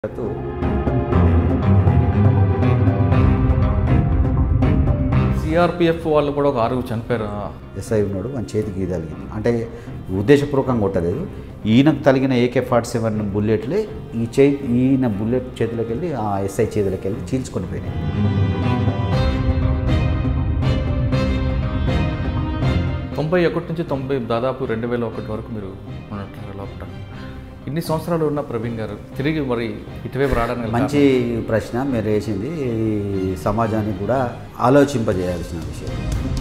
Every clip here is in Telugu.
తో సిఆర్పిఎఫ్ వాళ్ళు కూడా ఒక ఆరుగురు చనిపోయారు ఎస్ఐ ఉన్నాడు మన చేతికి తగిలింది అంటే ఉద్దేశపూర్వకంగా కొట్టలేదు ఈయనకు తగిలిన ఏకే ఫార్టీ సెవెన్ బుల్లెట్లే ఈ చే ఈయన బుల్లెట్ చేతిలోకి వెళ్ళి ఆ ఎస్ఐ చేతిలోకి వెళ్ళి చీల్చుకొని పోయినాయి తొంభై ఒకటి నుంచి తొంభై దాదాపు రెండు వేల ఒకటి వరకు మీరు ఉన్నట్లు లోపల ఇన్ని సంవత్సరాలు ఉన్న ప్రవీణ్ గారు తిరిగి మరి ఇటువైపు రావడానికి గల మంచి ప్రశ్న మీరు వేసింది ఈ సమాజానికి కూడా ఆలోచింపజేయాల్సిన విషయం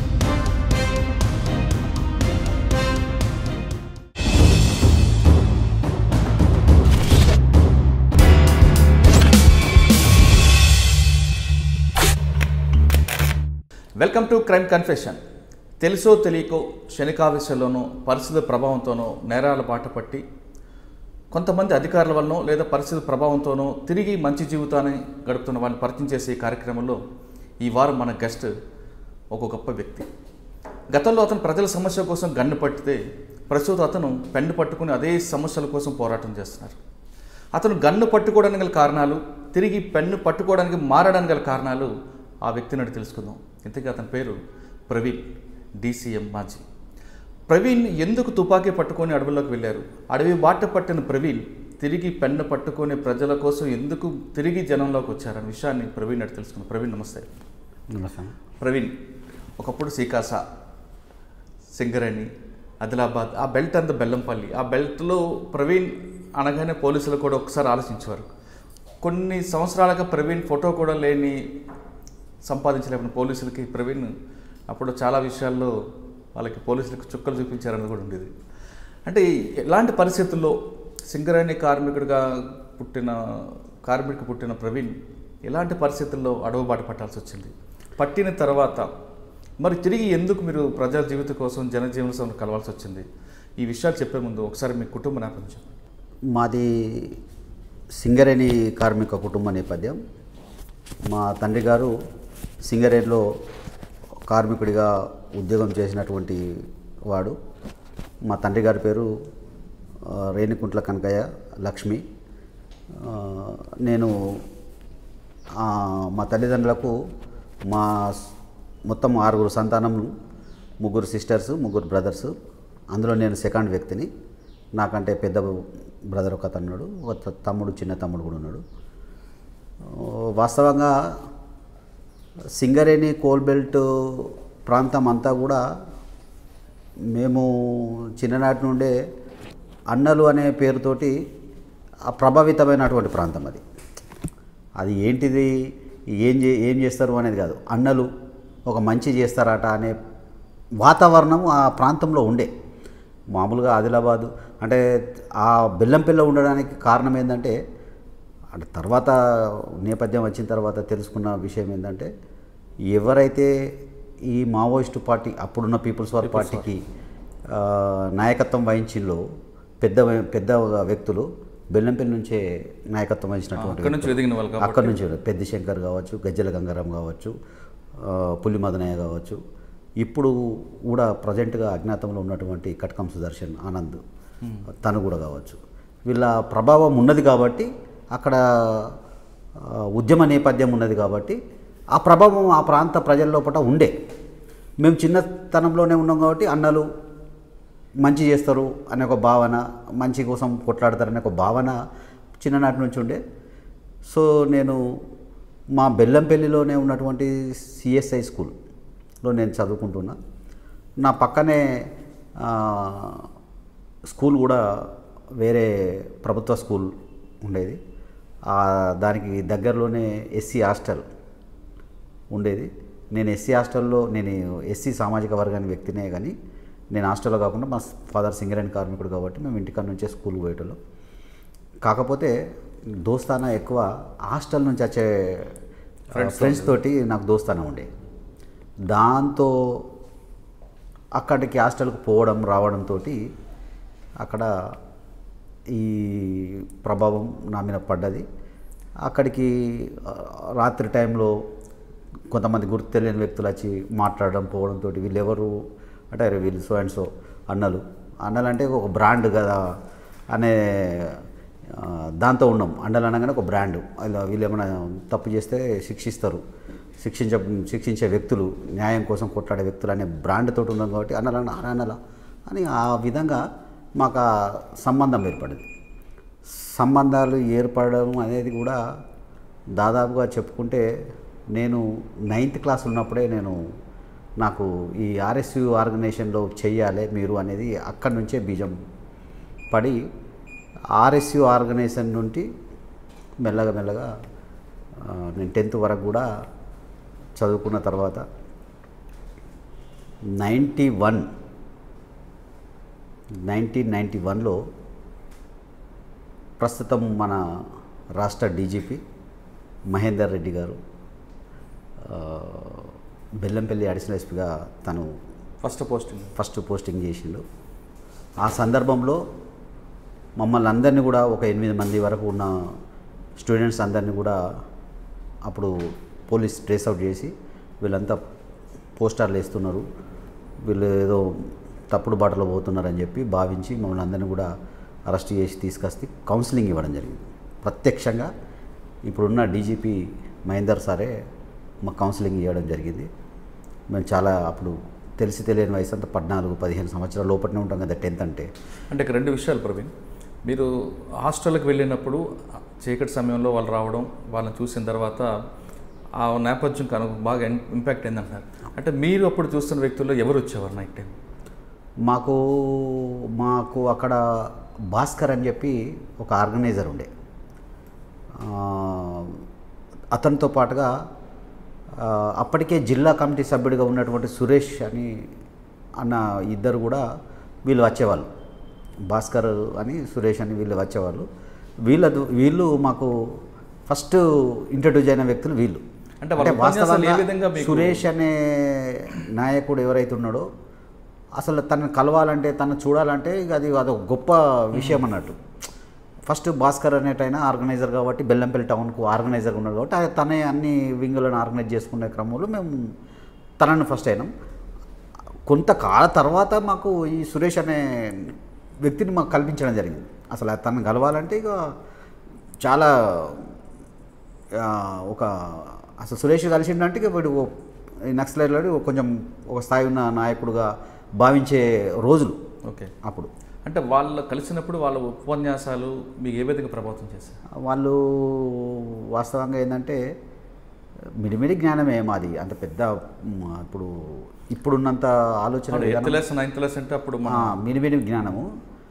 వెల్కమ్ టు క్రైమ్ కన్ఫెషన్ తెలుసో తెలియకో క్షణికావేశంలోనో పరిస్థితుల ప్రభావంతోనో నేరాల బాట పట్టి కొంతమంది అధికారుల వలనో లేదా పరిస్థితుల ప్రభావంతోనో తిరిగి మంచి జీవితాన్ని గడుపుతున్న వాళ్ళని పరిచయం చేసే ఈ కార్యక్రమంలో ఈ వారం మన గెస్ట్ ఒక గొప్ప వ్యక్తి గతంలో అతను ప్రజల సమస్య కోసం గన్ను పట్టితే ప్రస్తుతం అతను పెన్ను పట్టుకుని అదే సమస్యల కోసం పోరాటం చేస్తున్నారు అతను గన్ను పట్టుకోవడానికి గల కారణాలు తిరిగి పెన్ను పట్టుకోవడానికి మారడానికి గల కారణాలు ఆ వ్యక్తిని అడిగి తెలుసుకుందాం ఇంతకీ అతని పేరు ప్రవీణ్ డీసీఎం మాజీ ప్రవీణ్ ఎందుకు తుపాకీ పట్టుకొని అడవుల్లోకి వెళ్ళారు అడవి బాట పట్టిన ప్రవీణ్ తిరిగి పెన్ను పట్టుకొని ప్రజల కోసం ఎందుకు తిరిగి జనంలోకి వచ్చారనే విషయాన్ని ప్రవీణ్ అడిగి తెలుసుకుందాం ప్రవీణ్ నమస్తే నమస్తే ప్రవీణ్ ఒకప్పుడు సీకాస సింగరేణి ఆదిలాబాద్ ఆ బెల్ట్ అంతా బెల్లంపల్లి ఆ బెల్ట్లో ప్రవీణ్ అనగానే పోలీసులు కూడా ఒకసారి ఆలోచించేవారు కొన్ని సంవత్సరాలుగా ప్రవీణ్ ఫోటో కూడా లేని సంపాదించలేకపోయిన పోలీసులకి ప్రవీణ్ అప్పుడు చాలా విషయాల్లో వాళ్ళకి పోలీసులకు చుక్కలు చూపించారని కూడా ఉండేది అంటే ఎలాంటి పరిస్థితుల్లో సింగరేణి కార్మికుడిగా పుట్టిన కార్మికుడికి పుట్టిన ప్రవీణ్ ఎలాంటి పరిస్థితుల్లో అడవు బాట పట్టాల్సి వచ్చింది పట్టిన తర్వాత మరి తిరిగి ఎందుకు మీరు ప్రజా జీవితం కోసం జనజీవన సంస్థ కలవాల్సి వచ్చింది ఈ విషయాలు చెప్పే ముందు ఒకసారి మీ కుటుంబ నేపథ్యం చెప్పండి. మాది సింగరేణి కార్మిక కుటుంబ నేపథ్యం మా తండ్రి గారు సింగరేణిలో కార్మికుడిగా ఉద్యోగం చేసినటువంటి వాడు మా తండ్రి గారి పేరు ఆ, రేణికుంట్ల కనకయ్య లక్ష్మి ఆ, నేను ఆ, మా తల్లిదండ్రులకు మా స్- మొత్తం ఆరుగురు సంతానములు ముగ్గురు సిస్టర్స్ ముగ్గురు బ్రదర్స్ అందులో నేను సెకండ్ వ్యక్తిని నాకంటే పెద్ద బ్రదర్ ఒక అతను ఉన్నాడు ఒక త- తమ్ముడు చిన్న తమ్ముడు కూడా ఉన్నాడు ఆ, వాస్తవంగా సింగరేణి కోల్ బెల్ట్ ప్రాంతం అంతా కూడా మేము చిన్ననాటి నుండే అన్నలు అనే పేరుతోటి ఆ ప్రభావితమైనటువంటి ప్రాంతం అది అది ఏంటిది ఏం చే ఏం చేస్తారు అనేది కాదు అన్నలు ఒక మంచి చేస్తారట అనే వాతావరణం ఆ ప్రాంతంలో ఉండే మామూలుగా ఆదిలాబాదు అంటే ఆ బెల్లంపిల్ల ఉండడానికి కారణం ఏంటంటే అంటే తర్వాత నేపథ్యం వచ్చిన తర్వాత తెలుసుకున్న విషయం ఏంటంటే ఎవరైతే ఈ మావోయిస్టు పార్టీ అప్పుడున్న పీపుల్స్ వార్ పార్టీకి ఆ, నాయకత్వం వహించిందో పెద్ద పెద్ద వ్యక్తులు బెల్లంపల్లి నుంచే నాయకత్వం వహించినటువంటి అక్కడి నుంచి ఎదిగిన వాళ్ళు కాబట్టి అక్కడి నుంచి పెద్ద శంకర్ కావచ్చు గజ్జల గంగారాం కావచ్చు ఆ, పులి మదనయ్య కావచ్చు ఇప్పుడు కూడా ప్రజెంట్గా అజ్ఞాతంలో ఉన్నటువంటి కటకం సుదర్శన్ ఆనంద్ తను కూడా కావచ్చు వీళ్ళ ప్రభావం ఉన్నది కాబట్టి అక్కడ ఆ, ఉద్యమ నేపథ్యం ఉన్నది కాబట్టి ఆ ప్రభావం ఆ ప్రాంత ప్రజల లోపల ఉండే మేము చిన్నతనంలోనే ఉన్నాం కాబట్టి అన్నలు మంచి చేస్తారు అనే ఒక భావన మంచి కోసం కొట్లాడతారనే ఒక భావన చిన్ననాటి నుంచి ఉండే సో నేను మా బెల్లంపల్లిలోనే ఉన్నటువంటి సిఎస్ఐ స్కూల్లో నేను చదువుకుంటున్నా నా పక్కనే ఆ, స్కూల్ కూడా వేరే ప్రభుత్వ స్కూల్ ఉండేది ఆ, దానికి దగ్గరలోనే ఎస్సీ హాస్టల్ ఉండేది నేను ఎస్సీ హాస్టల్లో నేను ఎస్సీ సామాజిక వర్గాన్ని వ్యక్తినే కానీ నేను హాస్టల్లో కాకుండా మా ఫాదర్ సింగరేణి కార్మికుడు కాబట్టి మేము ఇంటికాడ నుంచే స్కూల్ పోయేటోళ్ళం కాకపోతే దోస్తానా ఎక్కువ హాస్టల్ నుంచి వచ్చే ఫ్రెండ్స్ తోటి నాకు దోస్తానా ఉండే దాంతో అక్కడికి హాస్టల్కి పోవడం రావడంతో అక్కడ ఈ ప్రభావం నా మీద పడ్డది అక్కడికి ఆ, రాత్రి టైంలో కొంతమంది గుర్తు తెలియని వ్యక్తులు వచ్చి మాట్లాడడం పోవడంతో వీళ్ళెవరు అంటే అరే వీళ్ళు సో అండ్ సో అన్నలు అన్నలు అంటే ఒక బ్రాండ్ కదా అనే ఆ, దాంతో ఉన్నాం అండలు అనగానే ఒక బ్రాండ్ ఇలా వీళ్ళు ఏమైనా తప్పు చేస్తే శిక్షిస్తారు శిక్షించ శిక్షించే వ్యక్తులు న్యాయం కోసం కొట్లాడే వ్యక్తులు అనే బ్రాండ్ తోటి ఉన్నాం కాబట్టి అన్నలా అనలా అని ఆ విధంగా మాకు ఆ సంబంధం ఏర్పడింది సంబంధాలు ఏర్పడడం అనేది కూడా దాదాపుగా చెప్పుకుంటే నేను నైన్త్ క్లాస్ ఉన్నప్పుడే నేను నాకు ఈ ఆర్ఎస్యు ఆర్గనైజేషన్లో చెయ్యాలి మీరు అనేది అక్కడి నుంచే బీజం పడి ఆర్ఎస్యు ఆర్గనైజేషన్ నుండి మెల్లగా మెల్లగా ఆ, నేను టెన్త్ వరకు కూడా చదువుకున్న తర్వాత నైంటీ వన్ నైన్టీన్ నైంటీ వన్లో ప్రస్తుతం మన రాష్ట్ర డీజీపీ మహేందర్ రెడ్డి గారు ఆ, బెల్లంపల్లి అడిషనల్ ఎస్పీగా తను ఫస్ట్ పోస్టింగ్ ఫస్ట్ పోస్టింగ్ చేసిండు ఆ సందర్భంలో మమ్మల్ని అందరినీ కూడా ఒక ఎనిమిది మంది వరకు ఉన్న స్టూడెంట్స్ అందరినీ కూడా అప్పుడు పోలీస్ ట్రేస్ అవుట్ చేసి వీళ్ళంతా పోస్టర్లు వేస్తున్నారు వీళ్ళు ఏదో తప్పుడు బాటలో పోతున్నారని చెప్పి భావించి మమ్మల్ని అందరినీ కూడా అరెస్ట్ చేసి తీసుకొస్తే కౌన్సిలింగ్ ఇవ్వడం జరిగింది ప్రత్యక్షంగా ఇప్పుడున్న డీజీపీ మహేందర్ సారే మాకు కౌన్సిలింగ్ ఇవ్వడం జరిగింది మేము చాలా అప్పుడు తెలిసి తెలియని వయసు అంతా పద్నాలుగు పదిహేను సంవత్సరాల లోపలనే ఉంటాం కదా టెన్త్ అంటే అంటే ఇక్కడ రెండు విషయాలు ప్రవీణ్ మీరు హాస్టల్కి వెళ్ళినప్పుడు చీకటి సమయంలో వాళ్ళు రావడం వాళ్ళని చూసిన తర్వాత ఆ నేపథ్యం కను బాగా ఇం- ఇంపాక్ట్ ఏందంటారు అంటే మీరు అప్పుడు చూస్తున్న వ్యక్తుల్లో ఎవరు వచ్చేవారు నైట్ టైం మాకు మాకు అక్కడ భాస్కర్ అని చెప్పి ఒక ఆర్గనైజర్ ఉండే ఆ, అతనితో పాటుగా ఆ, అప్పటికే జిల్లా కమిటీ సభ్యుడిగా ఉన్నటువంటి సురేష్ అని అన్న ఇద్దరు కూడా వీళ్ళు వచ్చేవాళ్ళు భాస్కర్ అని సురేష్ అని వీళ్ళు వచ్చేవాళ్ళు వీళ్ళ వీళ్ళు మాకు ఫస్ట్ ఇంట్రడ్యూస్ అయిన వ్యక్తులు వీళ్ళు అంటే వాళ్ళ ఉపన్యాసాలు ఏ విధంగా మీకు- సురేష్ అనే నాయకుడు ఎవరైతే ఉన్నాడో అసలు తనని కలవాలంటే తను చూడాలంటే ఇక అది అదొక గొప్ప విషయం అన్నట్టు ఫస్ట్ భాస్కర్ అనేటైనా ఆర్గనైజర్ కాబట్టి బెల్లంపల్లి టౌన్కు ఆర్గనైజర్ ఉన్నాడు కాబట్టి ఆ- తనే అన్ని వింగులను ఆర్గనైజ్ చేసుకునే క్రమంలో మేము తనని ఫస్ట్ అయినాం కొంతకాల తర్వాత మాకు ఈ సురేష్ అనే వ్యక్తిని మాకు కల్పించడం జరిగింది అసలు తనను కలవాలంటే ఇక చాలా ఆ, ఒక అసలు సురేష్ కలిసిండంటే ఇక వీడు ఓ- ఈ నక్సలైట్లో కొంచెం ఒక స్థాయి ఉన్న నాయకుడుగా భావించే రోజులు ఓకే అప్పుడు అంటే వాళ్ళు కలిసినప్పుడు వాళ్ళ ఉపన్యాసాలు మీకు ఏ విధంగా ప్రభావితం చేశారు వాళ్ళు వాస్తవంగా ఏంటంటే మిడిమిడి జ్ఞానమే మాది అంత పెద్ద మ్, ఇప్పుడు ఇప్పుడున్నంత ఆలోచన ఎయిత్ విధానం- లెస్ నైన్త్ లెస్ అంటే అప్పుడు మన ఆ, మినిమిని జ్ఞానము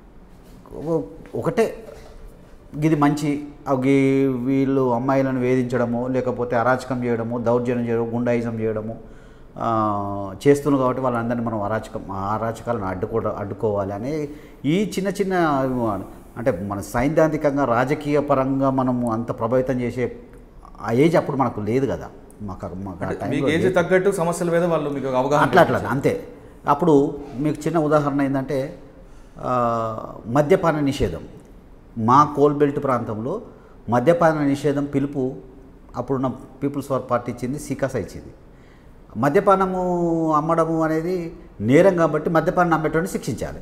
ఓ- ఒకటే ఇది మంచి అవి వీళ్ళు అమ్మాయిలను వేధించడము లేకపోతే అరాచకం చేయడము దౌర్జన్యం చేయడం గుండాయిజం చేయడము ఆ, చేస్తున్నారు కాబట్టి వాళ్ళందరినీ మనం అరాచకం ఆ అరాచకాలను అడ్డుకో అడ్డుకోవాలి అనే ఈ చిన్న చిన్న అంటే మన సైద్ధాంతికంగా రాజకీయ పరంగా మనము అంత ప్రభావితం చేసే ఆ ఏజ్ అప్పుడు మనకు లేదు కదా మాకు మాకు ఆ అంటే టైంలో మీకు ఏజ్ తగ్గట్టు సమస్యల మీద వాళ్ళు మీకు అవగాహన అట్లా అట్లా అంతే అప్పుడు మీకు చిన్న ఉదాహరణ ఏంటంటే ఆ, మద్యపాన నిషేధం మా కోల్బెల్ట్ ప్రాంతంలో మద్యపాన నిషేధం పిలుపు అప్పుడున్న పీపుల్స్ వార్ పార్టీ ఇచ్చింది సికాస ఇచ్చింది మద్యపానము అమ్మడము అనేది నేరం కాబట్టి మద్యపానం అమ్మేటువంటి శిక్షించాలి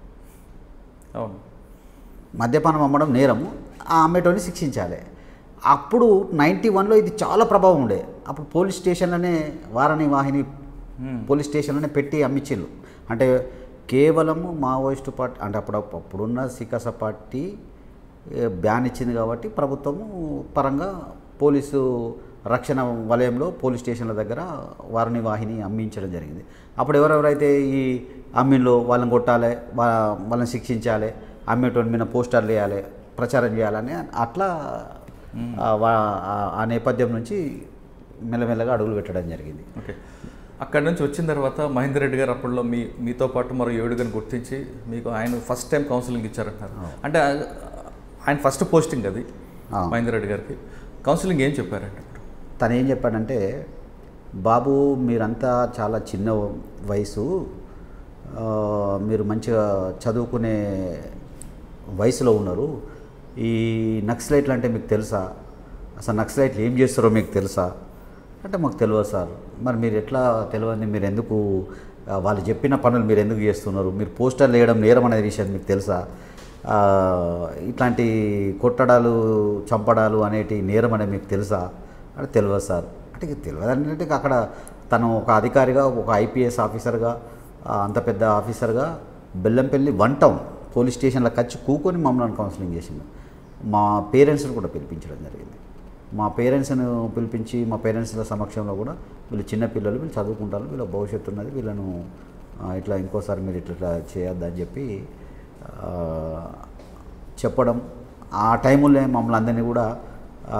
అవును మద్యపానం అమ్మడం నేరము ఆ అమ్మేటోని శిక్షించాలి అప్పుడు నైంటీ వన్లో ఇది చాలా ప్రభావం ఉండే అప్పుడు పోలీస్ స్టేషన్లోనే వారణి వాహిని పోలీస్ స్టేషన్లోనే పెట్టి అమ్మిచ్చిళ్ళు అంటే కేవలము మావోయిస్టు పార్టీ అంటే అప్పుడు అప్పుడున్న సికాస పార్టీ ఏ, బ్యాన్ ఇచ్చింది కాబట్టి ప్రభుత్వము పరంగా పోలీసు రక్షణ వలయంలో పోలీస్ స్టేషన్ల దగ్గర వారిని వాహిని అమ్మించడం జరిగింది అప్పుడు ఎవరెవరైతే ఈ అమ్మిల్లో వాళ్ళని కొట్టాలి వా- వాళ్ళని శిక్షించాలి అమ్మేటువంటి మీద పోస్టర్లు వేయాలి ప్రచారం చేయాలని అట్లా ఆ వా- ఆ- ఆ నేపథ్యం నుంచి మెల్లమెల్లగా అడుగులు పెట్టడం జరిగింది ఓకే అక్కడి నుంచి వచ్చిన తర్వాత మహేందర్ రెడ్డి గారు అప్పట్లో మీ మీతో పాటు మరో ఏడుగురిని గుర్తించి మీకు ఆయన ఫస్ట్ టైం కౌన్సిలింగ్ ఇచ్చారంటారు అంటే ఆ- ఆయన ఫస్ట్ పోస్టింగ్ అది ఆ. మహేందర్ రెడ్డి గారికి కౌన్సిలింగ్ ఏం చెప్పారంటే అప్పుడు తను ఏం చెప్పాడంటే బాబు మీరంతా చాలా చిన్న వయసు ఆ, మీరు మంచిగా చదువుకునే వయసులో ఉన్నారు ఈ నక్సలైట్లు అంటే మీకు తెలుసా అసలు నక్సలైట్లు ఏం చేస్తారో మీకు తెలుసా అంటే మాకు తెలియదు సార్ మరి మీరు ఎట్లా తెలియదు మీరు ఎందుకు ఆ, వాళ్ళు చెప్పిన పనులు మీరు ఎందుకు చేస్తున్నారు మీరు పోస్టర్లు వేయడం నేరం అనే విషయం మీకు తెలుసా ఆ, ఇట్లాంటి కొట్టడాలు చంపడాలు అనేటి నేరం అనేది మీకు తెలుసా అంటే తెలియదు సార్ అంటే ఇక తెలియదు అంటే ఇక అక్కడ తను ఒక అధికారిగా ఒక ఐపీఎస్ ఆఫీసర్గా ఆ, అంత పెద్ద ఆఫీసర్గా బెల్లంపల్లి వన్ టౌన్ పోలీస్ స్టేషన్లోకి వచ్చి కూకొని మమ్మల్ని కౌన్సిలింగ్ చేసిండు మా పేరెంట్స్ని కూడా పిలిపించడం జరిగింది మా పేరెంట్స్ను పిలిపించి మా పేరెంట్స్ల సమక్షంలో కూడా వీళ్ళు చిన్న పిల్లలు వీళ్ళు చదువుకుంటారు వీళ్ళ భవిష్యత్తు ఉన్నది వీళ్ళను ఆ, ఇట్లా ఇంకోసారి మీరు ఇట్లా ఇట్లా చేయొద్దని చెప్పి ఆ, చెప్పడం ఆ టైములో మమ్మల్ని అందరినీ కూడా ఆ,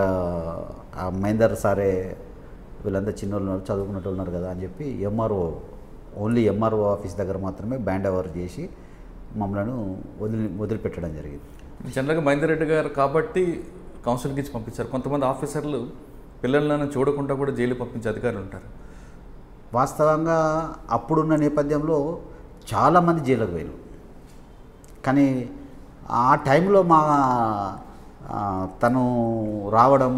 ఆ మహేందర్ సారే వీళ్ళంతా చిన్నోళ్ళు ఉన్నారు చదువుకున్నట్టు ఉన్నారు కదా అని చెప్పి ఎంఆర్ఓ ఓన్లీ ఎంఆర్ఓ ఆఫీస్ దగ్గర మాత్రమే బ్యాండ్ ఓవర్ చేసి మమ్మల్ని వదిలి వదిలిపెట్టడం జరిగింది జనరల్గా మహేందర్ రెడ్డి గారు కాబట్టి కౌన్సిలింగ్ ఇచ్చి పంపించారు కొంతమంది ఆఫీసర్లు పిల్లలను చూడకుండా కూడా జైలు పంపించే అధికారులు ఉంటారు వాస్తవంగా అప్పుడున్న నేపథ్యంలో చాలామంది జైలుకు పోయారు కానీ ఆ టైంలో మా ఆ, తను రావడం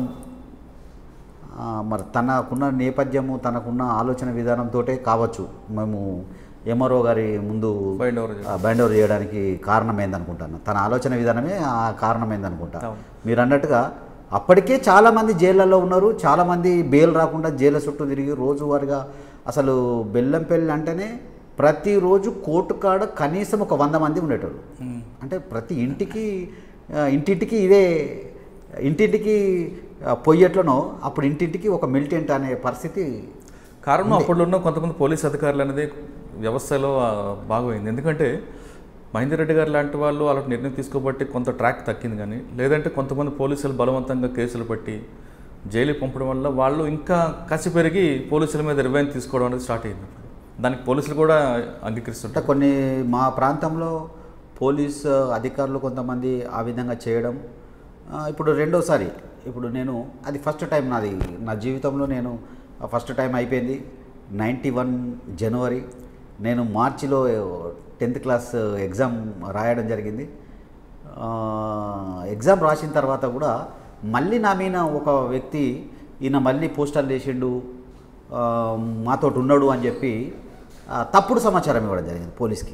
ఆ, మరి తనకున్న నేపథ్యము తనకున్న ఆలోచన విధానంతో కావచ్చు మేము ఎంఆర్ఓ గారి ముందు బైండ్ ఓవర్ ఆ, బైండ్ ఓవర్ చేయడానికి కారణమైంది అనుకుంటాను తన ఆలోచన విధానమే ఆ కారణమైంది అనుకుంటా అవును. మీరు అన్నట్టుగా అప్పటికే చాలామంది జైళ్ళల్లో ఉన్నారు చాలామంది బెయిల్ రాకుండా జైళ్ళ చుట్టూ తిరిగి రోజువారీగా అసలు బెల్లంపల్లి అంటేనే ప్రతిరోజు కోర్టు కాడ కనీసం ఒక వంద మంది ఉండేటోళ్ళు అంటే ప్రతి ఇంటికి ఆ, ఇంటింటికి ఇదే ఇంటింటికి ఆ, పొయ్యట్లనో అప్పుడు ఇంటింటికి ఒక మిలిటెంట్ అనే పరిస్థితి కారణం అప్పట్లో ఉన్న కొంతమంది పోలీస్ అధికారులు అనేది వ్యవస్థలో ఆ, బాగోయింది ఎందుకంటే మహేందర్ రెడ్డి గారు లాంటి వాళ్ళు వాళ్ళకి నిర్ణయం తీసుకోబట్టి కొంత ట్రాక్ తక్కింది కానీ లేదంటే కొంతమంది పోలీసులు బలవంతంగా కేసులు పట్టి జైలు పంపడం వల్ల వాళ్ళు ఇంకా కసి పెరిగి పోలీసుల మీద రివైన్ తీసుకోవడం అనేది స్టార్ట్ అయింది అప్పుడు. దానికి పోలీసులు కూడా అంటే అంగీకరిస్తుంటారు కొన్ని మా ప్రాంతంలో పోలీస్ అధికారులు కొంతమంది ఆ విధంగా చేయడం ఆ, ఇప్పుడు రెండోసారి ఇప్పుడు నేను అది ఫస్ట్ టైం నాది నా జీవితంలో నేను ఫస్ట్ టైం అయిపోయింది నైంటీ వన్ జనవరి నేను మార్చిలో టెన్త్ క్లాస్ ఎగ్జామ్ రాయడం జరిగింది ఆ, ఎగ్జామ్ రాసిన తర్వాత కూడా మళ్ళీ నా మీద ఒక వ్యక్తి ఈయన మళ్ళీ పోస్టర్లు వేసిండు ఆ, మాతోటి ఉన్నాడు అని చెప్పి ఆ, తప్పుడు సమాచారం ఇవ్వడం జరిగింది పోలీస్కి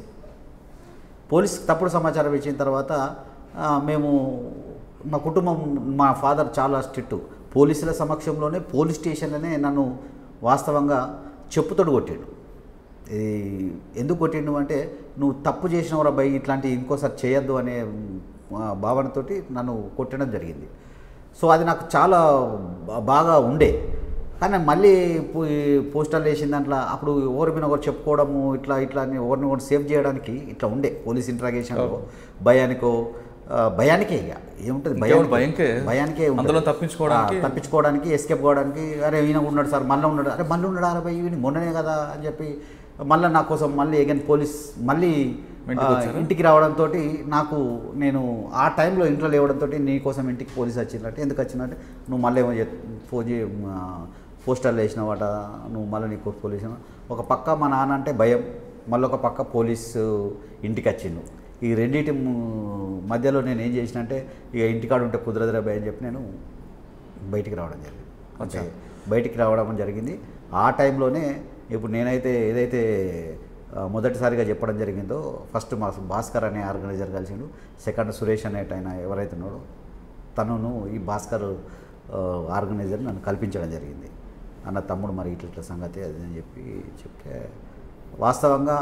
పోలీస్ తప్పుడు సమాచారం ఇచ్చిన తర్వాత ఆ, మేము మా కుటుంబం మా ఫాదర్ చాలా స్ట్రిక్ట్ పోలీసుల సమక్షంలోనే పోలీస్ స్టేషన్లోనే నన్ను వాస్తవంగా చెప్పుతోడు కొట్టాడు ఇది ఎందుకు కొట్టిండు అంటే నువ్వు తప్పు చేసినవరా భయ్ ఇట్లాంటి ఇంకోసారి చేయొద్దు అనే ఆ, భావనతోటి నన్ను కొట్టడం జరిగింది సో అది నాకు చాలా బా- బాగా ఉండే కానీ మళ్ళీ పో- ఈ పోస్టర్లు వేసిన దాంట్లో అప్పుడు ఎవరి మీద ఒకరు చెప్పుకోవడము ఇట్లా ఇట్లా అని ఎవరిని ఒకటి సేవ్ చేయడానికి ఇట్లా ఉండే పోలీస్ ఇంట్రాగేషన్లో భయానికో ఆ, భయానికే ఇక ఏముంటుంది ఇంకేముంది? భయంకే. భయానికే ఉంటుంది. అందులో తప్పించుకోవడానికి? ఆ, తప్పించుకోవడానికి ఎస్కేప్ కావడానికి అరే ఈయన ఉన్నాడు సార్ మళ్ళీ ఉన్నాడు అరే మళ్ళీ ఉన్నాడు అరే భయ్ ఈయన మొన్ననే కదా అని చెప్పి మళ్ళీ నా కోసం మళ్ళీ అగైన్ పోలీస్ మళ్ళీ ఇంటికి ఆ, వచ్చారా? ఇంటికి రావడంతో నాకు నేను ఆ టైంలో ఇంట్లో లేవడంతో నీ కోసం ఇంటికి పోలీస్ వచ్చిందంటే ఎందుకు వచ్చిందంటే నువ్వు మళ్ళీ ఏమో చెప్- ఫోన్ చే ఆ, పోస్టర్లు వేసినవాట నువ్వు మళ్ళీ నీకు పోలీసు ఒక పక్క మా నాన్న అంటే భయం మళ్ళీ ఒక పక్క పోలీసు ఇంటికి వచ్చిండు ఈ రెండింటి ము- మధ్యలో నేను ఏం చేసిన అంటే ఇక ఇంటికాడ ఉంటే కుదరదురా భయం అని చెప్పి నేను బయటికి రావడం జరిగింది అంటే బయటికి రావడం జరిగింది ఆ టైంలోనే ఇప్పుడు నేనైతే ఏదైతే ఆ, మొదటిసారిగా చెప్పడం జరిగిందో ఫస్ట్ మా భాస్కర్ అనే ఆర్గనైజర్ కలిసిండు సెకండ్ సురేష్ అనేట ఆయన ఎవరైతే ఉన్నాడో తనును ఈ భాస్కర్ ఆ, ఆర్గనైజర్ నన్ను కల్పించడం జరిగింది అన్న తమ్ముడు మరి ఇట్ల ఇట్ల సంగతి అది అని చెప్పి చెప్తే వాస్తవంగా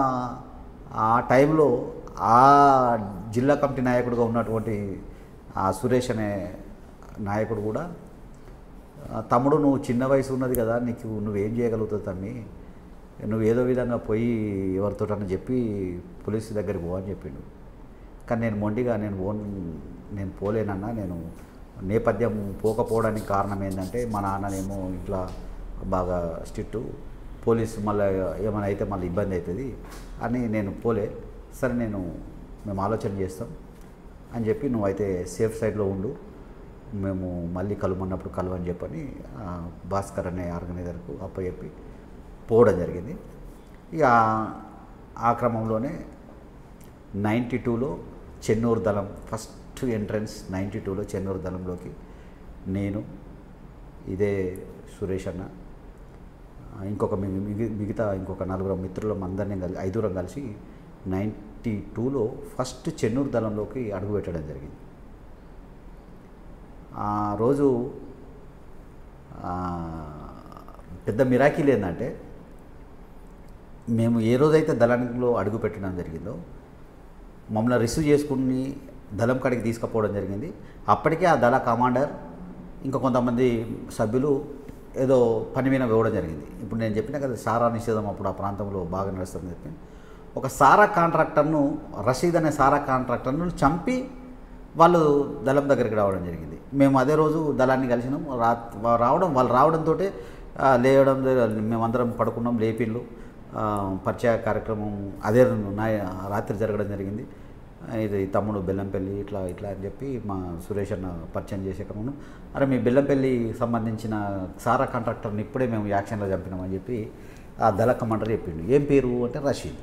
ఆ టైంలో ఆ జిల్లా కమిటీ నాయకుడిగా ఉన్నటువంటి ఆ సురేష్ అనే నాయకుడు కూడా "ఆ, తమ్ముడు నువ్వు చిన్న వయసు ఉన్నది కదా నీకు నువ్వేం చేయగలుగుతావు తమ్మి నువ్వు ఏదో విధంగా పోయి ఎవరితోటని చెప్పి పోలీసు దగ్గరికి పో అని చెప్పిండు కానీ నేను మొండిగా నేను పోన్ నేను పోలేనన్నా నేను నేపథ్యం పోకపోవడానికి కారణం ఏంటంటే మా నాన్ననేమో ఇట్లా బాగా స్ట్రిక్టు పోలీసు మళ్ళీ ఏమైనా అయితే మళ్ళీ ఇబ్బంది అవుతుంది అని నేను పోలే సరే నేను మేము ఆలోచన చేస్తాం అని చెప్పి నువ్వైతే సేఫ్ సైడ్లో ఉండు మేము మళ్ళీ కలుమన్నప్పుడు కలవని చెప్పని ఆ, భాస్కర్ అనే ఆర్గనైజర్కు అప్పచెప్పి పోవడం జరిగింది ఇక ఆ- ఆ క్రమంలోనే నైంటీ టూలో చెన్నూరు దళం ఫస్ట్ ఎంట్రన్స్ నైంటీ టూలో చెన్నూరు దళంలోకి నేను ఇదే సురేష్ అన్న ఆ, ఇంకొక మిగి- మిగి- మిగతా ఇంకొక నలుగురు మిత్రులం అందరినీ కలిసి ఐదుగురం కలిసి నైన్ నైంటీ టూలో ఫస్ట్ చెన్నూరు దళంలోకి అడుగుపెట్టడం జరిగింది ఆ రోజు ఆ, పెద్ద మిరాకిల్ ఏంటంటే మేము ఏ రోజైతే దళంలో అడుగు పెట్టడం జరిగిందో మమ్మల్ని రిసీవ్ చేసుకుని దళం కాడికి తీసుకుపోవడం జరిగింది అప్పటికే ఆ దళ కమాండర్ ఇంకా కొంతమంది సభ్యులు ఏదో పని మీద ఇవ్వడం జరిగింది ఇప్పుడు నేను చెప్పిన కదా సారా నిషేధం అప్పుడు ఆ ప్రాంతంలో బాగా నడుస్తుందని చెప్పి ఒక సారా కాంట్రాక్టర్ను రషీద్ అనే సారా కాంట్రాక్టర్ను చంపి వాళ్ళు దళం దగ్గరికి రావడం జరిగింది మేము అదే రోజు దళాన్ని కలిసినాం రా వా- రావడం వాళ్ళు రావడంతో లేవడం జరి- మేమందరం పడుకున్నాం లేపిళ్ళు ఆ, పరిచయ కార్యక్రమం అదే నా రాత్రి జరగడం జరిగింది ఆ, ఇది తమ్ముడు బెల్లంపల్లి ఇట్లా ఇట్లా అని చెప్పి మా సురేష్ అన్న పరిచయం చేసే క్రమంలో అరే మీ బెల్లంపల్లి సంబంధించిన సారా కాంట్రాక్టర్ని ఇప్పుడే మేము యాక్షన్లో చంపినామని చెప్పి ఆ దళ కమాండర్ చెప్పిండు ఏం పేరు అంటే రషీద్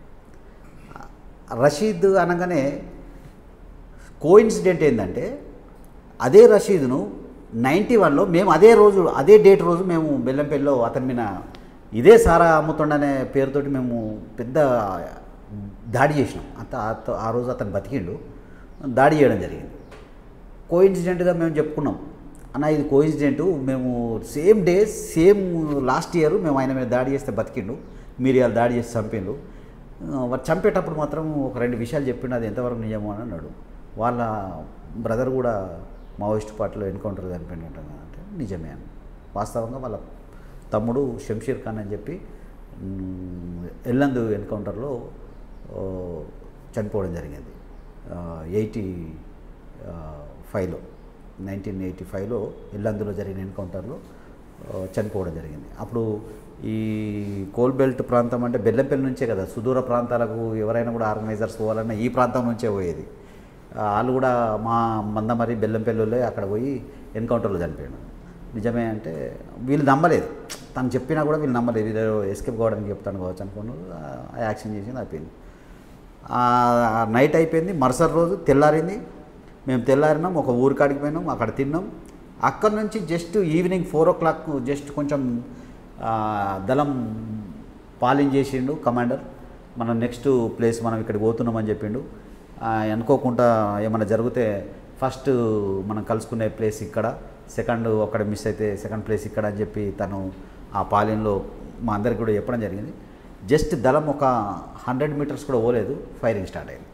రషీద్ అనగానే కోయిన్సిడెంట్ ఏంటంటే అదే రషీద్ను నైంటీ వన్లో మేము అదే రోజు అదే డేట్ రోజు మేము బెల్లంపల్లిలో అతని మీద ఇదే సారా అమ్ముతుండనే పేరుతోటి మేము పెద్ద దాడి చేసినాం అంత ఆ- ఆ రోజు అతను బతికిండు దాడి చేయడం జరిగింది కోయిన్సిడెంట్గా మేము చెప్పుకున్నాం అన్న ఇది కోయిన్సిడెంట్ మేము same day same last year మేము ఆయన మీద దాడి చేస్తే బతికిండు మీరు ఇలా దాడి చేసి చంపిండు ఆ, వాడు చంపేటప్పుడు మాత్రం ఒక రెండు విషయాలు చెప్పిండు అది ఎంతవరకు నిజమో అని అన్నాడు వాళ్ళ బ్రదర్ కూడా మావోయిస్ట్ పార్టీలో ఎన్కౌంటర్ చనిపోయింది అంటే నిజమే అని వాస్తవంగా వాళ్ళ తమ్ముడు షంషీర్ ఖాన్ అని చెప్పి మ్, ఎల్లందు ఎన్కౌంటర్లో ఓ, చనిపోవడం జరిగింది ఎయిటీ ఫైవ్లో నైన్టీన్ ఎయిటీ ఫైవ్లో ఇల్లందులో జరిగిన ఎన్కౌంటర్లో ఆ, చనిపోవడం జరిగింది అప్పుడు ఈ కోల్ బెల్ట్ ప్రాంతం అంటే బెల్లంపల్లి నుంచే కదా సుదూర ప్రాంతాలకు ఎవరైనా కూడా ఆర్గనైజర్స్ పోవాలన్నా ఈ ప్రాంతం నుంచే పోయేది ఆ, వాళ్ళు కూడా మా మందమరి బెల్లంపల్లిలో అక్కడ పోయి ఎన్కౌంటర్లో చనిపోయాడు నిజమే అంటే వీళ్ళు నమ్మలేదు తను చెప్పినా కూడా వీళ్ళు నమ్మలేదు వీళ్ళు ఎస్కేప్ కావడానికి చెప్తాను కావచ్చు అనుకున్నారు ఆ యాక్షన్ చేసింది అయిపోయింది ఆ నైట్ అయిపోయింది మరుసటి రోజు తెల్లారింది మేము తెల్లారినాం ఒక ఊరి కాడికి పోయినాం అక్కడ తిన్నాం అక్కడ నుంచి just evening four o'clock just కొంచెం ఆ, దళం పాలింగ్ చేసిండు కమాండర్ మనం నెక్స్ట్ ప్లేస్ మనం ఇక్కడికి పోతున్నామని చెప్పిండు ఆ, అనుకోకుండా ఏమైనా జరిగితే ఫస్ట్ మనం కలుసుకునే ప్లేస్ ఇక్కడ సెకండ్ అక్కడ మిస్ అయితే సెకండ్ ప్లేస్ ఇక్కడ అని చెప్పి తను ఆ పాలెంలో మా అందరికి కూడా చెప్పడం జరిగింది జస్ట్ దళం ఒక హండ్రెడ్ మీటర్స్ కూడా పోలేదు ఫైరింగ్ స్టార్ట్ అయింది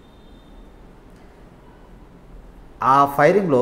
ఆ ఫైరింగ్లో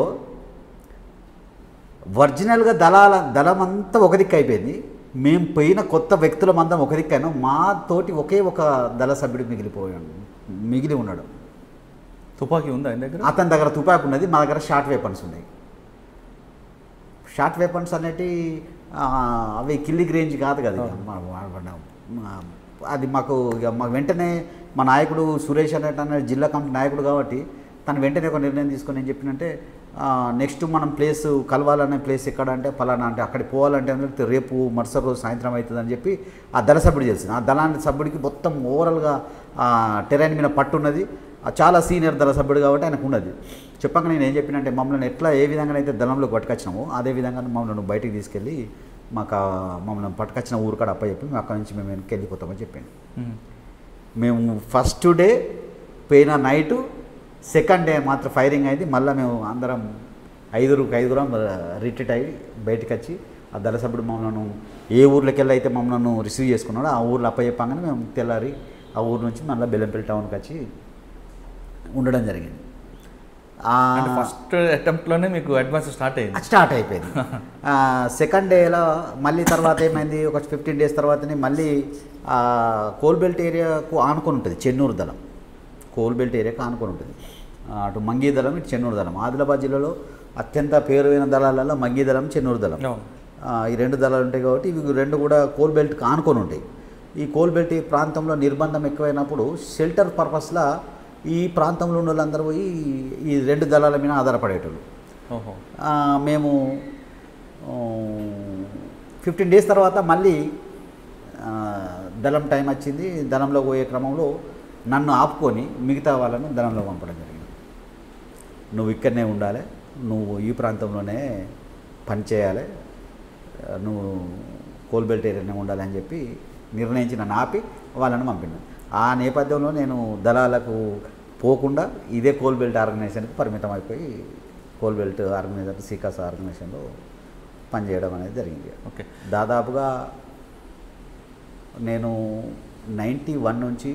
ఒరిజినల్గా దళాల దళం అంతా ఒక దిక్కు అయిపోయింది మేము పోయిన కొత్త వ్యక్తుల మందం ఒక దిక్కు అయినాం మా తోటి ఒకే ఒక దళ సభ్యుడు మిగిలిపోయాడు మిగిలి ఉన్నాడు తుపాకీ ఉందా ఆయన దగ్గర అతని దగ్గర తుపాకు ఉన్నది మా దగ్గర షార్ట్ వెపన్స్ ఉన్నాయి షార్ట్ వెపన్స్ అనేటి ఆ, అవి కిల్లికి రేంజ్ కాదు కదా ఇక. మా- మా- మా- మా- అది మాకు ఇక మాకు వెంటనే మా నాయకుడు సురేష్ అనేట జిల్లా కమిటీ నాయకుడు కాబట్టి తను వెంటనే ఒక నిర్ణయం తీసుకొని ఏం చెప్పినంటే నెక్స్ట్ మనం ప్లేస్ కలవాలనే ప్లేస్ ఎక్కడ అంటే ఫలానా అంటే అక్కడికి పోవాలంటే అంటే రేపు మరుసటి రోజు సాయంత్రం అవుతుంది అని చెప్పి ఆ దళ సభ్యుడు తెలిసింది ఆ దళాన్ని సభ్యుడికి మొత్తం ఓవరాల్గా టెరైన్ మీద పట్టు ఉన్నది ఆ చాలా సీనియర్ దళ సభ్యుడు కాబట్టి ఆయనకు ఉన్నది చెప్పాక నేను ఏం చెప్పినంటే మమ్మల్ని ఎట్లా ఏ విధంగా అయితే దళంలోకి పట్టుకొచ్చినామో అదే విధంగా మమ్మల్ని బయటికి తీసుకెళ్ళి మాకు ఆ మమ్మల్ని పట్టుకొచ్చిన ఊరు కాడ అప్ప చెప్పి మేము అక్కడి నుంచి మేము వెనక్కి వెళ్ళిపోతామని చెప్పాను ఉమ్. మేము ఫస్ట్ డే పోయిన నైటు సెకండ్ డే మాత్రం ఫైరింగ్ అయింది మళ్ళీ మేము అందరం ఐదుగురు ఐదుగురం రిట్రీట్ అయ్యి బయటకు వచ్చి ఆ దళ సభ్యుడు మమ్మల్ని ఏ ఊర్లోకి వెళ్ళి అయితే మమ్మల్ని రిసీవ్ చేసుకున్నాడో ఆ ఊర్లో అప్ప చెప్పగానే మేము తెల్లారి ఆ ఊరు నుంచి మళ్ళీ బెల్లంపల్లి టౌన్కి వచ్చి ఉండడం జరిగింది ఆ, అంటే ఫస్ట్ అటెంప్ట్లోనే మీకు అడ్వాన్స్ స్టార్ట్ అయింది స్టార్ట్ అయిపోయింది సెకండ్ డేలో మళ్ళీ తర్వాత ఏమైంది ఒక ఫిఫ్టీన్ డేస్ తర్వాతనే మళ్ళీ ఆ, కోల్బెల్ట్ ఏరియాకు ఆనుకొని ఉంటుంది చెన్నూరు దళం కోల్బెల్ట్ ఏరియాకు ఆనుకొని ఉంటుంది ఆ, అటు మంగీ దళం ఇటు చెన్నూరు దళం ఆదిలాబాద్ జిల్లాలో అత్యంత పేరువైన దళాలలో మంగీ దళం చెన్నూరు దళం అవును. ఆ, ఈ రెండు దళాలు ఉంటాయి కాబట్టి ఇవి రెండు కూడా కోల్ బెల్ట్కి ఆనుకొని ఉంటాయి ఈ కోల్ బెల్ట్ ఈ ప్రాంతంలో నిర్బంధం ఎక్కువైనప్పుడు షెల్టర్ పర్పస్లా ఈ ప్రాంతంలో ఉన్న వాళ్ళందరూ పోయి ఈ రెండు దళాల మీద ఆధారపడేటోళ్ళు ఓహో ఆ, మేము ఫిఫ్టీన్ డేస్ తర్వాత మళ్ళీ ఆ, దళం టైం వచ్చింది దళంలో పోయే క్రమంలో నన్ను ఆపుకొని మిగతా వాళ్ళను దళంలో పంపడం జరిగింది నువ్వు ఇక్కడనే ఉండాలి నువ్వు ఈ ప్రాంతంలోనే పని చేయాలి ఆ, నువ్వు కోల్బెల్ట్ ఏరియానే ఉండాలి అని చెప్పి నిర్ణయించి నన్ను ఆపి వాళ్ళని పంపిండు ఆ నేపథ్యంలో నేను దళాలకు పోకుండా ఇదే కోల్ బెల్ట్ ఆర్గనైజేషన్కి పరిమితం అయిపోయి కోల్ బెల్ట్ ఆర్గనైజేషన్ సికాస్ ఆర్గనైజేషన్లో పనిచేయడం అనేది జరిగింది ఓకే దాదాపుగా నేను నైంటీ వన్ నుంచి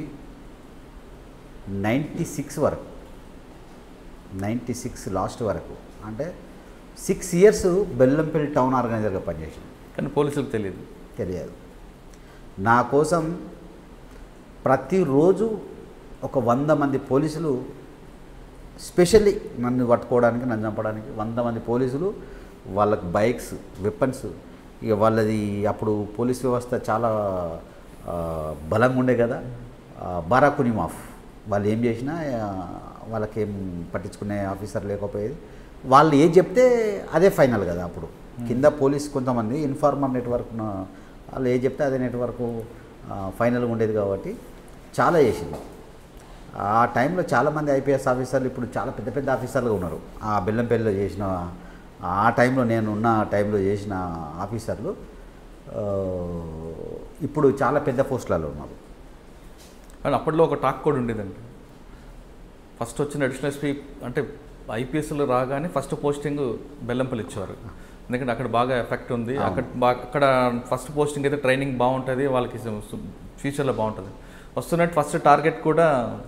నైంటీ సిక్స్ వరకు నైంటీ సిక్స్ లాస్ట్ వరకు అంటే సిక్స్ ఇయర్స్ బెల్లంపల్లి టౌన్ ఆర్గనైజర్గా పనిచేసాను కానీ పోలీసులకు తెలియదు తెలియదు నా కోసం ప్రతిరోజు ఒక వంద మంది పోలీసులు స్పెషల్లీ నన్ను పట్టుకోవడానికి నన్ను చంపడానికి వంద మంది పోలీసులు వాళ్ళకి బైక్స్ వెపన్స్ ఇక వాళ్ళది అప్పుడు పోలీస్ వ్యవస్థ చాలా ఆ, బలంగా ఉండే కదా బారాకుని మాఫ్ వాళ్ళు ఏం చేసినా ఆ, వాళ్ళకేం పట్టించుకునే ఆఫీసర్ లేకపోయేది వాళ్ళు ఏం చెప్తే అదే ఫైనల్ కదా అప్పుడు కింద పోలీస్ కొంతమంది ఇన్ఫార్మర్ నెట్వర్క్ వాళ్ళు ఏం చెప్తే అదే నెట్వర్క్ ఫైనల్గా ఉండేది కాబట్టి చాలా చేసింది ఆ టైంలో చాలామంది ఐపీఎస్ ఆఫీసర్లు ఇప్పుడు చాలా పెద్ద పెద్ద ఆఫీసర్లుగా ఉన్నారు ఆ బెల్లంపల్లిలో చేసిన ఆ టైంలో నేను ఉన్న టైంలో చేసిన ఆఫీసర్లు ఆ, ఇప్పుడు చాలా పెద్ద పోస్టులలో ఉన్నారు కానీ అప్పట్లో ఒక టాక్ కూడా ఉండేదండి ఫస్ట్ వచ్చిన అడిషనల్ ఎస్పీ అంటే ఐపీఎస్లో రాగానే ఫస్ట్ పోస్టింగ్ బెల్లంపల్లి ఇచ్చేవారు ఎందుకంటే అక్కడ బాగా ఎఫెక్ట్ ఉంది అక్కడ బాగా అక్కడ ఫస్ట్ పోస్టింగ్ అయితే ట్రైనింగ్ బాగుంటుంది వాళ్ళకి ఫ్యూచర్లో బాగుంటుంది వస్తున్నట్టు ఫస్ట్ టార్గెట్ కూడా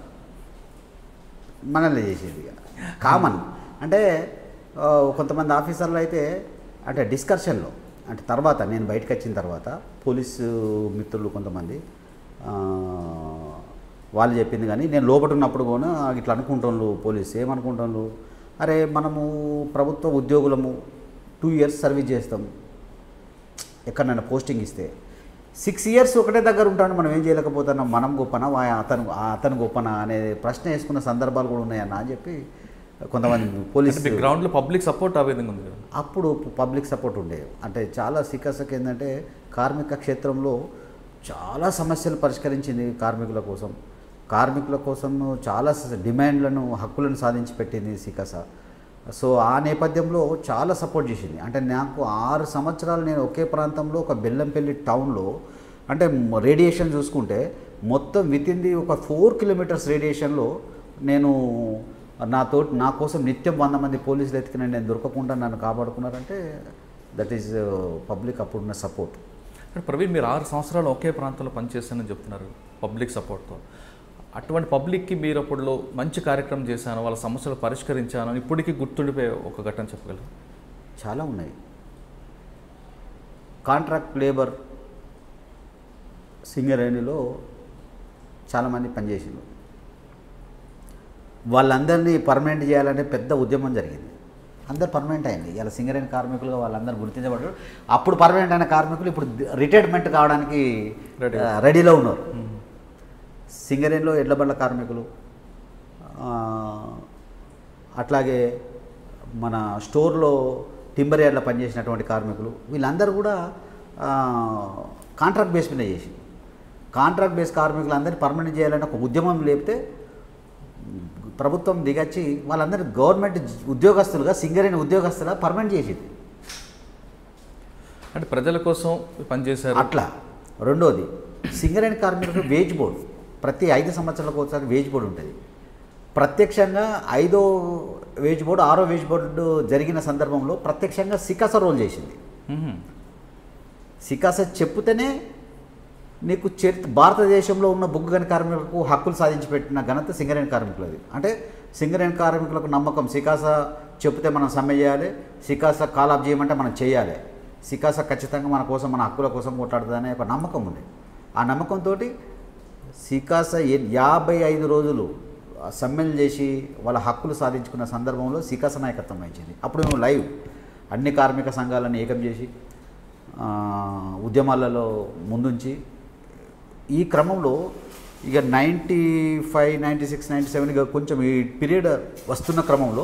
మనల్ని చేసేది ఇక కామన్ అంటే ఆ, కొంతమంది ఆఫీసర్లు అయితే అంటే డిస్కషన్లో అంటే తర్వాత నేను బయటకు వచ్చిన తర్వాత పోలీసు మిత్రులు కొంతమంది ఆ, వాళ్ళు చెప్పింది కానీ నేను లోపల ఉన్నప్పుడు కూడా ఇట్లా అనుకుంటాను పోలీసు ఏమనుకుంటాను అరే మనము ప్రభుత్వ ఉద్యోగులము టూ ఇయర్స్ సర్వీస్ చేస్తాం ఎక్కడైనా పోస్టింగ్ ఇస్తే సిక్స్ ఇయర్స్ ఒకటే దగ్గర ఉంటాను మనం ఏం చేయలేకపోతున్నాం మనం గొప్పనా వా అతను ఆ అతను గొప్పనా అనే ప్రశ్న వేసుకున్న సందర్భాలు కూడా ఉన్నాయన్న అని చెప్పి కొంతమంది పోలీస్ అంటే గ్రౌండ్లో పబ్లిక్ సపోర్ట్ ఆ విధంగా ఉంది కదా అప్పుడు పబ్లిక్ సపోర్ట్ ఉండేది అంటే చాలా సికసక్ ఏంటంటే కార్మిక క్షేత్రంలో చాలా సమస్యలు పరిష్కరించింది కార్మికుల కోసం కార్మికుల కోసం చాలా స- డిమాండ్లను హక్కులను సాధించి పెట్టింది సికస సో ఆ నేపథ్యంలో చాలా సపోర్ట్ చేసింది అంటే నాకు ఆరు సంవత్సరాలు నేను ఒకే ప్రాంతంలో ఒక బెల్లంపల్లి టౌన్లో అంటే రేడియేషన్ చూసుకుంటే మొత్తం విత్ ఇన్ ది ఒక ఫోర్ కిలోమీటర్స్ రేడియేషన్లో నేను నాతో నా కోసం నిత్యం వంద మంది పోలీసులు ఎత్తుకుని నేను దొరకకుండా నన్ను కాపాడుకున్నారంటే దట్ ఈజ్ పబ్లిక్ అప్పుడున్న సపోర్ట్ అంటే ప్రవీణ్ మీరు ఆరు సంవత్సరాలు ఒకే ప్రాంతంలో పనిచేస్తానని చెప్తున్నారు పబ్లిక్ సపోర్ట్తో అటువంటి పబ్లిక్కి మీరు అప్పుడులో మంచి కార్యక్రమం చేశాను వాళ్ళ సమస్యలు పరిష్కరించాను అని ఇప్పటికీ గుర్తుండిపోయే ఒక ఘటన చెప్పగలరు చాలా ఉన్నాయి కాంట్రాక్ట్ లేబర్ సింగరేణిలో చాలామంది పనిచేసిండ్రు వాళ్ళందరినీ పర్మనెంట్ చేయాలంటే పెద్ద ఉద్యమం జరిగింది అందరు పర్మనెంట్ అయింది ఇలా సింగరేణి కార్మికులుగా వాళ్ళందరూ గుర్తించబడ్డారు అప్పుడు పర్మనెంట్ అయిన కార్మికులు ఇప్పుడు రిటైర్మెంట్ కావడానికి Ready. ఆ, రెడీలో ఉన్నారు సింగరేణిలో ఎడ్లబండ్ల కార్మికులు ఆ, అట్లాగే మన స్టోర్లో టింబర్ యార్డ్లో పనిచేసినటువంటి కార్మికులు వీళ్ళందరూ కూడా ఆ, కాంట్రాక్ట్ బేస్ మీద చేసి కాంట్రాక్ట్ బేస్ కార్మికులందరినీ పర్మనెంట్ చేయాలని ఒక ఉద్యమం లేపితే ప్రభుత్వం దిగచ్చి వాళ్ళందరూ గవర్నమెంట్ ఉద్యోగస్తులుగా సింగరేణి ఉద్యోగస్తులుగా పర్మనెంట్ చేసింది అంటే ప్రజల కోసం పనిచేశారు అట్లా రెండోది సింగరేణి కార్మికులకు వేజ్ బోర్డు ప్రతి ఐదు సంవత్సరాలకు ఒకసారి వేజ్ బోర్డు ఉంటుంది ప్రత్యక్షంగా ఐదో వేజ్ బోర్డు ఆరో వేజ్ బోర్డు జరిగిన సందర్భంలో ప్రత్యక్షంగా సికాస రోల్ చేసింది మ్మ్. సికాస చెప్తేనే నీకు చరిత్ర భారతదేశంలో ఉన్న బొగ్గు గని కార్మికులకు హక్కులు సాధించి పెట్టిన ఘనత సింగరేణి కార్మికులది అంటే సింగరేణి కార్మికులకు నమ్మకం సికాస చెప్తే మనం సమ్మె చేయాలి సికాస కాల్ ఆఫ్ చేయమంటే మనం చేయాలి సికాస ఖచ్చితంగా మన కోసం మన హక్కుల కోసం కొట్లాడుతుందనే ఒక నమ్మకం ఉంది ఆ నమ్మకంతో సికాస ఎ- యాభై ఐదు రోజులు ఆ సమ్మెలు చేసి వాళ్ళ హక్కులు సాధించుకున్న సందర్భంలో సికాస నాయకత్వం వహించింది అప్పుడు మేము లైవ్ అన్ని కార్మిక సంఘాలను ఏకం చేసి ఆ, ఉద్యమాలలో ముందుంచి ఈ క్రమంలో ఇక ninety five ninety six ninety seven ఇక కొంచెం ఈ పీరియడ్ వస్తున్న క్రమంలో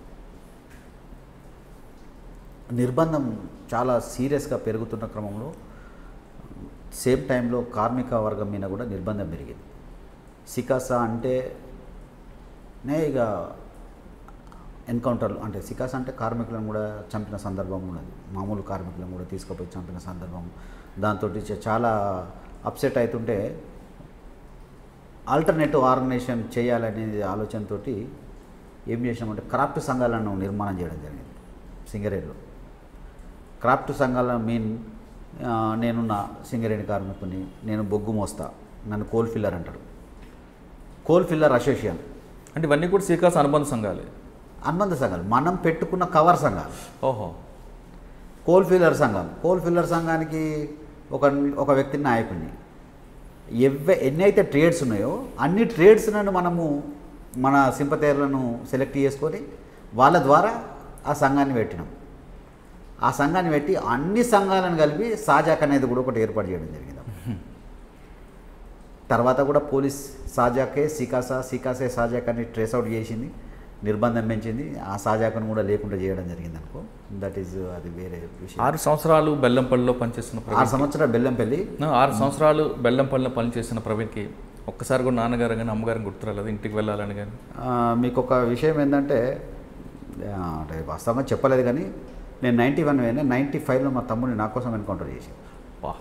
నిర్బంధం చాలా సీరియస్గా పెరుగుతున్న క్రమంలో సేమ్ టైంలో కార్మిక వర్గం మీద కూడా నిర్బంధం పెరిగింది సికాసా అంటే నే ఇక ఎన్కౌంటర్లు అంటే సికాసా అంటే కార్మికులను కూడా చంపిన సందర్భం ఉన్నది మామూలు కార్మికులను కూడా తీసుకుపోయి చంపిన సందర్భం దాంతో చాలా అప్సెట్ అవుతుంటే ఆల్టర్నేటివ్ ఆర్గనైజేషన్ చేయాలనే ఆలోచనతోటి ఏం చేసినామంటే క్రాఫ్ట్ సంఘాలను నిర్మాణం చేయడం జరిగింది సింగరేణిలో క్రాఫ్ట్ సంఘాల మీన్ ఆ, నేనున్న సింగరేణి కార్మికుని నేను బొగ్గు మోస్తా నన్ను కోల్ ఫిల్లర్ అంటాడు కోల్ ఫిల్లర్ అసోసియేషన్ అంటే ఇవన్నీ కూడా సీకాస్ అనుబంధ సంఘాలే అనుబంధ సంఘాలు మనం పెట్టుకున్న కవర్ సంఘాలు ఓహో కోల్ ఫిల్లర్ సంఘం కోల్ ఫిల్లర్ సంఘానికి ఒక ఒక వ్యక్తిని నాయకుడిని ఎవ్వ ఎన్ని అయితే ట్రేడ్స్ ఉన్నాయో అన్ని ట్రేడ్స్లను మనము మన సింపతేర్లను సెలెక్ట్ చేసుకొని వాళ్ళ ద్వారా ఆ సంఘాన్ని పెట్టినాం ఆ సంఘాన్ని పెట్టి అన్ని సంఘాలను కలిపి సాజాక్ అనేది కూడా ఒకటి ఏర్పాటు చేయడం జరిగింది తర్వాత కూడా పోలీస్ సాజాకే సికాసా సికాసే సాజాక్ అని ట్రేస్ అవుట్ చేసింది నిర్బంధం పెంచింది ఆ సాజాకను కూడా లేకుండా చేయడం జరిగింది అనుకో దట్ ఈజ్ అది వేరే విషయం ఆరు సంవత్సరాలు బెల్లంపల్లిలో పనిచేసిన ఆరు ప్రవీణ్ సంవత్సరాలు బెల్లంపల్లి ఆరు సంవత్సరాలు బెల్లంపల్లిలో పనిచేసిన ప్రవీణ్కి ఒక్కసారి కూడా నాన్నగారు కానీ అమ్మగారిని గుర్తురాలేదు ఇంటికి వెళ్ళాలని కానీ ఆ, మీకు ఒక విషయం ఏంటంటే ఆ, అంటే వాస్తవంగా చెప్పలేదు కానీ నేను నైంటీ వన్ పోయినా నైంటీ ఫైవ్లో మా తమ్ముడిని నా కోసం ఎన్కౌంటర్ చేశాను వా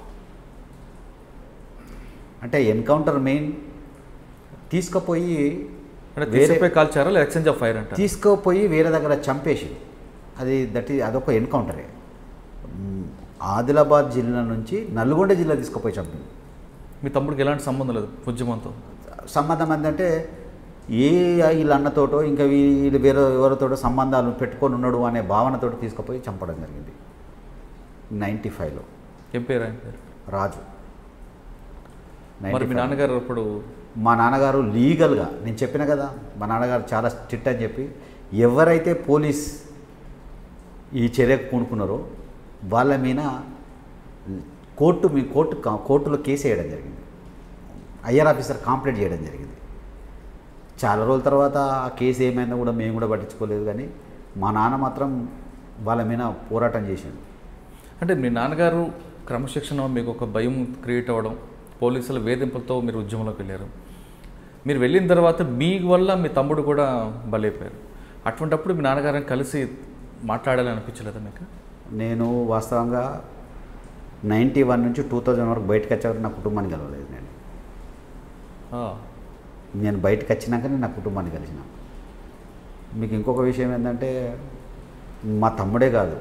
అంటే ఎన్కౌంటర్ మెయిన్ తీసుకుపోయి అంటే వేరే తీసిపోయి కాల్చారా లేదా ఎక్స్చేంజ్ ఆఫ్ ఫైర్ అంట తీసుకుపోయి వేరే దగ్గర చంపేసి అది దట్ ఈ అదొక ఎన్కౌంటరే మ్, ఆదిలాబాద్ జిల్లా నుంచి నల్గొండ జిల్లా తీసుకుపోయి చంపింది మీ తమ్ముడికి ఎలాంటి సంబంధం లేదు ఉద్యమంతో సంబంధం ఏంటంటే ఏ వీళ్ళ అన్నతోటో ఇంకా వీళ్ళు వేరే ఎవరితోటో సంబంధాలు పెట్టుకొని ఉన్నాడు అనే భావనతోటి తీసుకుపోయి చంపడం జరిగింది నైంటీ ఫైవ్లో ఏం పేరు ఆయన పేరు రాజు మరి 95. మీ నాన్నగారు అప్పుడు మా నాన్నగారు లీగల్గా నేను చెప్పిన కదా మా నాన్నగారు చాలా స్ట్రిక్ట్ అని చెప్పి ఎవరైతే పోలీస్ ఈ చర్యకు కూనుకున్నారో వాళ్ళ మీద కోర్టు మీ కోర్టు కోర్టులో కేసు వేయడం జరిగింది ఐఆర్ ఆఫీసర్ కాంప్లైంట్ చేయడం జరిగింది చాలా రోజుల తర్వాత ఆ కేసు ఏమైందో కూడా మేము కూడా పట్టించుకోలేదు కానీ మా నాన్న మాత్రం వాళ్ళ మీద పోరాటం చేసిండు అంటే మీ నాన్నగారు క్రమశిక్షణ మీకు ఒక భయం క్రియేట్ అవ్వడం పోలీసుల వేధింపులతో మీరు ఉద్యమంలోకి వెళ్ళారు మీరు వెళ్ళిన తర్వాత మీ వల్ల మీ తమ్ముడు కూడా బలైపోయారు అటువంటప్పుడు మీ నాన్నగారిని కలిసి మాట్లాడాలని అనిపించలేదా మీకు నేను వాస్తవంగా నైంటీ వన్ నుంచి టూ థౌజండ్ వరకు బయటకు వచ్చాక నా కుటుంబాన్ని కలవలేదు నేను ఆ, నేను బయటకు వచ్చినాకనే నా కుటుంబాన్ని కలిసిన మీకు ఇంకొక విషయం ఏంటంటే మా తమ్ముడే కాదు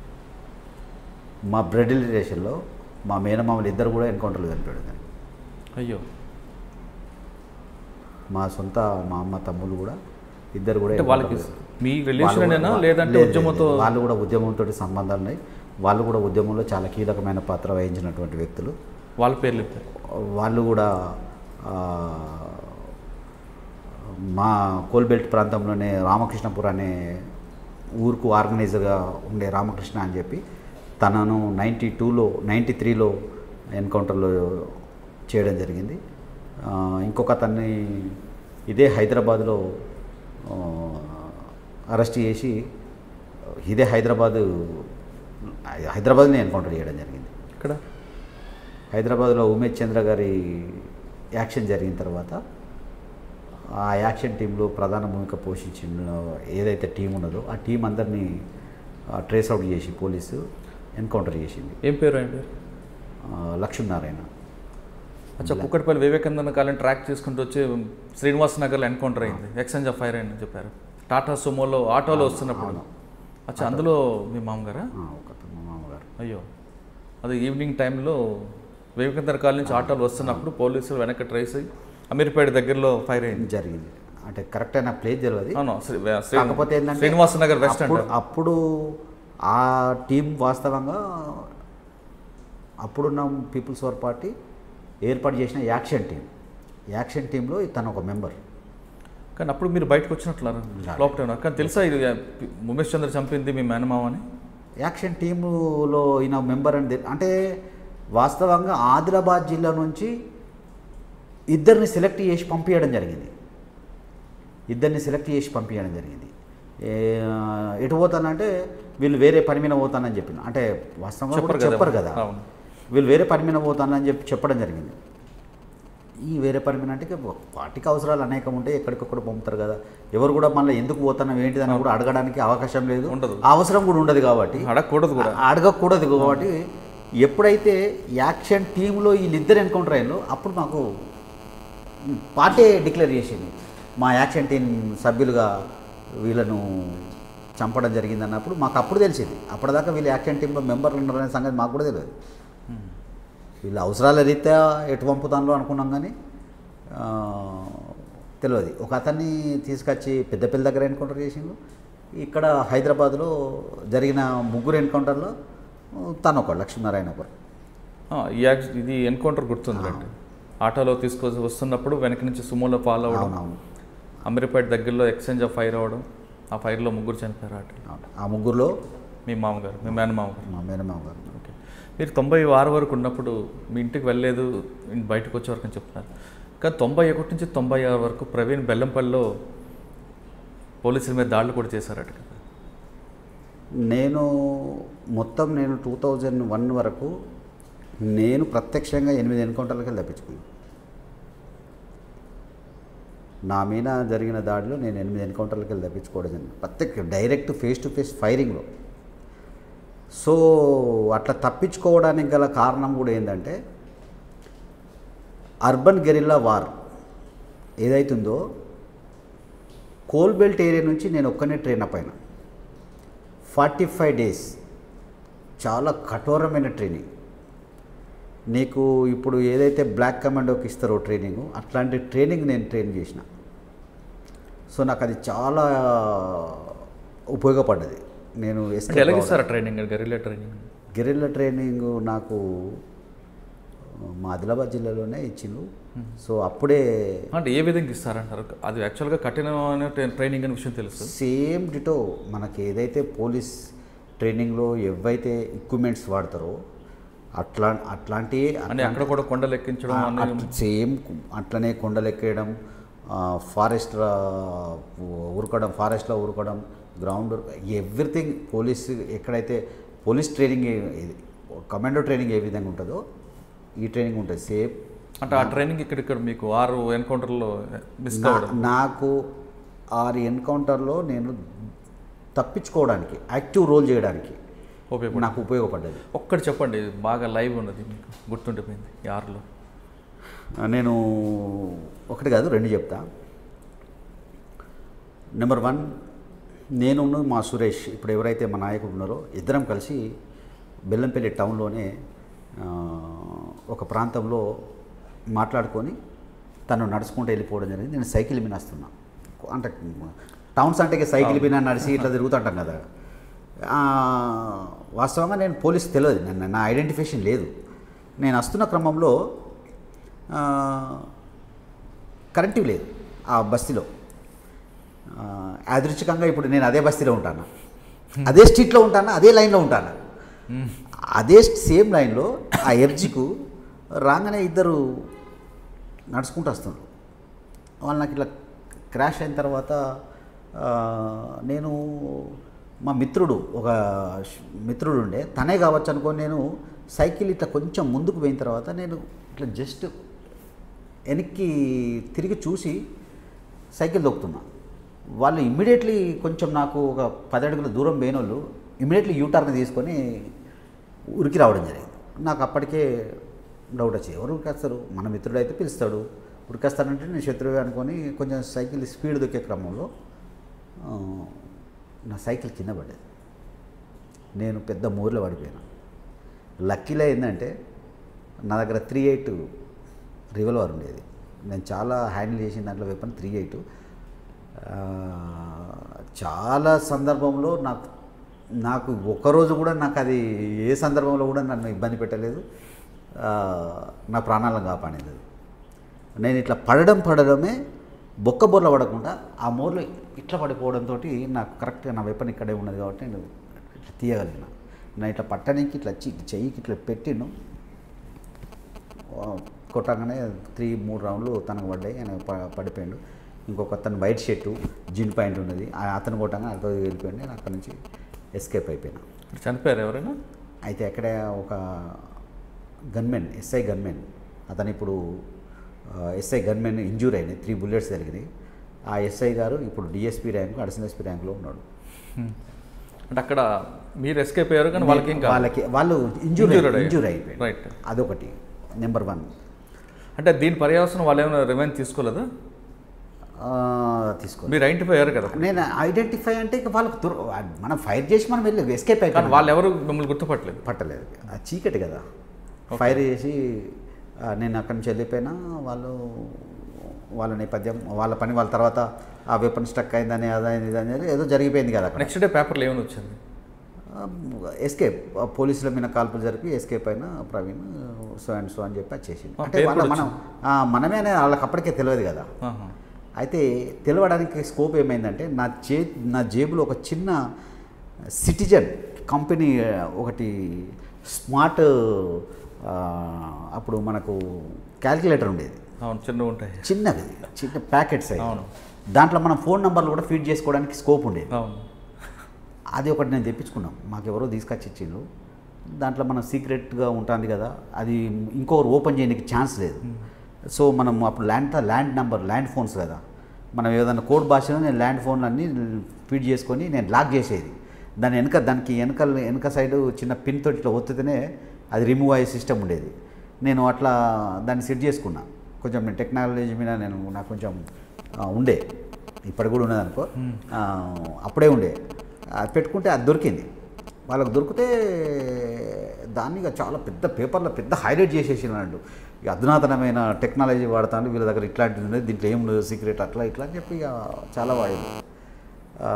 మా బ్లడ్ రిలేషన్లో మా మేనమామలు ఇద్దరు కూడా ఎన్కౌంటర్లు చనిపోయాడు దాన్ని అయ్యో మా సొంత మా అమ్మ తమ్ముళ్ళు కూడా ఇద్దరు కూడా అంటే వాళ్ళకి encounter- మీ వాళ్ళు రిలేషనేనా కూడా- లేదంటే లేదు, లేదు, ఉద్యమంతో లేదు. వాళ్ళు కూడా ఉద్యమంతో సంబంధాలు ఉన్నాయి వాళ్ళు కూడా ఉద్యమంలో చాలా కీలకమైన పాత్ర వహించినటువంటి వ్యక్తులు వాళ్ళ పేర్లు చెప్పారు వాళ్ళు కూడా ఆ, మా కోల్బెల్ట్ ప్రాంతంలోనే రామకృష్ణపురం అనే ఊరుకు ఆర్గనైజర్గా ఉండే రామకృష్ణ అని చెప్పి తనను నైంటీ టూలో నైంటీ త్రీలో ఎన్కౌంటర్లో చేయడం జరిగింది ఆ, ఇంకొక అతన్ని ఇదే హైదరాబాద్లో ఆ, అరెస్ట్ చేసి ఇదే హైదరాబాదు హైదరాబాద్ని ఎన్కౌంటర్ చేయడం జరిగింది ఇక్కడ హైదరాబాద్లో ఉమేష్ చంద్ర గారి యాక్షన్ జరిగిన తర్వాత ఆ యాక్షన్ టీంలో ప్రధాన భూమిక పోషించిన ఏదైతే టీం ఉన్నదో ఆ టీం అందరినీ ట్రేస్ అవుట్ చేసి పోలీసు ఎన్కౌంటర్ చేసింది ఏం పేరు ఆయన పేరు ఆ, లక్ష్మీనారాయణ అచ్చా కుక్కటిపల్లి వివేకానంద కాలం ట్రాక్ చేసుకుంటూ వచ్చి శ్రీనివాస్ నగర్లో ఎన్కౌంటర్ అయింది ఎక్స్చేంజ్ ఆఫ్ ఫైర్ అని చెప్పారు టాటా సుమోలో ఆటోలో వస్తున్నప్పుడు అవును. అచ్చా అందులో మీ మామగారా ఆ, ఒక అతను మా మామగారు అయ్యో అది ఈవినింగ్ టైంలో వివేకానంద కాలనీ నుంచి ఆటోలు వస్తున్నప్పుడు పోలీసులు వెనక్కి ట్రేస్ అయ్యి అమీర్పేట దగ్గరలో ఫైర్ అయింది జరిగింది అంటే కరెక్ట్ అయిన ప్లేస్ తెలియదు అవును శ్రీ- శ్రీ- కాకపోతే ఏంటంటే శ్రీనివాస నగర్ వెస్ట్ అప్పుడు అంటారు అప్పుడు ఆ టీం వాస్తవంగా అప్పుడున్న పీపుల్స్ వార్ పార్టీ ఏర్పాటు చేసిన యాక్షన్ టీం యాక్షన్ టీంలో తను ఒక మెంబర్ కానీ అప్పుడు మీరు బయటకు వచ్చినట్లున్నారు లోపల ఉన్నారు కానీ తెలుసా ఇది ఉమేష్ చంద్ర చంపింది మీ మేనమామ అని యాక్షన్ టీంలో ఈయన మెంబర్ అని తెలి- అంటే వాస్తవంగా ఆదిలాబాద్ జిల్లా నుంచి ఇద్దరిని సెలెక్ట్ చేసి పంపించడం జరిగింది ఇద్దరిని సెలెక్ట్ చేసి పంపించడం జరిగింది ఏ- ఎటు పోతానంటే వీళ్ళు వేరే పని మీద పోతానని చెప్పిన అంటే వాస్తవంగా కూడా చెప్పరు కదా. చెప్పరు కదా అవును. వీళ్ళు వేరే పని మీద పోతానని చెప్పి చెప్పడం జరిగింది ఈ వేరే పని మీద అంటే ఇక వాటికి అవసరాలు అనేకం ఉంటాయి ఎక్కడికక్కడ పంపుతారు కదా ఎవరు కూడా మళ్ళీ ఎందుకు పోతున్నాం ఏంటిదని కూడా అడగడానికి అవకాశం లేదు ఉండదు. ఆ అవసరం కూడా ఉండదు కాబట్టి అడగకూడదు కూడా ఆ- అడగకూడదు కాబట్టి ఎప్పుడైతే యాక్షన్ టీంలో వీళ్ళిద్దరు ఎన్కౌంటర్ అయ్యారో అప్పుడు మాకు పార్టీ డిక్లేర్ చేసింది మా యాక్షన్ టీం సభ్యులుగా వీళ్ళను చంపడం జరిగింది అన్నప్పుడు మాకు అప్పుడు తెలిసింది అప్పటిదాకా వీళ్ళు యాక్షన్ టీంలో మెంబర్లు ఉన్నారనే సంగతి మాకు కూడా తెలియదు వీళ్ళ అవసరాల రీత్యా ఎటు పంపుతాను అనుకున్నాం కానీ ఆ, తెలియదు ఒక అతన్ని తీసుకొచ్చి పెద్దపల్లి దగ్గర ఎన్కౌంటర్ చేసిండు ఇక్కడ హైదరాబాద్లో జరిగిన ముగ్గురు ఎన్కౌంటర్లో తను ఒకడు లక్ష్మీనారాయణ ఒకడు ఆ, ఈ యాక్స్ ఇది ఎన్కౌంటర్ గుర్తుంది రండి ఆటోలో తీసుకొని వస్తున్నప్పుడు వెనక నుంచి సుమోలో ఫాలో అవ్వడం అవునవును అమీర్పేట దగ్గరలో ఎక్స్చేంజ్ ఆఫ్ ఫైర్ అవ్వడం ఆ ఫైర్లో ముగ్గురు చనిపోయారు ఆటో అవును. ఆ ముగ్గురులో మీ మామగారు మీ మేనమామ గారు మా మేనమామ గారు ఓకే మీరు తొంభై ఆరు వరకు ఉన్నప్పుడు మీ ఇంటికి వెళ్ళలేదు ఇంటి బయటకు వచ్చే వరకు అని చెప్తున్నారు కానీ తొంభై ఒకటి నుంచి తొంభై ఆరు వరకు ప్రవీణ్ బెల్లంపల్లిలో పోలీసుల మీద దాడులు కూడా చేశారట కదా నేను మొత్తం నేను టూ థౌజండ్ వన్ వరకు నేను ప్రత్యక్షంగా ఎనిమిది ఎన్కౌంటర్లకి తప్పించుకున్నాను నా మీద జరిగిన దాడిలో నేను ఎనిమిది ఎన్కౌంటర్లకి వెళ్ళి తప్పించుకోవడం జరిగింది ప్రత్యేక డైరెక్ట్ ఫేస్ టు ఫేస్ ఫైరింగ్లో సో అట్లా తప్పించుకోవడానికి గల కారణం కూడా ఏంటంటే అర్బన్ గెరిల్లా వార్ ఏదైతుందో కోల్బెల్ట్ ఏరియా నుంచి నేను ఒక్కనే ట్రైన్ అప్ అయినా ఫార్టీ ఫైవ్ డేస్ చాలా కఠోరమైన ట్రైనింగ్ నీకు ఇప్పుడు ఏదైతే బ్లాక్ కమాండోకి ఇస్తారో ట్రైనింగ్ అట్లాంటి ట్రైనింగ్ నేను ట్రైన్ చేసిన సో నాకు అది చాలా ఉపయోగపడ్డది నేను అంటే escape ఎలాగ అవ్వడం. ఇస్తారా training guerrilla training guerrilla training నాకు మా ఆదిలాబాద్ జిల్లాలోనే ఇచ్చిండు సో అప్పుడే అంటే ఏ విధంగా ఇస్తారంటారు అది యాక్చువల్గా కఠినమైన ట్రై- ట్రైనింగ్ అనే విషయం తెలుసు సేమ్ డిటో మనకి ఏదైతే పోలీస్ ట్రైనింగ్లో ఏవైతే ఎక్విప్మెంట్స్ వాడతారో అట్లా అట్లాంటి అని అక్కడ కూడా కొండలు ఎక్కించడం అనేది సేమ్ అట్లనే కొండలు ఎక్కేయడం ఫారెస్ట్ ఉరకడం ఫారెస్ట్లో ఉరకడం గ్రౌండ్ ఎవ్రీథింగ్ పోలీస్ ఎక్కడైతే పోలీస్ ట్రైనింగ్ కమాండో ట్రైనింగ్ ఏ విధంగా ఉంటుందో ఈ ట్రైనింగ్ ఉంటుంది సేమ్ అంటే ఆ ట్రైనింగ్ ఇక్కడ ఇక్కడ మీకు ఆరు ఎన్కౌంటర్లో మిస్ నా- కావడం నాకు ఆరు ఎన్కౌంటర్లో నేను తప్పించుకోవడానికి యాక్టివ్ రోల్ చేయడానికి ఉపయోగపడి నాకు ఉపయోగపడ్డది ఒక్కటి చెప్పండి బాగా లైవ్ ఉన్నది మీకు గుర్తుండిపోయింది ఈ ఆరులో నేను ఒకటి కాదు రెండు చెప్తా నెంబర్ వన్ నేను మా సురేష్ ఇప్పుడు ఎవరైతే మా నాయకుడు ఉన్నారో ఇద్దరం కలిసి బెల్లంపల్లి టౌన్లోనే ఆ, ఒక ప్రాంతంలో మాట్లాడుకొని తను నడుచుకుంటూ వెళ్ళిపోవడం జరిగింది నేను సైకిల్ మీద వస్తున్నా అంటే టౌన్స్ అంటే ఇక సైకిల్ మీద నడిచి ఇట్లా తిరుగుతుంటాం కదా ఆ, వాస్తవంగా నేను పోలీస్ తెలియదు నన్ను నా ఐడెంటిఫికేషన్ లేదు నేను వస్తున్న క్రమంలో ఆ, కరెంటు లేదు ఆ బస్తీలో ఆ, యాదృచ్ఛికంగా ఇప్పుడు నేను అదే బస్తీలో ఉంటాను అదే స్ట్రీట్లో ఉంటాను అదే లైన్లో ఉంటాను అదే సేమ్ లైన్లో ఆ ఎర్జికు రాగానే ఇద్దరు నడుచుకుంటూ వస్తున్నారు వాళ్ళు నాకు ఇట్లా క్రాష్ అయిన తర్వాత ఆ, నేను మా మిత్రుడు ఒక ష్- మిత్రుడు ఉండే తనే కావచ్చు అనుకొని నేను సైకిల్ ఇట్లా కొంచెం ముందుకు పోయిన తర్వాత నేను ఇట్లా జస్ట్ వెనక్కి తిరిగి చూసి సైకిల్ దొక్కుతున్నా వాళ్ళు ఇమ్మీడియట్లీ కొంచెం నాకు ఒక పది అడుగుల దూరం పోయిన వాళ్ళు ఇమ్మీడియట్లీ యూటర్న్ తీసుకొని ఉరికి రావడం జరిగింది నాకు అప్పటికే డౌట్ వచ్చి ఎవరు ఉరికేస్తారు మన మిత్రుడు అయితే పిలుస్తాడు ఉరికేస్తానంటే నేను శత్రువే అనుకొని కొంచెం సైకిల్ స్పీడ్ దొక్కే క్రమంలో ఆ, నా సైకిల్ కింద పడ్డది నేను పెద్ద మూరలో పడిపోయాను లక్కీలో ఏంటంటే నా దగ్గర త్రీ ఎయిట్ రివల్వర్ ఉండేది నేను చాలా హ్యాండిల్ చేసిన దాంట్లో వెపన్ త్రీ ఎయిట్ చాలా సందర్భంలో నాకు నాకు ఒక్కరోజు కూడా నాకు అది ఏ సందర్భంలో కూడా నన్ను ఇబ్బంది పెట్టలేదు ఆ, నా ప్రాణాలను కాపాడింది అది నేను ఇట్లా పడడం పడడమే బొక్క బొర్ల పడకుండా ఆ మోర్లో ఇట్లా పడిపోవడంతో నాకు కరెక్ట్గా నా వెపన్ ఇక్కడే ఉన్నది కాబట్టి నేను ఇట్లా తీయగలిగిన నేను ఇట్లా పట్టడానికి ఇట్లా వచ్చి చెయ్యికి ఇట్లా పెట్టిను ఆ, కొట్టగానే త్రీ మూడు రౌండ్లు తనకు పడ్డాయి ఆయన ప- పడిపోయాడు ఇంకొక అతను వైట్ షర్టు జిన్ ప్యాంట్ ఉన్నది ఆ- అతను కొట్టగానే అతను వెళ్ళిపోయాడు నేను అక్కడ నుంచి ఎస్కేప్ అయిపోయినా చనిపోయారు ఎవరైనా అయితే అక్కడే ఒక గన్మెన్ ఎస్ఐ గన్మెన్ అతను ఇప్పుడు ఎస్ఐ గన్మెన్ ఇంజూర్ అయినాయి త్రీ బుల్లెట్స్ జరిగినాయి ఆ ఎస్ఐ గారు ఇప్పుడు డిఎస్పీ ర్యాంకు అడిషనల్ ఎస్పీ ర్యాంకులో ఉన్నాడు అంటే అక్కడ మీరు ఎస్కేప్ అయ్యారు కానీ వాళ్ళకి ఏం కాదు వాళ్ళకి వాళ్ళు ఇంజూర్ Injured అయ్యారు. ఇంజూర్ అయిపోయారు Right. అదొకటి నెంబర్ వన్ అంటే దీని పర్యవసనం వాళ్ళు ఏమైనా రిమైన్ తీసుకోలేదా ఆ, తీసుకో మీరు ఐడెంటిఫై అయ్యారు కదా నేను ఐడెంటిఫై అంటే ఇక వాళ్ళకి దుర్ మనం ఫైర్ చేసి మనం వెళ్ళి ఎస్కేప్ కానీ అయిపోయి వాళ్ళు ఎవరు మిమ్మల్ని గుర్తుపట్టలేదు పట్టలేదు ఆ చీకటి కదా ఫైర్ చేసి ఆ, నేను అక్కడి నుంచి వెళ్ళిపోయినా వాళ్ళు వాళ్ళ నేపథ్యం వాళ్ళ పని వాళ్ళ తర్వాత ఆ వెపన్ స్టక్ అయిందని అదైంది ఇదని అని ఏదో జరిగిపోయింది కదా అక్కడ నెక్స్ట్ డే పేపర్లో ఏమైనా వచ్చింది ఎస్కేప్ పోలీసుల మీద కాల్పులు జరిపి ఎస్కేప్ అయిన ప్రవీణ్ సో అండ్ సో అని చెప్పి వచ్చేసింది ఆ, అంటే పేరు వాళ్ళ కూడా మనం ఆ, మనమే అనే వాళ్ళకి అప్పటికే తెలియదు కదా ఆహా. అయితే తెలవడానికి స్కోప్ ఏమైందంటే నా జే నా జేబులో ఒక చిన్న సిటిజన్ కంపెనీ ఒకటి స్మార్ట్ ఆ, అప్పుడు మనకు క్యాల్కులేటర్ ఉండేది అవును చిన్నగా ఉంటాయి చిన్నది చిన్న ప్యాకెట్స్ అవును. దాంట్లో మనం ఫోన్ నంబర్లు కూడా ఫీడ్ చేసుకోవడానికి స్కోప్ ఉండేది అవును అది ఒకటి నేను తెప్పించుకున్నాం మాకు ఎవరో తీసుకొచ్చి ఇచ్చిండ్రు దాంట్లో మనం సీక్రెట్గా ఉంటుంది కదా అది ఇంకొకరు ఓపెన్ చేయడానికి ఛాన్స్ లేదు సో మనం అప్పుడు land land number land phones కదా మనం ఏదైనా కోడ్ భాషలో నేను ల్యాండ్ ఫోన్ అన్నీ ఫీడ్ చేసుకొని నేను లాక్ చేసేది దాని వెనక దానికి వెనక వెనక సైడ్ చిన్న పిన్ తోటి ఇట్లా ఒత్తితేనే అది రిమూవ్ అయ్యే సిస్టమ్ ఉండేది నేను అట్లా దాన్ని సెట్ చేసుకున్నా కొంచెం నేను టెక్నాలజీ మీద నేను నాకు కొంచెం ఆ, ఉండే ఇప్పటికి కూడా ఉన్నది అనుకో ఆ, అప్పుడే ఉండే అది పెట్టుకుంటే అది దొరికింది వాళ్ళకి దొరికితే దాన్ని ఇక చాలా పెద్ద పేపర్లో పెద్ద హైలైట్ చేసేసినాడు ఇక అధునాతనమైన టెక్నాలజీ వాడతాను వీళ్ళ దగ్గర ఇట్లాంటిది ఉన్నది దీంట్లో ఏం లేదు సీక్రెట్ అట్లా ఇట్లా అని చెప్పి ఇక చాలా వాడింది ఆ,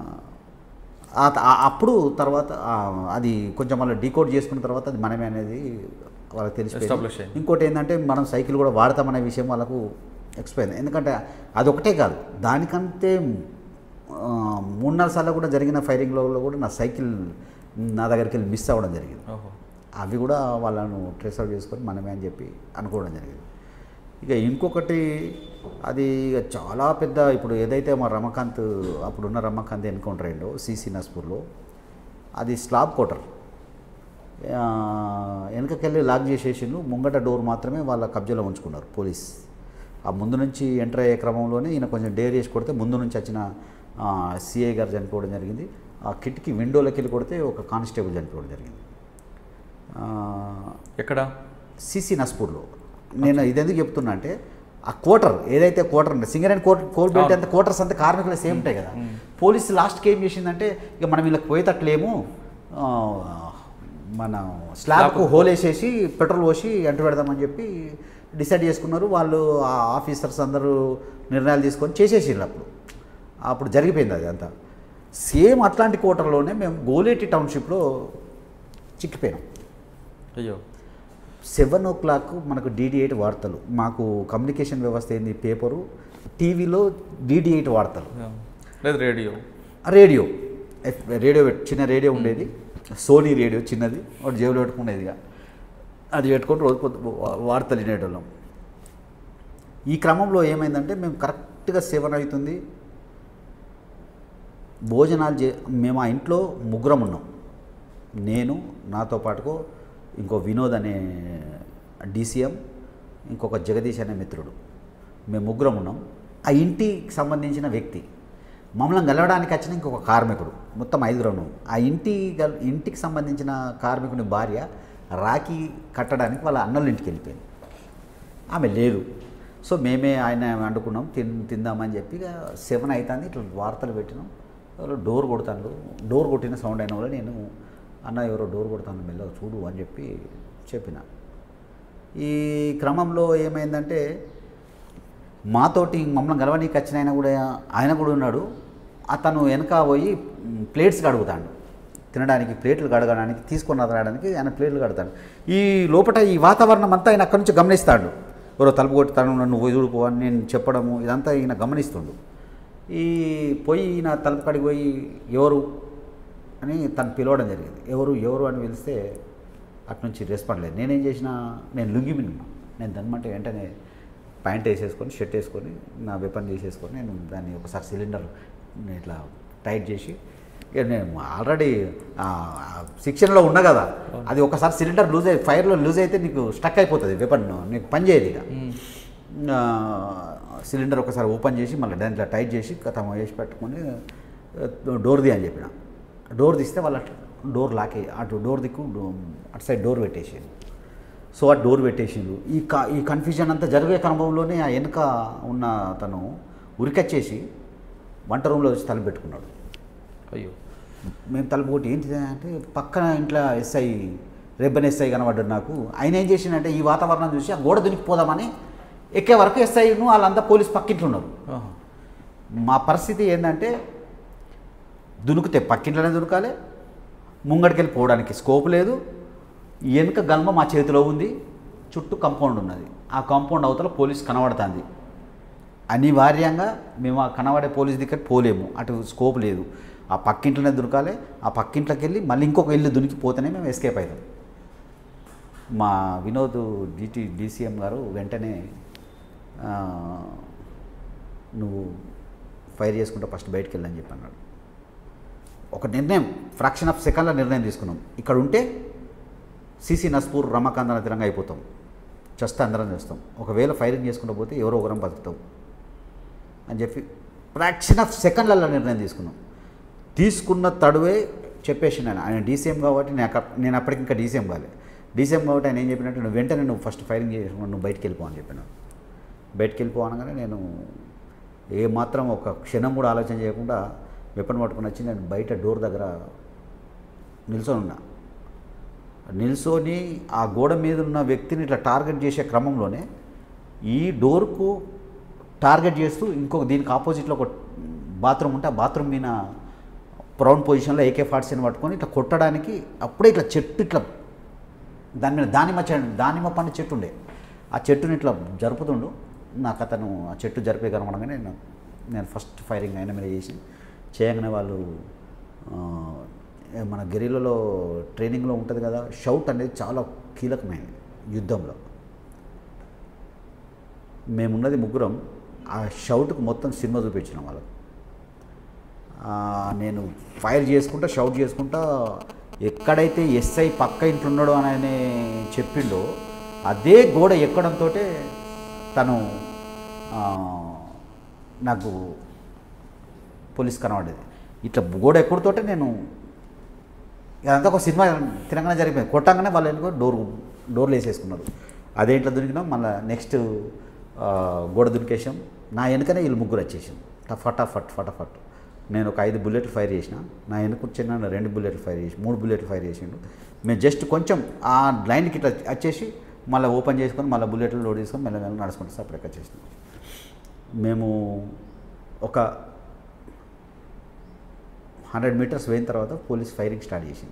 ఆ- ఆ- అప్పుడు తర్వాత ఆ, అది కొంచెం మళ్ళీ డీకోడ్ చేసుకున్న తర్వాత అది మనమే అనేది వాళ్ళకి Establish తెలిసిపోయింది అయింది. ఇంకోటి ఏంటంటే మనం సైకిల్ కూడా వాడతామనే విషయం వాళ్ళకు ఎక్స్ప్లెయిన్ ఎందుకంటే అదొకటే కాదు దానికంటే ఆ, మూడు నాలుగు సార్లు కూడా జరిగిన ఫైరింగ్లో కూడా నా సైకిల్ నా దగ్గరికి వెళ్ళి మిస్ అవ్వడం జరిగింది ఓహో అవి కూడా వాళ్ళను ట్రేస్ అవుట్ చేసుకొని మనమే అని చెప్పి అనుకోవడం జరిగింది ఇక ఇంకొకటి అది ఇక చాలా పెద్ద ఇప్పుడు ఏదైతే మా రమకాంత్ అప్పుడున్న రమకాంత్ ఎన్కౌంటర్ అయిందో సిసి నస్పూర్లో అది స్లాబ్ కోటర్ ఆ, వెనకకెళ్ళి లాక్ చేసేసిండు ముంగట డోర్ మాత్రమే వాళ్ళ కబ్జాలో ఉంచుకున్నారు పోలీస్ ఆ ముందు నుంచి ఎంటర్ అయ్యే క్రమంలోనే ఈయన కొంచెం డేర్ చేసి కొడితే ముందు నుంచి వచ్చిన సిఐ గారు చనిపోవడం జరిగింది ఆ కిటికీ విండోలోకి వెళ్ళి కొడితే ఒక కానిస్టేబుల్ చనిపోవడం జరిగింది ఆ, ఎక్కడ సిసి నస్పూర్లో నేను ఇది ఎందుకు చెప్తున్నా అంటే ఆ క్వార్టర్ ఏదైతే క్వార్టర్ ఉందో సింగరేణి కోట్ కోల్ బెల్ట్ అంత క్వార్టర్స్ అంతా కార్మికులు సేమ్ ఉంటాయి కదా పోలీసు లాస్ట్కి ఏం చేసిందంటే ఇక మనం వీళ్ళకి పోయేటట్లేము ఆ, మన స్లాబ్కు హోల్ వేసేసి పెట్రోల్ పోసి ఎంట పెడదామని చెప్పి డిసైడ్ చేసుకున్నారు వాళ్ళు ఆ ఆఫీసర్స్ అందరూ నిర్ణయాలు తీసుకొని చేసేసారు అప్పుడు అప్పుడు జరిగిపోయింది అది అంతా సేమ్ అట్లాంటి క్వార్టర్లోనే మేము గోలేటి టౌన్షిప్లో చిక్కిపోయినాం అయ్యో సెవెన్ ఓ క్లాక్ మనకు డీడీ ఎయిట్ వార్తలు మాకు కమ్యూనికేషన్ వ్యవస్థ ఏంది పేపరు టీవీలో డీడీ ఎయిట్ వార్తలు లేదు రేడియో రేడియో ఎఫ్- రేడియో పెట్- చిన్న రేడియో ఉండేది సోనీ రేడియో చిన్నది ఒకటి జేబులో పెట్టుకునేది ఇక అది పెట్టుకొని రోజు పొద్దు వా- వార్తలు వినేటోళ్ళం ఈ క్రమంలో ఏమైందంటే మేము కరెక్ట్గా సెవెన్ అవుతుంది భోజనాలు చే మేము ఆ ఇంట్లో ముగ్గురం ఉన్నాం నేను నాతో పాటుకో ఇంకో వినోద్ అనే డీసీఎం ఇంకొక జగదీష్ అనే మిత్రుడు మేము ముగ్గురం ఉన్నాం ఆ ఇంటికి సంబంధించిన వ్యక్తి మమ్మల్ని గెలవడానికి వచ్చిన ఇంకొక కార్మికుడు మొత్తం ఐదుగురం ఉన్నాం ఆ ఇంటి గల్- ఇంటికి సంబంధించిన కార్మికుని భార్య రాఖీ కట్టడానికి వాళ్ళ అన్నోళ్ళ ఇంటికి వెళ్ళిపోయింది ఆమె లేదు సో మేమే ఆయన వండుకున్నాం తిన్ తిందామని చెప్పి ఇక సెవెన్ అవుతుంది ఇట్లా వార్తలు పెట్టినాం ఎవరో డోర్ కొడతాను డోర్ కొట్టిన సౌండ్ అయిన వల్ల నేను అన్న ఎవరో డోర్ కొడతాను మెల్లగా చూడు అని చెప్పి చెప్పిన ఈ క్రమంలో ఏమైందంటే మాతోటి మమ్మల్ని గెలవనీకి వచ్చిన ఆయన కూడా ఆయన కూడా ఉన్నాడు అతను వెనక పోయి మ్, ప్లేట్స్ కడుగుతాడు తినడానికి ప్లేట్లు కడగడానికి తీసుకొని రావడానికి ఆయన ప్లేట్లు కడతాడు ఈ లోపల ఈ వాతావరణం అంతా ఆయన అక్కడి నుంచి గమనిస్తాడు ఎవరో తలుపు కొట్టుతాను నన్ను వదులుపో అని నేను చెప్పడము ఇదంతా ఈయన గమనిస్తుండు ఈ పోయి ఈయన తలుపు కాడికి పోయి ఎవరు అని తను పిలవడం జరిగింది ఎవరు ఎవరు అని పిలిస్తే అటు నుంచి రెస్పాండ్ లేదు నేనేం చేసిన నేను లుంగి మీద ఉన్నా నేను దన్మంటే వెంటనే ప్యాంట్ వేసేసుకొని షర్ట్ వేసుకొని నా వెపన్ తీసేసుకొని నేను దాన్ని ఒకసారి సిలిండర్ ఇట్లా టైట్ చేసి ఇక నేను ఆల్రెడీ శిక్షణలో ఉన్నా కదా అది ఒకసారి సిలిండర్ లూజ్ అయి ఫైర్లో లూజ్ అయితే నీకు స్టక్ అయిపోతుంది వెపన్ నీకు పని చేయదు ఇక ఆ, సిలిండర్ ఒకసారి ఓపెన్ చేసి మళ్ళీ దాంట్లో టైట్ చేసి కథ వేసి పెట్టుకొని ఆ, డోర్ ది అని చెప్పిన డోర్ తీస్తే వాళ్ళ డోర్ లాకే అటు డోర్ దిక్కు డో- అటు సైడ్ డోర్ పెట్టేసి సో ఆ డోర్ పెట్టేసిండు ఈ కా ఈ కన్ఫ్యూజన్ అంతా జరిగే క్రమంలోనే ఆ వెనుక ఉన్న అతను ఉరికొచ్చేసి వంట రూమ్లో వచ్చి తలుపు పెట్టుకున్నాడు అయ్యో మేము తలుపు కొట్టి ఏంటిది అంటే పక్కన ఇంట్లో ఎస్ఐ రెబ్బన్ ఎస్ఐ కనబడ్డాడు నాకు ఆయన ఏం చేసిండంటే ఈ వాతావరణం చూసి ఆ గోడ దునికిపోదామని ఎక్కే వరకు ఎస్ఐను వాళ్ళంతా పోలీస్ పక్కింట్లో ఉన్నారు ఆహా. మా పరిస్థితి ఏంటంటే దునుకుతే పక్కింట్లోనే దునకాలి ముంగడికెళ్ళి పోవడానికి స్కోప్ లేదు వెనుక గల్మ మా చేతిలో ఉంది చుట్టూ కంపౌండ్ ఉన్నది ఆ కాంపౌండ్ అవతల పోలీస్ కనబడుతుంది అనివార్యంగా మేము ఆ కనబడే పోలీస్ దగ్గర పోలేము అటు స్కోప్ లేదు ఆ పక్కింట్లోనే దునకాలి ఆ పక్కింట్లోకి వెళ్ళి మళ్ళీ ఇంకొక ఇల్లు దునికిపోతేనే మేము ఎస్కేప్ అవుతాం మా వినోద్ డిటి డీసీఎం గారు వెంటనే ఆ, నువ్వు ఫైర్ చేసుకుంటా ఫస్ట్ బయటికి వెళ్ళని చెప్పి అన్నాడు ఒక నిర్ణయం ఫ్రాక్షన్ ఆఫ్ సెకండ్లో నిర్ణయం తీసుకున్నాం ఇక్కడ ఉంటే సిసి నస్పూర్ రమాకాంతన తిరంగా అయిపోతాం చస్తే అందరం చేస్తాం ఒకవేళ ఫైరింగ్ చేసుకుంటూ పోతే ఎవరో ఒకరం బతుకుతాం అని చెప్పి ఫ్రాక్షన్ ఆఫ్ సెకండ్లలో నిర్ణయం తీసుకున్నాం తీసుకున్న తడువే చెప్పేసి నేను ఆయన డీసీఎం కాబట్టి నేను అక్కడ నేను అప్పటికి ఇంకా డీసీఎం కాలే డీసీఎం కాబట్టి ఆయన ఏం చెప్పినట్టు నువ్వు వెంటనే నువ్వు ఫస్ట్ ఫైరింగ్ చేసి నువ్వు బయటికి వెళ్ళిపో అని చెప్పినాడు బయటికి వెళ్ళిపో అనగానే నేను ఏ మాత్రం ఒక క్షణం కూడా ఆలోచన చేయకుండా వెపన్ పట్టుకుని వచ్చి నేను బయట డోర్ దగ్గర నిల్చొని ఉన్నా నిల్చొని ఆ గోడ మీద ఉన్న వ్యక్తిని ఇట్లా టార్గెట్ చేసే క్రమంలోనే ఈ డోర్కు టార్గెట్ చేస్తూ ఇంకొక దీనికి ఆపోజిట్లో ఒక బాత్రూమ్ ఉంటే ఆ బాత్రూమ్ మీద ప్రౌన్ పొజిషన్లో ఏకే ఫార్టీసీని పట్టుకొని ఇట్లా కొట్టడానికి అప్పుడే ఇట్లా చెట్టు ఇట్లా దాని మీద దానిమ్మ చెట్టు దానిమ్మ పండు చెట్టు ఉండే ఆ చెట్టుని ఇట్లా జరుపుతుండు నాకు అతను ఆ చెట్టు జరిపే కనబడగానే నేను నేను ఫస్ట్ ఫైరింగ్ ఆయన మీద చేసి చేయగానే వాళ్ళు ఆ, ఏ మన గెరిలలో ట్రైనింగ్లో ఉంటుంది కదా షౌట్ అనేది చాలా కీలకమైనది యుద్ధంలో మేమున్నది ముగ్గురం ఆ షౌట్కి మొత్తం సినిమా చూపించినాం వాళ్ళకి ఆ, నేను ఫైర్ చేసుకుంటా షౌట్ చేసుకుంటా ఎక్కడైతే ఎస్ఐ పక్క ఇంట్లో ఉన్నాడో అని ఆయన చెప్పిండో అదే గోడ ఎక్కడంతో తను ఆ, నాకు పోలీస్ కనబడేది ఇట్లా గోడ ఎక్కడితోటే నేను ఇదంతా ఒక సినిమా తినగానే జరిగిపోయింది కొట్టంగానే వాళ్ళు ఎందుకో డోర్ డోర్లు వేసేసుకున్నారు అదే ఇంట్లో దొరికినాం మళ్ళీ నెక్స్ట్ గోడ దునికేసాం నా వెనుకనే వీళ్ళు ముగ్గురు వచ్చేసాం ఫటాఫట్ ఫటాఫట్ నేను ఒక ఐదు బుల్లెట్లు ఫైర్ చేసిన నా వెనుక చిన్న రెండు బుల్లెట్లు ఫైర్ చేసి మూడు బుల్లెట్లు ఫైర్ చేసిండు మేము జస్ట్ కొంచెం ఆ లైన్కి ఇట్లా వచ్చేసి మళ్ళీ ఓపెన్ చేసుకొని మళ్ళీ బుల్లెట్లు లోడ్ చేసుకొని మెల్ల మెల్ల నడుచుకుంటూ సపరేట్ వచ్చేసినాం మేము ఒక హండ్రెడ్ మీటర్స్ పోయిన తర్వాత పోలీస్ ఫైరింగ్ స్టార్ట్ చేసింది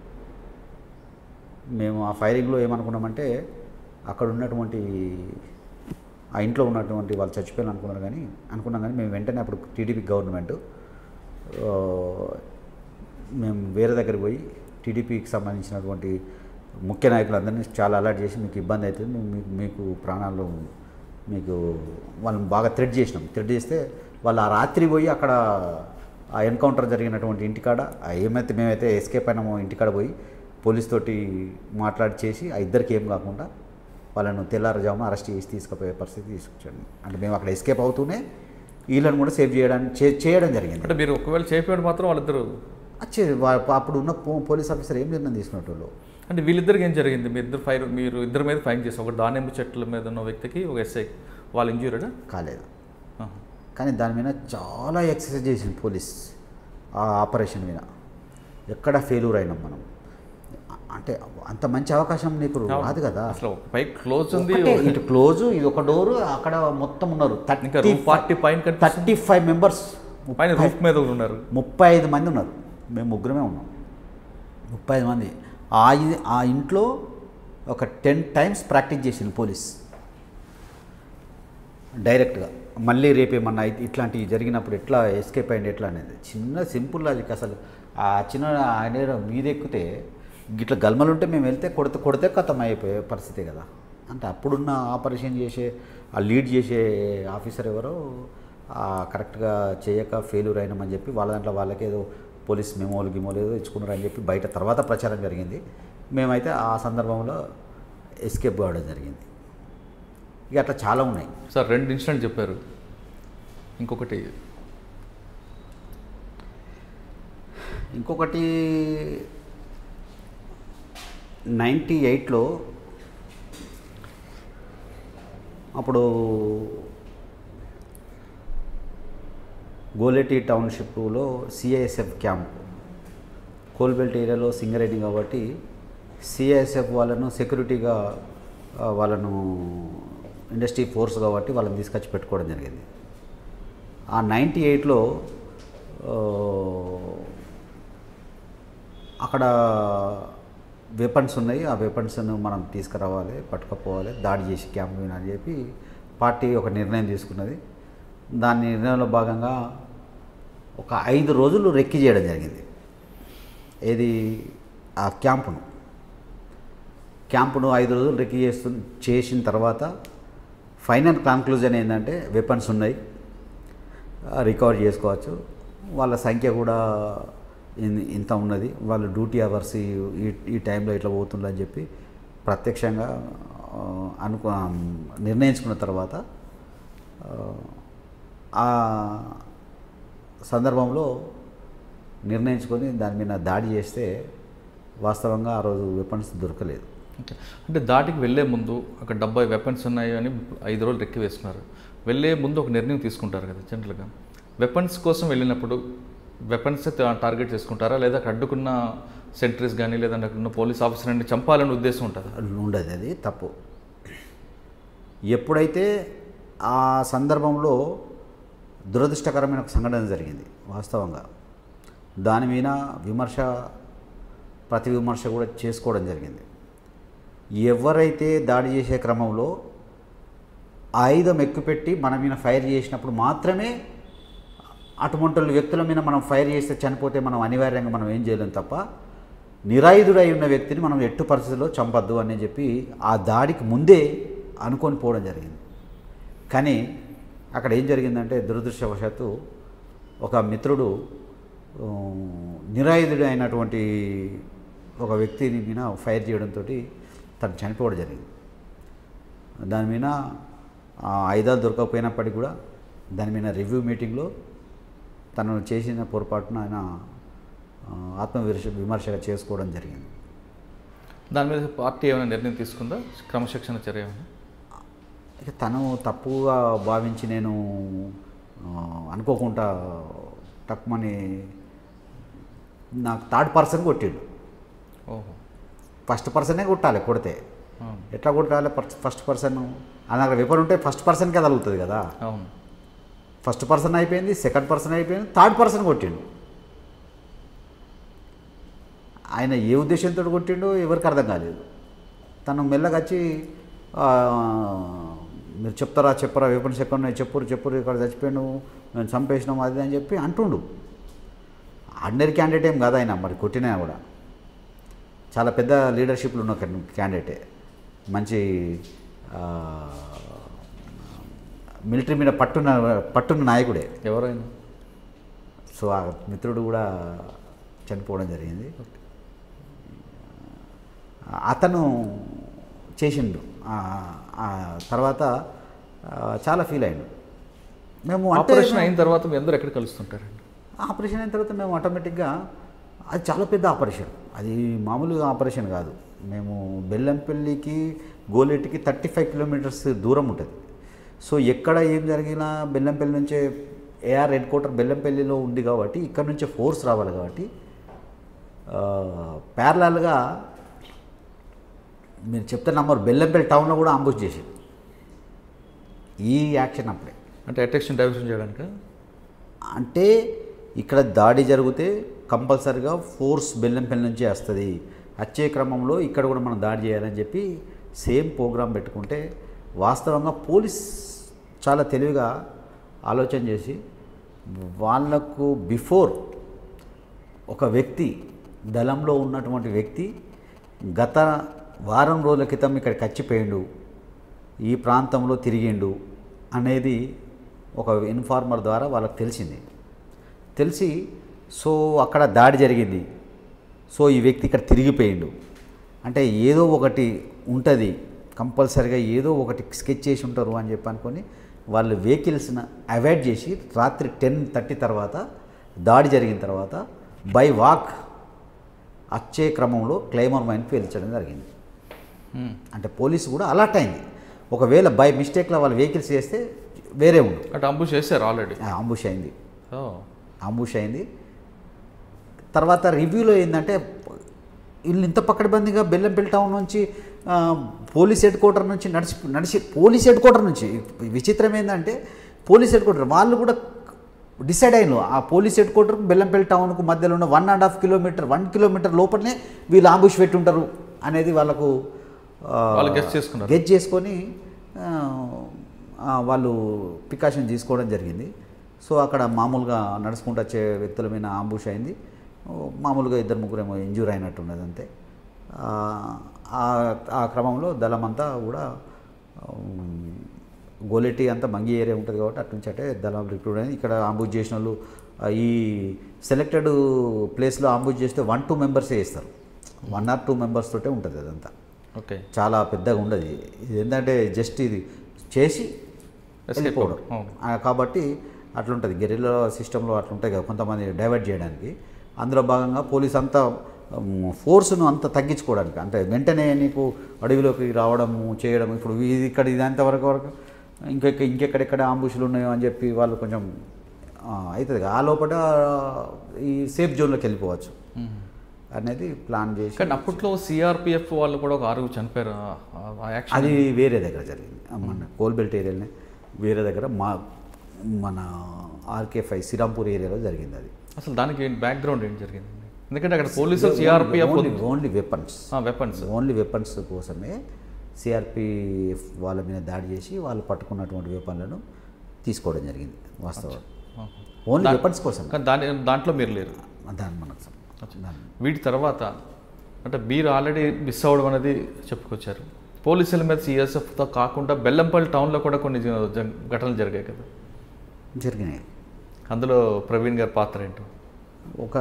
మేము ఆ ఫైరింగ్లో ఏమనుకున్నామంటే అక్కడ ఉన్నటువంటి ఆ ఇంట్లో ఉన్నటువంటి వాళ్ళు చచ్చిపోయారు అనుకున్నారు కానీ అనుకున్నాం కానీ మేము వెంటనే అప్పుడు టీడీపీ గవర్నమెంట్ ఆ, మేము వేరే దగ్గరికి పోయి టీడీపీకి సంబంధించినటువంటి ముఖ్య నాయకులందరినీ చాలా అలర్ట్ చేసి మీకు ఇబ్బంది అవుతుంది మేము మీకు మీకు ప్రాణాలు మీకు వాళ్ళని బాగా థ్రెడ్ చేసినాం థ్రెడ్ చేస్తే వాళ్ళు ఆ రాత్రి పోయి అక్కడ ఆ ఎన్కౌంటర్ జరిగినటువంటి ఇంటికాడ ఆ ఏమైతే మేమైతే ఎస్కేప్ అయినామో ఇంటికాడ పోయి పోలీస్ తోటి మాట్లాడి చేసి ఆ ఇద్దరికి ఏం కాకుండా వాళ్ళను తెల్లారుజామున అరెస్ట్ చేసి తీసుకుపోయే పరిస్థితి తీసుకొచ్చాడు అంటే మేము అక్కడ ఎస్కేప్ అవుతూనే వీళ్ళని కూడా సేవ్ చేయడానికి చే- చేయడం జరిగింది అంటే మీరు ఒకవేళ చేపేడు మాత్రం వాళ్ళిద్దరు వచ్చే వా- అప్పుడు ఉన్న పో- పోలీస్ ఆఫీసర్ ఏం నిర్ణయం తీసుకున్నట్టు అంటే వీళ్ళిద్దరికి ఏం జరిగింది మీ ఇద్దరు ఫైర్ మీరు ఇద్దరి మీద ఫైన్ చేసి ఒక దానిమ్మ చెట్ల మీద ఉన్న వ్యక్తికి ఒక ఎస్ఐ వాళ్ళు ఇంజూరీడా కాలేదు కానీ దాని మీద చాలా ఎక్సర్సైజ్ చేసింది పోలీస్ ఆ ఆపరేషన్ మీద ఎక్కడ ఫెయిల్యూర్ అయినాం మనం అంటే అంత మంచి అవకాశం నీకు రాదు కదా అసలు ఒక పై క్లోజ్ ఉంది ఒకటే ఇటు క్లోజ్ ఇది ఒక డోరు అక్కడ మొత్తం ఉన్నారు ఇంకా రూమ్ పార్టీ పైన కనిపిస్తుంది థర్టీ ఫైవ్ మెంబర్స్ పైన రూఫ్ మీద ఒకరు ఉన్నారు ముప్పై ఐదు మంది ఉన్నారు మేము ముగ్గురమే ఉన్నాం ముప్పై ఐదు మంది ఆ ఇ- ఆ ఇంట్లో ఒక టెన్ టైమ్స్ ప్రాక్టీస్ చేసింది పోలీస్ డైరెక్ట్గా మళ్ళీ రేపు ఏమన్నా అయితే ఇట్లాంటివి జరిగినప్పుడు ఎట్లా ఎస్కేప్ అయ్యింది ఎట్లా అనేది చిన్న సింపుల్ లాజిక్ అసలు ఆ చిన్న ఆయన మీద ఎక్కితే ఇట్లా గల్మలు ఉంటే మేము వెళ్తే కొడితే కొడితే కథం అయిపోయే పరిస్థితి కదా అంటే అప్పుడున్న ఆపరేషన్ చేసే ఆ లీడ్ చేసే ఆఫీసర్ ఎవరో ఆ కరెక్ట్గా చేయక ఫెయిల్యూర్ అయినామని చెప్పి వాళ్ళ దాంట్లో వాళ్ళకి ఏదో పోలీస్ మెమోలు గిమోలు ఏదో ఇచ్చుకున్నారు అని చెప్పి బయట తర్వాత ప్రచారం జరిగింది మేమైతే ఆ సందర్భంలో ఎస్కేప్ కావడం జరిగింది ఇక అట్లా చాలా ఉన్నాయి సార్ రెండు ఇన్సిడెంట్ చెప్పారు ఇంకొకటి ఇంకొకటి నైంటీ ఎయిట్లో అప్పుడు గోలెటి టౌన్షిప్లో సిఐఎస్ఎఫ్ క్యాంప్ కోల్బెల్ట్ ఏరియాలో సింగరేణి కాబట్టి సిఐఎస్ఎఫ్ వాళ్ళను సెక్యూరిటీగా ఆ, వాళ్ళను ఇండస్ట్రీ ఫోర్స్ కాబట్టి వాళ్ళని తీసుకొచ్చి పెట్టుకోవడం జరిగింది ఆ నైంటీ ఎయిట్లో అక్కడ వెపన్స్ ఉన్నాయి ఆ వెపన్స్ను మనం తీసుకురావాలి పట్టుకపోవాలి దాడి చేసి క్యాంప్ మీద అని చెప్పి పార్టీ ఒక నిర్ణయం తీసుకున్నది దాని నిర్ణయంలో భాగంగా ఒక ఐదు రోజులు రెక్కి చేయడం జరిగింది ఏది ఆ క్యాంపును క్యాంపును ఐదు రోజులు రెక్కి చేస్తు చేసిన తర్వాత ఫైనల్ కన్క్లూజన్ ఏంటంటే వెపన్స్ ఉన్నాయి రికవర్ చేసుకోవచ్చు వాళ్ళ సంఖ్య కూడా ఇన్- ఇంత ఉన్నది వాళ్ళ డ్యూటీ అవర్స్ ఈ- ఈ ఈ టైంలో ఇట్లా పోతుందని చెప్పి ప్రత్యక్షంగా ఆ, అనుకు ఆ, నిర్ణయించుకున్న తర్వాత ఆ, ఆ సందర్భంలో నిర్ణయించుకొని దాని మీద దాడి చేస్తే వాస్తవంగా ఆ రోజు వెపన్స్ దొరకలేదు ఓకే. అంటే దాటికి వెళ్ళే ముందు అక్కడ డెబ్బై వెపన్స్ ఉన్నాయి అని ఐదు రోజులు రెక్కి వేసుకున్నారు వెళ్ళే ముందు ఒక నిర్ణయం తీసుకుంటారు కదా జనరల్గా వెపన్స్ కోసం వెళ్ళినప్పుడు వెపన్స్ టార్గెట్ చేసుకుంటారా లేదా అక్కడ అడ్డుకున్న సెంట్రీస్ కానీ లేదా అక్కడ ఉన్న పోలీస్ ఆఫీసర్ని చంపాలనే ఉద్దేశం ఉంటుందా ఉండదు అది తప్పు ఎప్పుడైతే ఆ సందర్భంలో దురదృష్టకరమైన ఒక సంఘటన జరిగింది వాస్తవంగా దాని మీద విమర్శ ప్రతి విమర్శ కూడా చేసుకోవడం జరిగింది ఎవరైతే దాడి చేసే క్రమంలో ఆయుధం ఎక్కుపెట్టి మన మీద ఫైర్ చేసినప్పుడు మాత్రమే అటువంటి వ్యక్తుల మీద మనం ఫైర్ చేస్తే చనిపోతే మనం అనివార్యంగా మనం ఏం చేయలేం తప్ప నిరాయుధుడై ఉన్న వ్యక్తిని మనం ఎట్టు పరిస్థితుల్లో చంపద్దు అని చెప్పి ఆ దాడికి ముందే అనుకొని పోవడం జరిగింది కానీ అక్కడ ఏం జరిగిందంటే దురదృష్టవశాత్తు ఒక మిత్రుడు ఆ, నిరాయుధుడు అయినటువంటి ఒక వ్యక్తిని మీద ఫైర్ చేయడంతో తను చనిపోవడం జరిగింది దాని మీద ఆ ఆయుధాలు దొరకకపోయినప్పటికీ కూడా దాని మీద రివ్యూ మీటింగ్లో తను చేసిన పొరపాటున ఆయన ఆ, ఆత్మవిమర్శ విమర్శగా చేసుకోవడం జరిగింది దాని మీద పార్టీ ఏమైనా నిర్ణయం తీసుకుందా క్రమశిక్షణ చర్య ఏమైనా ఇక తను తప్పుగా భావించి నేను ఆ, అనుకోకుండా తక్కువని నాకు థర్డ్ పర్సన్ కొట్టిండు ఓహో ఫస్ట్ పర్సనే కొట్టాలి కొడితే అవును ఎట్లా కొట్టాలి ఫస్ట్ పర్సన్ అలాగ వెపన్ ఉంటే ఫస్ట్ పర్సన్కే తగులుతుంది కదా అవును ఫస్ట్ పర్సన్ అయిపోయింది సెకండ్ పర్సన్ అయిపోయింది థర్డ్ పర్సన్ కొట్టిండు ఆయన ఏ ఉద్దేశంతో కొట్టిండో ఎవరికి అర్థం కాలేదు తను మెల్లగా వచ్చి ఆ, మీరు చెప్తారా చెప్పరా వెపన్స్ ఎక్కడ ఉన్నాయి చెప్పురు చెప్పురు ఇక్కడ చచ్చిపోయాను నేను చంపేసినాం అది అని చెప్పి అంటుండు ఆర్డినరీ క్యాండిడేట్ ఏం కాదు ఆయన మరి కొట్టినా కూడా చాలా పెద్ద లీడర్షిప్లు ఉన్న క్యాండిడేటే మంచి ఆ, మిలిటరీ మీద పట్టున్న పట్టున్న నాయకుడే ఎవరైనా సో ఆ మిత్రుడు కూడా చనిపోవడం జరిగింది అతను చేసిండు ఆ- ఆ తర్వాత ఆ, చాలా ఫీల్ అయ్యాడు మేము అంటే ఆపరేషన్ అయిన తర్వాత మీ అందరూ ఎక్కడ కలుస్తుంటారండి ఆపరేషన్ అయిన తర్వాత మేము ఆటోమేటిక్గా అది చాలా పెద్ద ఆపరేషన్ అది మామూలుగా ఆపరేషన్ కాదు మేము బెల్లంపల్లికి గోలెట్టికి థర్టీ ఫైవ్ కిలోమీటర్స్ దూరం ఉంటుంది సో ఎక్కడ ఏం జరిగినా బెల్లంపల్లి నుంచే ఏఆర్ హెడ్ క్వార్టర్ బెల్లంపల్లిలో ఉంది కాబట్టి ఇక్కడ నుంచే ఫోర్స్ రావాలి కాబట్టి ప్యారలాల్గా మీరు చెప్తే నంబర్ బెల్లంపల్లి టౌన్లో కూడా అంబుష్ చేసింది ఈ యాక్షన్ అప్పుడే అంటే అటెన్షన్ డైవర్షన్ చేయడానికి అంటే ఇక్కడ దాడి జరిగితే కంపల్సరిగా ఫోర్స్ బెల్లంపల్లి నుంచి వస్తుంది వచ్చే క్రమంలో ఇక్కడ కూడా మనం దాడి చేయాలని చెప్పి సేమ్ ప్రోగ్రాం పెట్టుకుంటే వాస్తవంగా పోలీస్ చాలా తెలివిగా ఆలోచన చేసి వాళ్ళకు బిఫోర్ ఒక వ్యక్తి దళంలో ఉన్నటువంటి వ్యక్తి గత వారం రోజుల క్రితం ఇక్కడికి వచ్చిపోయిండు ఈ ప్రాంతంలో తిరిగిండు అనేది ఒక ఇన్ఫార్మర్ ద్వారా వాళ్ళకి తెలిసింది తెలిసి సో అక్కడ దాడి జరిగింది సో ఈ వ్యక్తి ఇక్కడ తిరిగిపోయిండు అంటే ఏదో ఒకటి ఉంటుంది కంపల్సరిగా ఏదో ఒకటి స్కెచ్ చేసి ఉంటారు అని చెప్పి అనుకొని వాళ్ళు వెహికల్స్ని అవాయిడ్ చేసి రాత్రి టెన్ థర్టీ తర్వాత దాడి జరిగిన తర్వాత బై వాక్ వచ్చే క్రమంలో క్లైమర్ మైన్ పేల్చడం జరిగింది మ్మ్. అంటే పోలీసు కూడా అలర్ట్ అయింది ఒకవేళ బై మిస్టేక్లో వాళ్ళు వెహికల్స్ చేస్తే వేరే ఉండు అటు అంబుష్ చేశారు ఆల్రెడీ అంబుష్ అయింది ఓ అంబుష్ అయింది తర్వాత రివ్యూలో ఏంటంటే వీళ్ళు ఇంత పక్కడబందిగా బెల్లంపల్లి టౌన్ నుంచి ఆ, పోలీస్ హెడ్ క్వార్టర్ నుంచి నడిచి నడిచి పోలీస్ హెడ్ క్వార్టర్ నుంచి విచిత్రం ఏంటంటే పోలీస్ హెడ్ క్వార్టర్ వాళ్ళు కూడా డిసైడ్ అయిన ఆ పోలీస్ హెడ్ క్వార్టర్కు బెల్లంపల్లి టౌన్కు మధ్యలో ఉన్న one and half kilometre one kilometre లోపలనే వీళ్ళు ఆంబుష్ పెట్టి ఉంటారు అనేది వాళ్ళకు ఆ, వాళ్ళు guess చేసుకున్నారు. గెస్ చేసుకొని ఆ, ఆ, వాళ్ళు ప్రికాషన్ తీసుకోవడం జరిగింది సో అక్కడ మామూలుగా నడుచుకుంటూ వచ్చే వ్యక్తుల మీద ఆంబుష్ అయింది ఓ, మామూలుగా ఇద్దరు ముగ్గురు ఏమో ఇంజూర్ అయినట్టున్నది అంతే ఆ, ఆ- ఆ క్రమంలో దళమంతా కూడా ఉమ్, గోలెట్టి అంతా మంగి ఏరియా ఉంటుంది కాబట్టి అటు నుంచి అంటే దళం రిక్రూట్ అయింది ఇక్కడ ఆంబుజ్ చేసిన వాళ్ళు ఆ, ఈ సెలెక్టెడ్ ప్లేస్లో ఆంబుజ్ చేస్తే వన్ టూ మెంబర్సే వేస్తారు వన్ ఆర్ టూ మెంబర్స్ తోటే ఉంటుంది అదంతా ఓకే చాలా పెద్దగా ఉండదు ఇది ఏంటంటే జస్ట్ ఇది చేసి Escape వెళ్ళిపోవడం అవ్వడం. అవును. ఆ, కాబట్టి అట్లుంటుంది గెరిల్లో సిస్టంలో అట్లుంటాయి కదా కొంతమంది డైవర్ట్ చేయడానికి అందులో భాగంగా పోలీస్ అంతా ఫోర్స్ను అంత తగ్గించుకోవడానికి అంటే వెంటనే నీకు అడవిలోకి రావడము చేయడం ఇప్పుడు ఇది ఇక్కడ ఇది అంతవరకు వరకు ఇంకెక్క ఇంకెక్కడెక్కడ ఆంబుషులు ఉన్నాయో అని చెప్పి వాళ్ళు కొంచెం ఆ, అవుతుంది కదా. ఆ లోపల ఈ సేఫ్ జోన్లోకి వెళ్ళిపోవచ్చు అనేది ప్లాన్ చేసి కానీ అప్పట్లో సిఆర్పిఎఫ్ వాళ్ళు కూడా ఒక ఆరుగురు చనిపోయారు ఆ- ఆ యాక్షన్ అది వేరే దగ్గర జరిగింది మన కోల్బెల్ట్ ఏరియాలోనే వేరే దగ్గర మా మన ఆర్కే ఫైవ్ శ్రీరాంపూర్ ఏరియాలో జరిగింది అది అసలు దానికి బ్యాక్గ్రౌండ్ ఏం జరిగింది ఎందుకంటే అక్కడ పోలీసులు CRPF only only weapons weapons only weapons కోసమే సిఆర్పిఎఫ్ వాళ్ళ మీద దాడి చేసి వాళ్ళు పట్టుకున్నటువంటి వెపన్లను తీసుకోవడం జరిగింది వాస్తవం ఓన్లీ వెపన్స్ కోసం కానీ దాని దాంట్లో మీరు లేరు దాని మనకు సం- దాని- వీటి తర్వాత అంటే మీరు ఆల్రెడీ మిస్ అవ్వడం అనేది చెప్పుకొచ్చారు పోలీసుల మీద సిఎస్ఎఫ్తో కాకుండా బెల్లంపల్లి టౌన్లో కూడా కొన్ని జ- జ- ఘటనలు జరిగాయి కదా జరిగినాయి అందులో ప్రవీణ్ గారి పాత్ర ఏంటో ఒక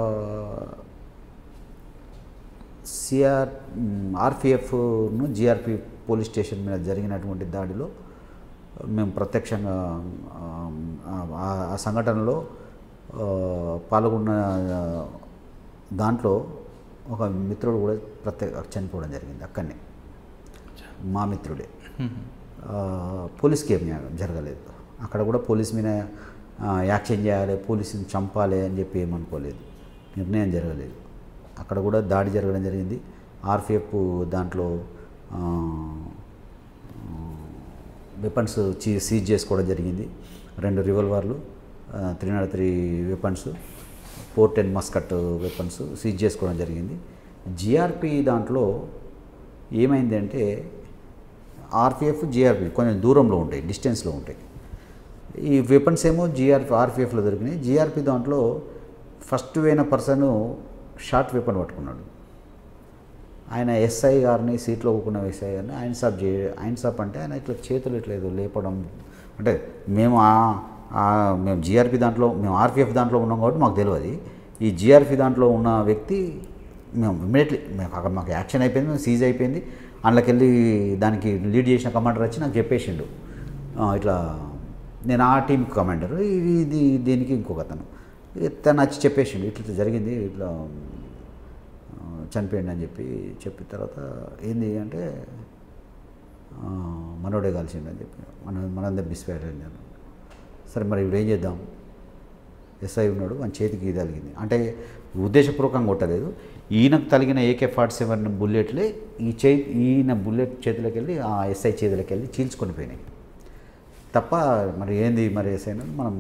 సిఆర్ ఆర్పిఎఫ్ను జిఆర్పి పోలీస్ స్టేషన్ మీద జరిగినటువంటి దాడిలో మేము ప్రత్యక్షంగా ఆ, ఆ- ఆ సంఘటనలో ఆ, పాల్గొన్న ఆ, దాంట్లో ఒక మిత్రుడు కూడా ప్రత్యేక చనిపోవడం జరిగింది అక్కడనే మా మిత్రుడే ఆ, పోలీస్కి ఏం జరగలేదు అక్కడ కూడా పోలీస్ మీద ఆ, యాక్షన్ చేయాలి పోలీసుని చంపాలి అని చెప్పి ఏమనుకోలేదు నిర్ణయం జరగలేదు అక్కడ కూడా దాడి జరగడం జరిగింది ఆర్పిఎఫ్ దాంట్లో వెపన్స్ చీ సీజ్ చేసుకోవడం జరిగింది రెండు రివల్వర్లు three not three weapons four ten musket weapons seize చేసుకోవడం జరిగింది జిఆర్పి దాంట్లో ఏమైంది అంటే ఆర్పిఎఫ్ జిఆర్పి కొంచెం దూరంలో ఉంటాయి డిస్టెన్స్లో ఉంటాయి ఈ వెపన్స్ ఏమో జిఆర్పి ఆర్పిఎఫ్లో దొరికినాయి జిఆర్పి దాంట్లో ఫస్ట్ పోయిన పర్సన్ షార్ట్ వెపన్ పట్టుకున్నాడు ఆయన ఎస్ఐ గారిని సీట్లో కూకున్న ఎస్ఐ గారిని ఆయన సాప్ చే ఆయన సాప్ అంటే ఆయన ఇట్లా చేతులు ఇట్లా ఏదో లేపడం అంటే మేము ఆ- ఆ మేము జిఆర్పి దాంట్లో మేము ఆర్పిఎఫ్ దాంట్లో ఉన్నాం కాబట్టి మాకు తెలియదు ఈ జిఆర్పి దాంట్లో ఉన్న వ్యక్తి మేము ఇమ్మీడియట్లీ మేము అక్కడ మాకు యాక్షన్ అయిపోయింది మేము సీజ్ అయిపోయింది అందులోకి వెళ్ళి దానికి లీడ్ చేసిన కమాండర్ వచ్చి నాకు చెప్పేసిండు "ఆ, ఇట్లా నేను ఆ టీంకి కమాండర్ ఇది దీనికి ఇంకొక అతను తను వచ్చి చెప్పేసిండు ఇట్లా ఇట్లా జరిగింది ఇట్లా ఆ, చనిపోయింది అని చెప్పి చెప్పిన తర్వాత ఏంది అంటే ఆ, మనోడే కలిసిండు అని చెప్పి మన మనందరం మిస్ఫైర్ అయింది అన్నాడు. సరే మరి ఇప్పుడు ఏం చేద్దాం ఎస్ఐ ఉన్నాడు మన చేతికి ఇది తగిలింది అంటే ఉద్దేశపూర్వకంగా కొట్టలేదు ఈయనకు తగిలిన ఏకే ఫార్టీ సెవెన్ బుల్లెట్లే ఈ చే ఈయన బుల్లెట్ చేతిలోకి వెళ్ళి ఆ ఎస్ఐ చేతిలోకి వెళ్ళి చీల్చుకొని పోయినాయి తప్ప మరి ఏంది మరి ఎస్ఐ అని మనం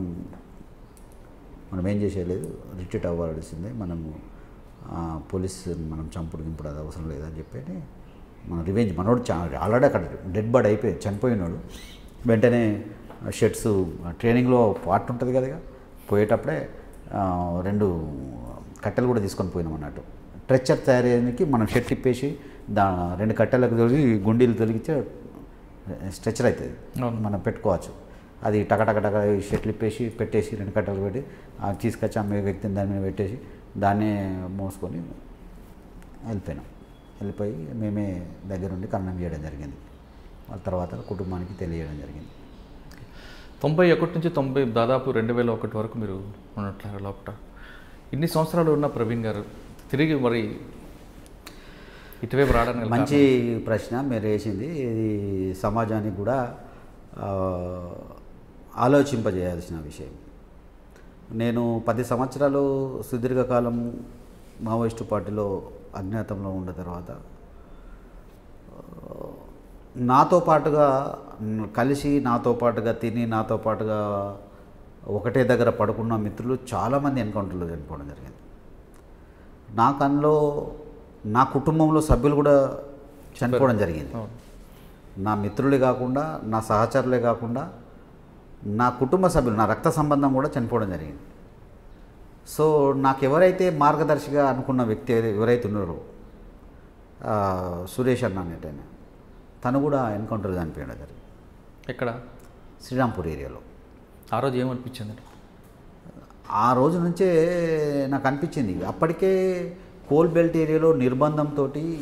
మనం ఏం చేసేయలేదు రిట్రీట్ అవ్వాల్సిందే మనము ఆ, పోలీస్ మనం చంపుడు గింపుడు అది అవసరం లేదని చెప్పి మన రివెంజ్ మనోడు చా ఆల్రెడీ అక్కడ డెడ్ బాడీ అయిపోయి చనిపోయినాడు వెంటనే షర్ట్స్ ట్రైనింగ్లో పార్ట్ ఉంటుంది కదా ఇక. పోయేటప్పుడే ఆ, రెండు కట్టెలు కూడా తీసుకొని పోయినాం అన్నట్టు ట్రెచ్చర్ తయారయ్యేందుకు మనం షర్ట్ ఇప్పేసి దా రెండు కట్టెలకు తొలిగి గుండీలు తొలగితే స్ట్రెచర్ అవుతుంది అవును. మనం పెట్టుకోవచ్చు అది టక టక టక షెట్లు ఇప్పేసి పెట్టేసి రెండు కట్టలు పెట్టి ఆ తీసుకొచ్చి అమ్మే వ్యక్తిని దాని మీద పెట్టేసి దాన్నే మోసుకొని వెళ్ళిపోయినాం వెళ్ళిపోయి మేమే దగ్గరుండి కన్నం చేయడం జరిగింది వాళ్ళ తర్వాత కుటుంబానికి తెలియజేయడం జరిగింది తొంభై ఒకటి నుంచి తొంభై దాదాపు రెండు వేల ఒకటి వరకు మీరు ఉన్నట్లు లోపల ఇన్ని సంవత్సరాలు ఉన్న ప్రవీణ్ గారు తిరిగి మరి ఇటువైపు రావడానికి గల మంచి ప్రశ్న మీరు వేసింది ఇది సమాజానికి కూడా ఆ, ఆలోచింపజేయాల్సిన విషయం నేను పది సంవత్సరాలు సుదీర్ఘకాలం మావోయిస్టు పార్టీలో అజ్ఞాతంలో ఉన్న తర్వాత ఆ, నాతో పాటుగా న్- కలిసి నాతో పాటుగా తిని నాతో పాటుగా ఒకటే దగ్గర పడుకున్న మిత్రులు చాలామంది ఎన్కౌంటర్లో చనిపోవడం జరిగింది నా కన్లో నా కుటుంబంలో సభ్యులు కూడా చనిపోవడం జరిగింది అవును. నా మిత్రులే కాకుండా నా సహచరులే కాకుండా నా కుటుంబ సభ్యులు నా రక్త సంబంధం కూడా చనిపోవడం జరిగింది సో నాకు ఎవరైతే మార్గదర్శిగా అనుకున్న వ్యక్తి ఎవరైతే ఉన్నారో ఆ, సురేష్ అన్న అనేటైన తను కూడా ఎన్కౌంటర్ చనిపోయడం జరిగింది ఎక్కడ శ్రీరాంపూర్ ఏరియాలో ఆ రోజు ఏమనిపించింది ఆ రోజు నుంచే నాకు అనిపించింది అప్పటికే కోల్ బెల్ట్ ఏరియాలో నిర్బంధంతో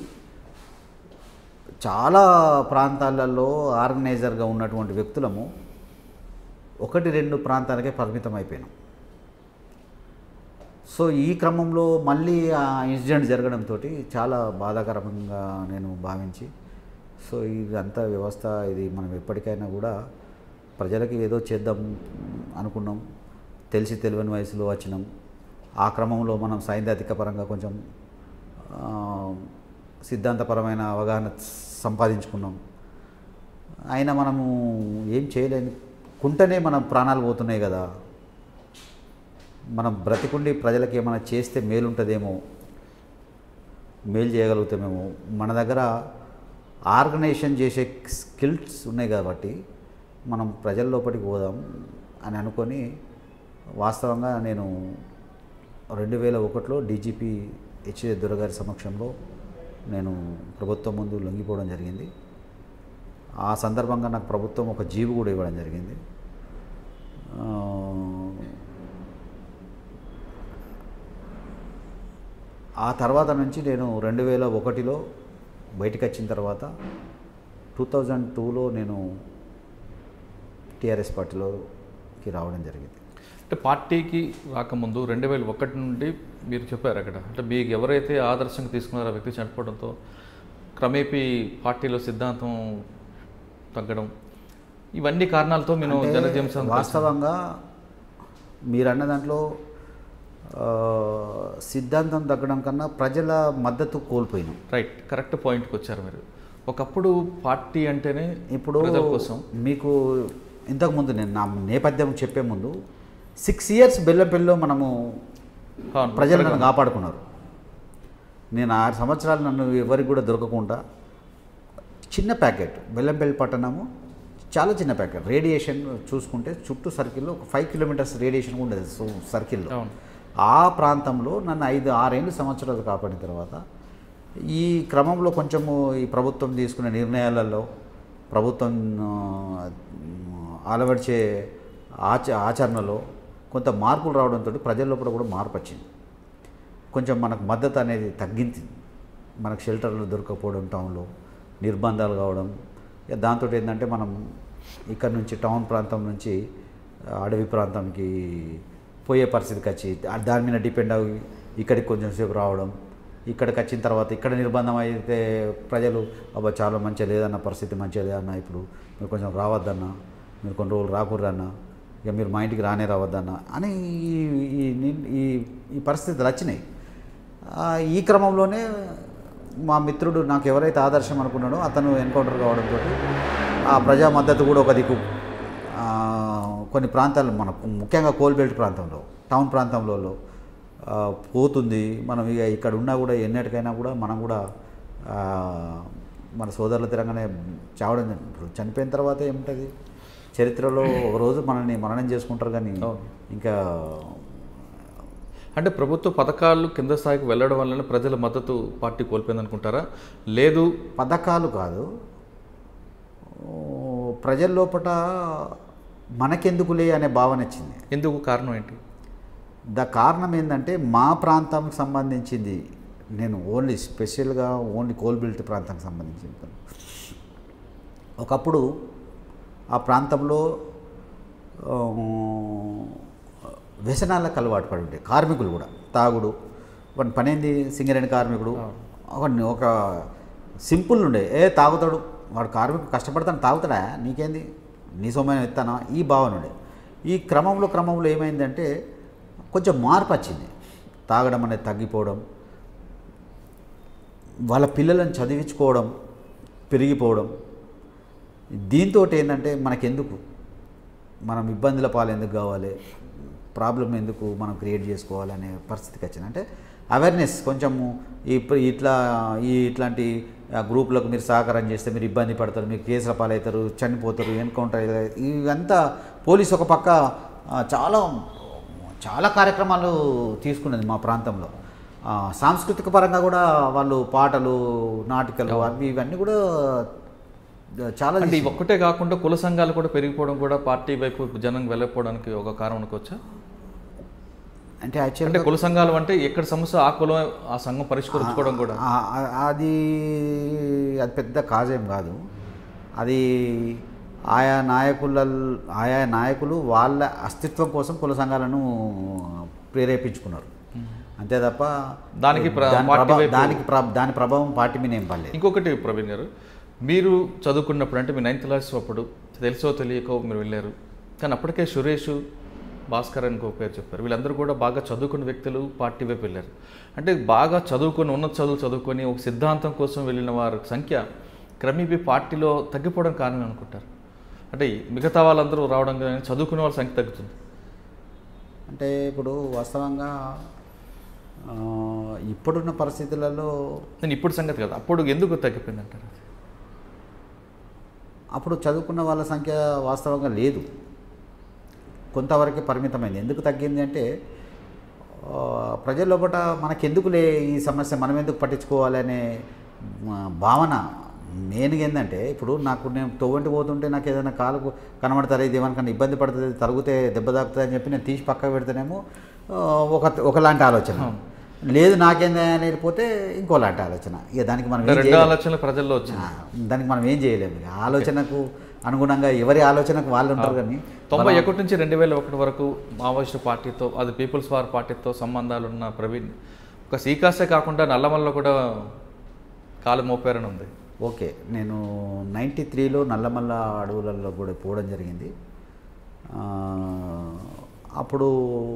చాలా ప్రాంతాలలో ఆర్గనైజర్గా ఉన్నటువంటి వ్యక్తులము ఒకటి రెండు ప్రాంతాలకే పరిమితం అయిపోయినాం సో ఈ క్రమంలో మళ్ళీ ఆ ఇన్సిడెంట్ జరగడంతో చాలా బాధాకరంగా నేను భావించి సో ఇదంతా వ్యవస్థ ఇది మనం ఎప్పటికైనా కూడా ప్రజలకి ఏదో చేద్దాం అనుకున్నాం తెలిసి తెలియని వయసులో వచ్చినాం ఆ క్రమంలో మనం సైద్ధాంతిక పరంగా కొంచెం ఆ, సిద్ధాంతపరమైన అవగాహన సంపాదించుకున్నాం అయినా మనము ఏం చేయలేని కుంటనే మన ప్రాణాలు పోతున్నాయి కదా మనం బ్రతికుండి ప్రజలకు ఏమైనా చేస్తే మేలుంటుందేమో మేలు చేయగలుగుతామేమో మన దగ్గర ఆర్గనైజేషన్ చేసే స్కిల్స్ ఉన్నాయి కాబట్టి మనం ప్రజల లోపలికి పోదాం అని అనుకొని వాస్తవంగా నేను రెండు వేల ఒకటిలో డీజీపీ హెచ్ఏ దురగారి సమక్షంలో నేను ప్రభుత్వం ముందు లొంగిపోవడం జరిగింది ఆ సందర్భంగా నాకు ప్రభుత్వం ఒక జీవి కూడా ఇవ్వడం జరిగింది ఆ, ఆ తర్వాత నుంచి నేను రెండు వేల ఒకటిలో బయటకు వచ్చిన తర్వాత టూ థౌజండ్ టూలో నేను టీఆర్ఎస్ పార్టీలోకి రావడం జరిగింది అంటే పార్టీకి రాకముందు రెండు వేల ఒకటి నుండి మీరు చెప్పారు అక్కడ అంటే మీకు ఎవరైతే ఆదర్శంగా తీసుకున్నారో ఆ వ్యక్తి చనిపోవడంతో క్రమేపీ పార్టీలో సిద్ధాంతం తగ్గడం ఇవన్నీ కారణాలతో నేను అంటే జనజీవన వాస్తవంగా మీరు అన్న దాంట్లో ఆ, సిద్ధాంతం తగ్గడం కన్నా ప్రజల మద్దతు కోల్పోయినాం రైట్ కరెక్ట్ పాయింట్కి వచ్చారు మీరు ఒకప్పుడు పార్టీ అంటేనే ఇప్పుడు ప్రజల కోసం మీకు ఇంతకుముందు నేను నా నేపథ్యం చెప్పే ముందు సిక్స్ ఇయర్స్ బెల్లంపల్లిలో మనము అవును, ప్రజలు నన్ను కాపాడుకున్నారు నేను ఆరు సంవత్సరాలు నన్ను ఎవరికి కూడా దొరకకుండా చిన్న ప్యాకెట్ బెల్లంపల్లి పట్టణము చాలా చిన్న ప్యాకెట్ రేడియేషన్ చూసుకుంటే చుట్టూ సర్కిల్లో ఒక ఫైవ్ కిలోమీటర్స్ రేడియేషన్ కూడా ఉండేది సో సర్కిల్లో అవును ఆ ప్రాంతంలో నన్ను ఐదు ఆరేళ్ళు సంవత్సరాలు కాపాడిన తర్వాత ఈ క్రమంలో కొంచెము ఈ ప్రభుత్వం తీసుకునే నిర్ణయాలలో ప్రభుత్వం ఆ, అలవడిచే ఆచ ఆచరణలో కొంత మార్పులు రావడంతో ప్రజల లోపల కూడా మార్పు వచ్చింది కొంచెం మనకు మద్దతు అనేది తగ్గింది మనకు షెల్టర్లు దొరకకపోవడం టౌన్లో నిర్బంధాలు కావడం ఇక దాంతో ఏంటంటే మనం ఇక్కడ నుంచి టౌన్ ప్రాంతం నుంచి ఆ, అడవి ప్రాంతానికి పోయే పరిస్థితికి వచ్చి ఆ దాని మీద డిపెండ్ అవి ఇక్కడికి కొంచెం సేపు రావడం ఇక్కడికి వచ్చిన తర్వాత ఇక్కడ నిర్బంధం అయితే ప్రజలు అబ్బా చాలా మంచిగా లేదన్న పరిస్థితి మంచిగా లేదన్న ఇప్పుడు మీరు కొంచెం రావద్దన్న మీరు కొన్ని రోజులు రాకూడదన్న ఇక మీరు మా ఇంటికి రానే రావద్దన్న అని ఈ ఈ ని- ఈ ఈ పరిస్థితులు వచ్చినాయి ఆ, ఈ క్రమంలోనే మా మిత్రుడు నాకు ఎవరైతే ఆదర్శం అనుకున్నాడో అతను ఎన్కౌంటర్ కావడంతో ఆ ప్రజా మద్దతు కూడా ఒక దిక్కు ఆ, కొన్ని ప్రాంతాలు మన ముఖ్యంగా కోల్బెల్ట్ ప్రాంతంలో టౌన్ ప్రాంతంలో ఆ, పోతుంది మనం ఇక ఇక్కడ ఉన్నా కూడా ఎన్నటికైనా కూడా మనం కూడా ఆ, మన సోదరుల తిరంగానే చావడం ఇప్పుడు చనిపోయిన తర్వాత ఏముంటుంది చరిత్రలో ఒక రోజు మనల్ని మననం చేసుకుంటారు కానీ అవును. ఇంకా అంటే ప్రభుత్వ పథకాలు కింద స్థాయికి వెళ్ళడం వల్ల ప్రజల మద్దతు పార్టీ కోల్పోయింది అనుకుంటారా లేదు పథకాలు కాదు ఓ, ప్రజల లోపల మనకెందుకులే అనే భావన వచ్చింది ఎందుకు కారణం ఏంటి ద కారణం ఏంటంటే మా ప్రాంతానికి సంబంధించింది నేను ఓన్లీ స్పెషల్గా ఓన్లీ కోల్బిల్ట్ ప్రాంతానికి సంబంధించి చెప్తాను ఒకప్పుడు ఆ ప్రాంతంలో ఆ, వ్యసనాలకు అలవాటు పడి ఉంటాయి కార్మికులు కూడా తాగుడు వాడి పనేంది సింగరేణి కార్మికుడు ఒక ఒక సింపుల్ ఉండే ఏ తాగుతాడు వాడు కార్మికుడు కష్టపడతాను తాగుతాడా నీకేంది నీ సొమ్మైన ఎత్తానా ఈ భావన ఉండే ఈ క్రమంలో క్రమంలో ఏమైందంటే కొంచెం మార్పు వచ్చింది తాగడం అనేది తగ్గిపోవడం వాళ్ళ పిల్లలను చదివించుకోవడం పెరిగిపోవడం దీంతో ఏంటంటే మనకెందుకు మనం ఇబ్బందుల పాలు ఎందుకు కావాలి ప్రాబ్లం ఎందుకు మనం క్రియేట్ చేసుకోవాలనే పరిస్థితికి వచ్చింది అంటే అవేర్నెస్ కొంచెము ఇప్పుడు ఇట్లా ఈ ఇట్లాంటి ఆ, గ్రూపులకు మీరు సహకారం చేస్తే మీరు ఇబ్బంది పడతారు మీరు కేసుల పాలవుతారు చనిపోతారు ఎన్కౌంటర్ అవుతారు. ఇవంతా పోలీస్ ఒక పక్క ఆ, చాలా చాలా కార్యక్రమాలు తీసుకున్నది మా ప్రాంతంలో ఆ, సాంస్కృతిక పరంగా కూడా వాళ్ళు పాటలు నాటికలు అవి ఇవన్నీ కూడా చాలా అంటే ఇవి ఒక్కటే కాకుండా కుల సంఘాలు కూడా పెరిగిపోవడం కూడా పార్టీ వైపు జనం వెళ్ళకపోవడానికి ఒక కారణం అనుకోవచ్చా అంటే అంటే యాక్చువల్గా కుల సంఘాలు అంటే ఎక్కడ సమస్య ఆ కులం ఆ సంఘం పరిష్కరించుకోవడం కూడా ఆ- ఆ- అది అది పెద్ద కాజేం కాదు అది ఆయా నాయకుల ఆయా నాయకులు వాళ్ళ అస్తిత్వం కోసం కుల సంఘాలను ప్రేరేపించుకున్నారు అంతే తప్ప దానికి ప్ర- దాని పార్టీ ప్రభా- వైపు- దానికి ప్ర- దాని ప్రభావం పార్టీ మీద ఏం పడలేదు ఇంకొకటి ప్రవీణ్ గారు మీరు చదువుకున్నప్పుడు అంటే మీ నైన్త్ క్లాస్ అప్పుడు తెలుసో తెలియకో మీరు వెళ్ళారు కానీ అప్పటికే సురేష్ భాస్కర్ అని ఒక పేరు చెప్పారు వీళ్ళందరూ కూడా బాగా చదువుకున్న వ్యక్తులు పార్టీ వైపు వెళ్ళారు అంటే బాగా చదువుకొని ఉన్నత చదువులు చదువుకొని ఒక సిద్ధాంతం కోసం వెళ్ళిన వారి సంఖ్య క్రమేపీ పార్టీలో తగ్గిపోవడం కారణం అనుకుంటారు అంటే మిగతా వాళ్ళందరూ రావడం కానీ చదువుకునే వాళ్ళ సంఖ్య తగ్గుతుంది అంటే ఇప్పుడు వాస్తవంగా ఆ, ఇప్పుడున్న పరిస్థితులలో నేను ఇప్పుడు సంగతి కదా అప్పుడు ఎందుకు తగ్గిపోయింది అంటారు అప్పుడు చదువుకున్న వాళ్ళ సంఖ్య వాస్తవంగా లేదు కొంతవరకే పరిమితమైంది ఎందుకు తగ్గింది అంటే ఆ, ప్రజల లోపల మనకెందుకులే ఈ సమస్య మనం ఎందుకు పట్టించుకోవాలి అనే ఆ, భావన మెయిన్గా ఏంటంటే ఇప్పుడు నాకు నేను తొవ్వంటి పోతుంటే నాకు ఏదైనా కాలుకు కనబడతారు ఇది ఏమన్నా ఇబ్బంది పడుతుంది తరుగుతే దెబ్బ తాకుతుంది అని చెప్పి నేను తీసి పక్కకు పెడితేనేమో ఆ, ఒక ఒకలాంటి ఆలోచన లేదు నాకేంది అని వెళ్ళిపోతే ఇంకోలాంటి ఆలోచన ఇక దానికి మనం ఏం రెండు చేయలేం. ఆలోచనలు ప్రజల్లో వచ్చింది ఆ, దానికి మనం ఏం చేయలేము ఇక ఆలోచనకు అనుగుణంగా ఎవరి ఆలోచనకు వాళ్ళు ఉంటారు కానీ తొంభై ఒకటి నుంచి రెండు వేల ఒకటి వరకు మావోయిస్టు పార్టీతో అది పీపుల్స్ వార్ పార్టీతో సంబంధాలు ఉన్న ప్రవీణ్ ఒక సీకాసే కాకుండా నల్లమల్లో కూడా కాలు మోపారని ఉంది ఓకే నేను నైంటీ త్రీలో నల్లమల్ల అడవులలో కూడా పోవడం జరిగింది ఆ, అప్పుడు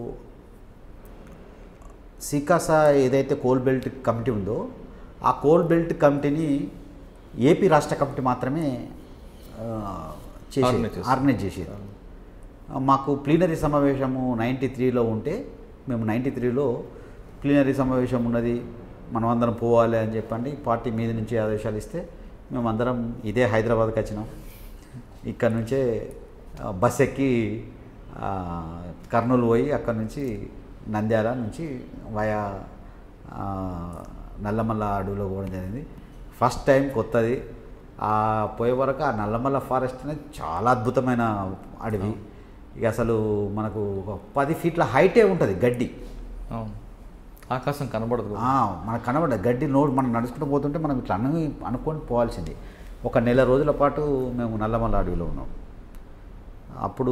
సికాసా ఏదైతే కోల్ బెల్ట్ కమిటీ ఉందో ఆ కోల్ బెల్ట్ కమిటీని ఏపీ రాష్ట్ర కమిటీ మాత్రమే ఆ, చేసే Organize చేసేది. ఆర్గనైజ్ చేసేది ఆ, మాకు ప్లీనరీ సమావేశము నైంటీ త్రీలో ఉంటే మేము నైంటీ త్రీలో ప్లీనరీ సమావేశం ఉన్నది మనం అందరం పోవాలి అని చెప్పండి పార్టీ మీద నుంచి ఆదేశాలు ఇస్తే మేమందరం ఇదే హైదరాబాద్కి వచ్చినాం ఇక్కడ నుంచే ఆ, బస్ ఎక్కి ఆ, కర్నూలు పోయి అక్కడ నుంచి నంద్యాల నుంచి వయా ఆ, నల్లమల్ల అడవిలో పోవడం జరిగింది ఫస్ట్ టైం కొత్తది ఆ పోయే వరకు ఆ నల్లమల్ల ఫారెస్ట్ అనేది చాలా అద్భుతమైన అడవి ఇక అసలు మనకు ఒక పది ఫీట్ల హైటే ఉంటుంది గడ్డి అవును ఆకాశం కనబడదు ఆ, మనకు కనబడ గడ్డి నోడు మనం నడుచుకుంటూ పోతుంటే మనం ఇట్లా అను అనుకొని పోవాల్సింది ఒక నెల రోజుల పాటు మేము నల్లమల్ల అడవిలో ఉన్నాం అప్పుడు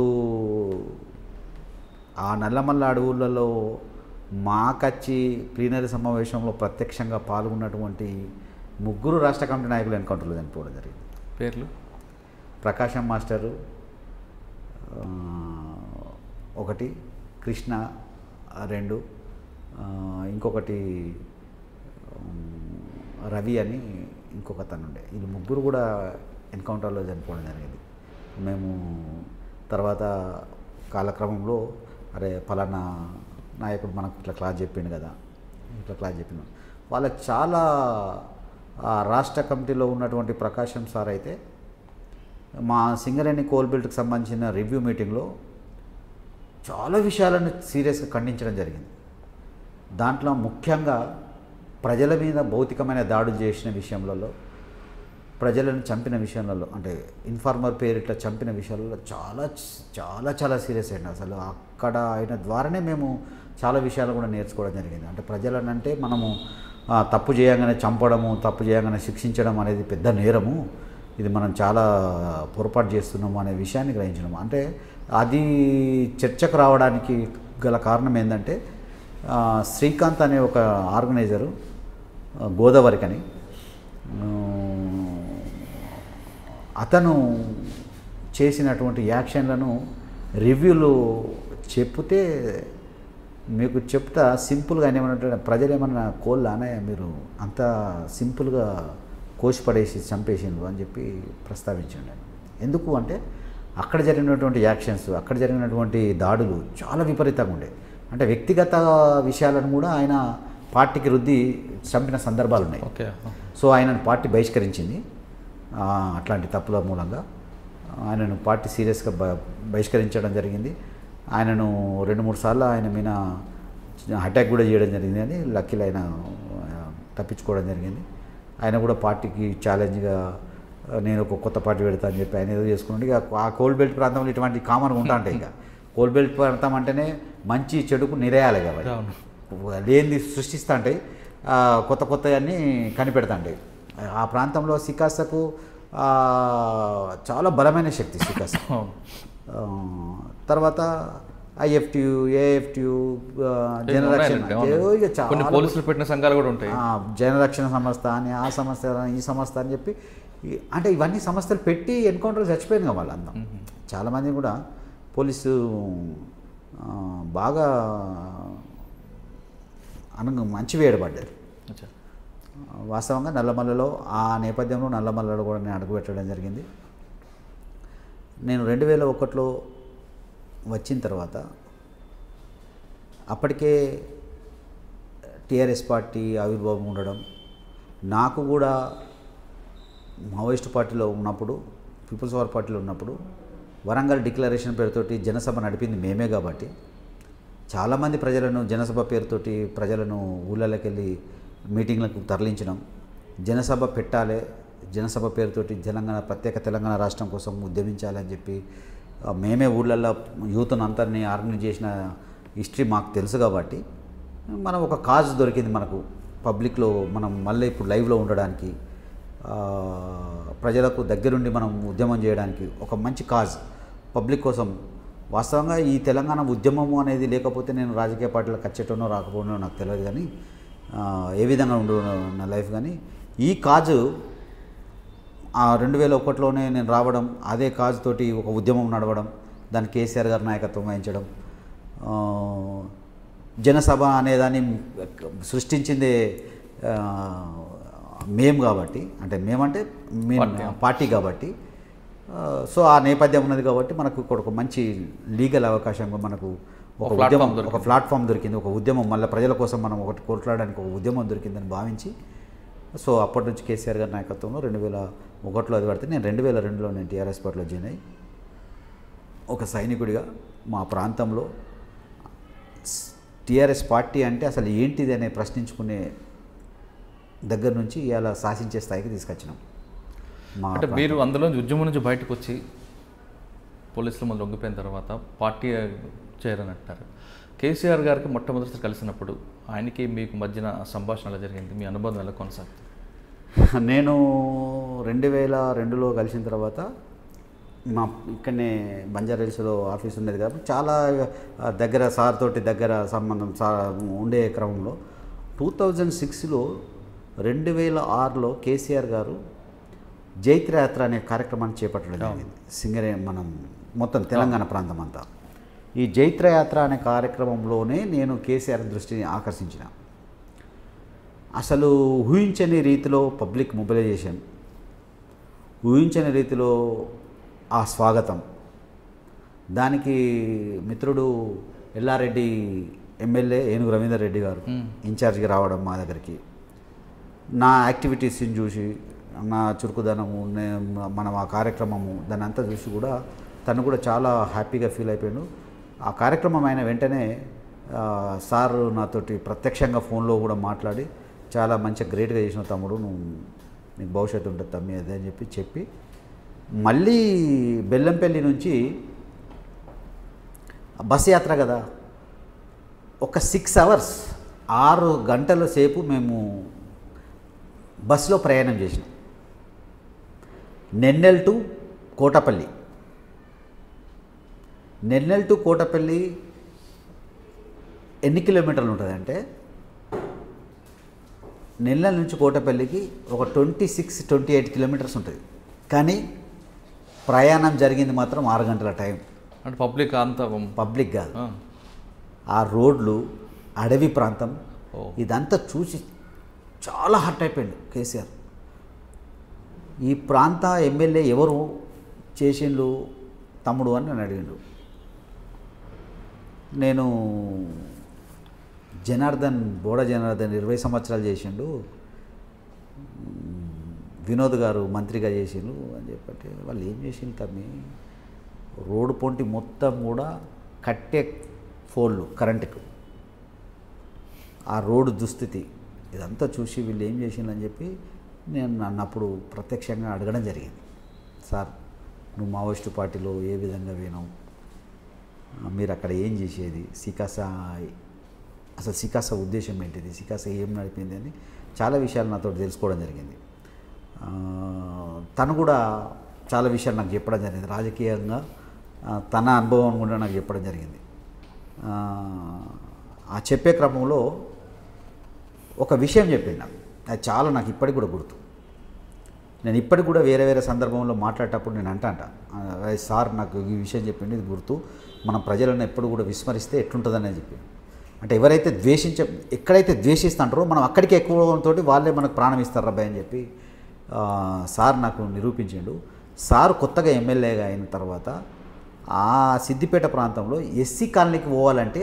ఆ నల్లమల్ల అడవులలో మాకచ్చి ప్లీనరీ సమావేశంలో ప్రత్యక్షంగా పాల్గొన్నటువంటి ముగ్గురు రాష్ట్ర కమిటీ నాయకులు ఎన్కౌంటర్లో చనిపోవడం జరిగింది పేర్లు ప్రకాశం మాస్టరు ఆ, ఒకటి కృష్ణ ఆ, రెండు ఆ, ఇంకొకటి ఉమ్, రవి అని ఇంకొక తను ఉండే వీళ్ళు ముగ్గురు కూడా ఎన్కౌంటర్లో చనిపోవడం జరిగింది మేము తర్వాత కాలక్రమంలో అరే ఫలానా నాయకుడు మనకు ఇట్లా క్లాస్ చెప్పిండు కదా ఇట్లా క్లాస్ చెప్పిండు వాళ్ళకి చాలా ఆ రాష్ట్ర కమిటీలో ఉన్నటువంటి ప్రకాశం సార్ అయితే మా సింగరేణి కోల్ బెల్ట్కి సంబంధించిన రివ్యూ మీటింగ్లో చాలా విషయాలను సీరియస్గా ఖండించడం జరిగింది దాంట్లో ముఖ్యంగా ప్రజల మీద భౌతికమైన దాడులు చేసిన విషయంలో ప్రజలను చంపిన విషయాలలో అంటే ఇన్ఫార్మర్ పేరు ఇట్లా చంపిన విషయాలలో చాలా చాలా చాలా సీరియస్ అయింది అసలు అక్కడ అయిన ద్వారానే మేము చాలా విషయాలు కూడా నేర్చుకోవడం జరిగింది అంటే ప్రజలను అంటే మనము ఆ, తప్పు చేయగానే చంపడము తప్పు చేయగానే శిక్షించడం అనేది పెద్ద నేరము ఇది మనం చాలా పొరపాటు చేస్తున్నాము అనే విషయాన్ని గ్రహించడం అంటే అది చర్చకు రావడానికి గల కారణం ఏంటంటే ఆ, శ్రీకాంత్ అనే ఒక ఆర్గనైజరు ఆ, గోదావరికని ఆ, అతను చేసినటువంటి యాక్షన్లను రివ్యూలు చెప్తే మీకు చెప్తా సింపుల్గా ఏమన్నా ప్రజలు ఏమన్నా కోళ్ళు అనయ్య మీరు అంత సింపుల్గా కోసి పడేసి చంపేసిండ్రు అని చెప్పి ప్రస్తావించండి ఆయన. ఎందుకు అంటే అక్కడ జరిగినటువంటి యాక్షన్స్ అక్కడ జరిగినటువంటి దాడులు చాలా విపరీతంగా ఉండే అంటే వ్యక్తిగత విషయాలను కూడా ఆయన పార్టీకి రుద్ది చంపిన సందర్భాలు ఉన్నాయి ఓకే సో ఆయనను పార్టీ బహిష్కరించింది ఆ, అట్లాంటి తప్పుల మూలంగా ఆయనను పార్టీ సీరియస్గా బ బహిష్కరించడం జరిగింది ఆయనను రెండు మూడు సార్లు ఆయన మీద అటాక్ కూడా చేయడం జరిగింది అని లక్కీలు ఆయన ఆ, తప్పించుకోవడం జరిగింది ఆయన కూడా పార్టీకి ఛాలెంజ్గా ఆ, నేను ఒక కొత్త పార్టీ పెడతా అని చెప్పి ఆయన ఏదో చేసుకున్నాడు ఇక ఆ కోల్ బెల్ట్ ప్రాంతంలో ఇటువంటి కామన్గా ఉంటా ఉంటాయి ఇక కోల్ బెల్ట్ ప్రాంతం అంటేనే మంచి చెడుకు నిరేయాలి కాబట్టి అవును లేనిది సృష్టిస్తూ ఉంటాయి ఆ, కొత్త కొత్తవన్నీ కనిపెడతా ఉంటాయి ఆ ప్రాంతంలో సికాసకు ఆ, చాలా బలమైన శక్తి సికాస అవును. ఆ, తర్వాత ఐఎఫ్టియు ఏఎఫ్టియు జనరక్షణ అవును. ఇక కొన్ని చాలా పోలీసులు పెట్టిన సంఘాలు కూడా ఉంటాయి ఆ, జనరక్షణ సంస్థ అని ఆ సంస్థ అని ఈ సంస్థ అని చెప్పి ఈ- అంటే ఇవన్నీ సంస్థలు పెట్టి ఎన్కౌంటర్ చచ్చిపోయింది కదా వాళ్ళంతా చాలామంది కూడా పోలీసు ఆ, బాగా అన మంచి వేయబడ్డారు అచ్చా. వాస్తవంగా నల్లమల్లలో ఆ నేపథ్యంలో నల్లమల్లలో కూడా నేను అడుగుపెట్టడం జరిగింది నేను రెండు వేల ఒకటిలో వచ్చిన తర్వాత అప్పటికే టీఆర్ఎస్ పార్టీ ఆవిర్భావం ఉండడం నాకు కూడా మావోయిస్ట్ పార్టీలో ఉన్నప్పుడు పీపుల్స్ వార్ పార్టీలో ఉన్నప్పుడు వరంగల్ డిక్లరేషన్ పేరుతోటి జనసభ నడిపింది మేమే కాబట్టి చాలామంది ప్రజలను జనసభ పేరుతోటి ప్రజలను ఊళ్ళలోకి వెళ్ళి మీటింగ్లకు తరలించడం జనసభ పెట్టాలి జనసభ పేరుతోటి తెలంగాణ ప్రత్యేక తెలంగాణ రాష్ట్రం కోసం ఉద్యమించాలని చెప్పి ఆ, మేమే ఊళ్ళల్లో యూత్ను అంతరిని ఆర్గనైజ్ చేసిన హిస్టరీ మాకు తెలుసు కాబట్టి మనం ఒక కాజ్ దొరికింది మనకు పబ్లిక్లో మనం మళ్ళీ ఇప్పుడు లైవ్లో ఉండడానికి ఆ, ప్రజలకు దగ్గరుండి మనం ఉద్యమం చేయడానికి ఒక మంచి కాజ్ పబ్లిక్ కోసం వాస్తవంగా ఈ తెలంగాణ ఉద్యమము అనేది లేకపోతే నేను రాజకీయ పార్టీలకు వచ్చేటోనో రాకపోనో నాకు తెలియదు కానీ ఆ, ఏ విధంగా ఉండు నా లైఫ్ కానీ ఈ కాజు ఆ రెండు వేల ఒకటిలోనే నేను రావడం అదే కాజ్ తోటి ఒక ఉద్యమం నడవడం దాన్ని కేసీఆర్ గారి నాయకత్వం వహించడం ఆ, జనసభ అనేదాన్ని సృష్టించిందే ఆ, మేం కాబట్టి అంటే మేమంటే మేము పార్టీ. పార్టీ కాబట్టి ఆ, సో ఆ నేపథ్యం ఉన్నది కాబట్టి మనకు ఇక్కడ ఒక మంచి లీగల్ అవకాశం మనకు ఒక ఒక platform ఉద్యమం ఒక దొరికింది. ప్లాట్ఫామ్ దొరికింది ఒక ఉద్యమం మళ్ళీ ప్రజల కోసం మనం ఒకటి కొట్లాడడానికి ఒక ఉద్యమం దొరికిందని భావించి సో అప్పటి నుంచి కేసీఆర్ గారి నాయకత్వంలో రెండు వేల ఒకటిలో అది పడితే నేను రెండు వేల రెండులో నేను టీఆర్ఎస్ పార్టీలో జాయిన్ అయ్యి ఒక సైనికుడిగా మా ప్రాంతంలో టీఆర్ఎస్ పార్టీ అంటే అసలు ఏంటిది అనే ప్రశ్నించుకునే దగ్గర నుంచి ఇలా శాసించే స్థాయికి తీసుకొచ్చినాం మా అంటే ప్రాంతం. మీరు అందులో ఉద్యమం నుంచి బయటకు వచ్చి పోలీసుల ముందు లొంగిపోయిన తర్వాత పార్టీ చేరని అంటారు కేసీఆర్ గారికి మొట్టమొదటి కలిసినప్పుడు ఆయనకి మీకు మధ్యన సంభాషణ ఎలా జరిగింది మీ అనుబంధం ఎలా కొనసాగుతుంది నేను రెండు వేల రెండులో కలిసిన తర్వాత మా ఇక్కడనే బంజారాహిల్స్లో ఆఫీస్ ఉండేది కాబట్టి చాలా ఆ, దగ్గర సార్ తోటి దగ్గర సంబంధం సార్ ఉండే క్రమంలో టూ థౌజండ్ సిక్స్లో రెండు వేల ఆరులో కేసీఆర్ గారు జైత్రయాత్ర అనే కార్యక్రమాన్ని చేపట్టడం జరిగింది సింగరే మనం మొత్తం తెలంగాణ ప్రాంతం అంతా ఈ జైత్రయాత్ర అనే కార్యక్రమంలోనే నేను కేసీఆర్ దృష్టిని ఆకర్షించిన అసలు ఊహించని రీతిలో పబ్లిక్ మొబిలైజేషన్ ఊహించని రీతిలో ఆ స్వాగతం దానికి మిత్రుడు ఎల్లారెడ్డి ఎమ్మెల్యే ఏనుగు రవీందర్ రెడ్డి గారు ఇన్ఛార్జ్గా రావడం మా దగ్గరికి నా యాక్టివిటీస్ని చూసి నా చురుకుదనము నే- మనం ఆ కార్యక్రమము దాన్ని అంతా చూసి కూడా తను కూడా చాలా హ్యాపీగా ఫీల్ అయిపోయాడు ఆ కార్యక్రమం అయిన వెంటనే ఆ, సార్ నాతోటి ప్రత్యక్షంగా ఫోన్లో కూడా మాట్లాడి చాలా మంచిగా గ్రేట్గా చేసిన తమ్ముడు నువ్వు నీకు భవిష్యత్తు ఉంటుంది తమ్మి అదే అని చెప్పి చెప్పి మళ్ళీ బెల్లంపల్లి నుంచి బస్ యాత్ర కదా ఒక సిక్స్ అవర్స్ ఆరు గంటల సేపు మేము బస్సులో ప్రయాణం చేసినాం నెన్నెల్ టు కోటపల్లి నెన్నెల్ టు కోటపల్లి ఎన్ని కిలోమీటర్లు ఉంటుంది అంటే నెల్ల నుంచి కోటపల్లికి ఒక twenty six twenty eight kilometres ఉంటుంది కానీ ప్రయాణం జరిగింది మాత్రం ఆరు గంటల టైం అంటే పబ్లిక్ అంతా పబ్లిక్ కాదు ఆ, ఆ రోడ్లు అడవి ప్రాంతం ఓ. ఇదంతా చూసి చాలా హర్ట్ అయిపోయింది కేసీఆర్ ఈ ప్రాంత ఎమ్మెల్యే ఎవరు చేసిండు తమ్ముడు అని నన్ను అడిగిండు నేను జనార్దన్ బోడ జనార్దన్ ఇరవై సంవత్సరాలు చేసిండు మ్, వినోద్ గారు మంత్రిగా చేసిండు అని చెప్పంటే వాళ్ళు ఏం చేసిండు తమ్మి రోడ్డు పొంటి మొత్తం కూడా కట్టే ఫోన్లు కరెంటుకు ఆ రోడ్డు దుస్థితి ఇదంతా చూసి వీళ్ళు ఏం చేసిందని చెప్పి నేను నన్ను అప్పుడు ప్రత్యక్షంగా అడగడం జరిగింది సార్ నువ్వు మావోయిస్టు పార్టీలో ఏ విధంగా వినావు మీరు అక్కడ ఏం చేసేది సికాస అసలు సికాస ఉద్దేశం ఏంటిది సికాస ఏం నడిపింది అని చాలా విషయాలు నాతో తెలుసుకోవడం జరిగింది ఆ, తను కూడా చాలా విషయాలు నాకు చెప్పడం జరిగింది రాజకీయంగా ఆ, తన అనుభవం కూడా నాకు చెప్పడం జరిగింది ఆ, ఆ చెప్పే క్రమంలో ఒక విషయం చెప్పింది నాకు అది చాలా నాకు ఇప్పటికి కూడా గుర్తు నేను ఇప్పటికి కూడా వేరే వేరే సందర్భంలో మాట్లాడేటప్పుడు నేను అంటాంట "ఆ, సార్ నాకు ఈ విషయం చెప్పింది ఇది గుర్తు మనం ప్రజలను ఎప్పుడు కూడా విస్మరిస్తే ఎట్లుంటుందని చెప్పి అంటే ఎవరైతే ద్వేషించ ఎక్కడైతే ద్వేషిస్తుంటారో మనం అక్కడికి ఎక్కువతో వాళ్ళే మనకు ప్రాణం ఇస్తారు రబ్బాయి అని చెప్పి ఆ, సార్ నాకు నిరూపించిండు సార్ కొత్తగా ఎమ్మెల్యేగా అయిన తర్వాత ఆ సిద్దిపేట ప్రాంతంలో ఎస్సీ కాలనీకి పోవాలంటే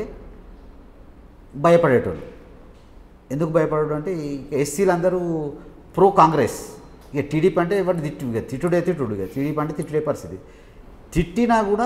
భయపడేటోళ్ళు ఎందుకు భయపడడం అంటే ఇక ఎస్సీలు అందరూ ప్రో కాంగ్రెస్ ఇక టీడీపీ అంటే ఎవరి తిట్టు ఇక తిట్టుడే తిట్టుడు ఇక టీడీపీ అంటే తిట్టుడే పరిస్థితి తిట్టినా కూడా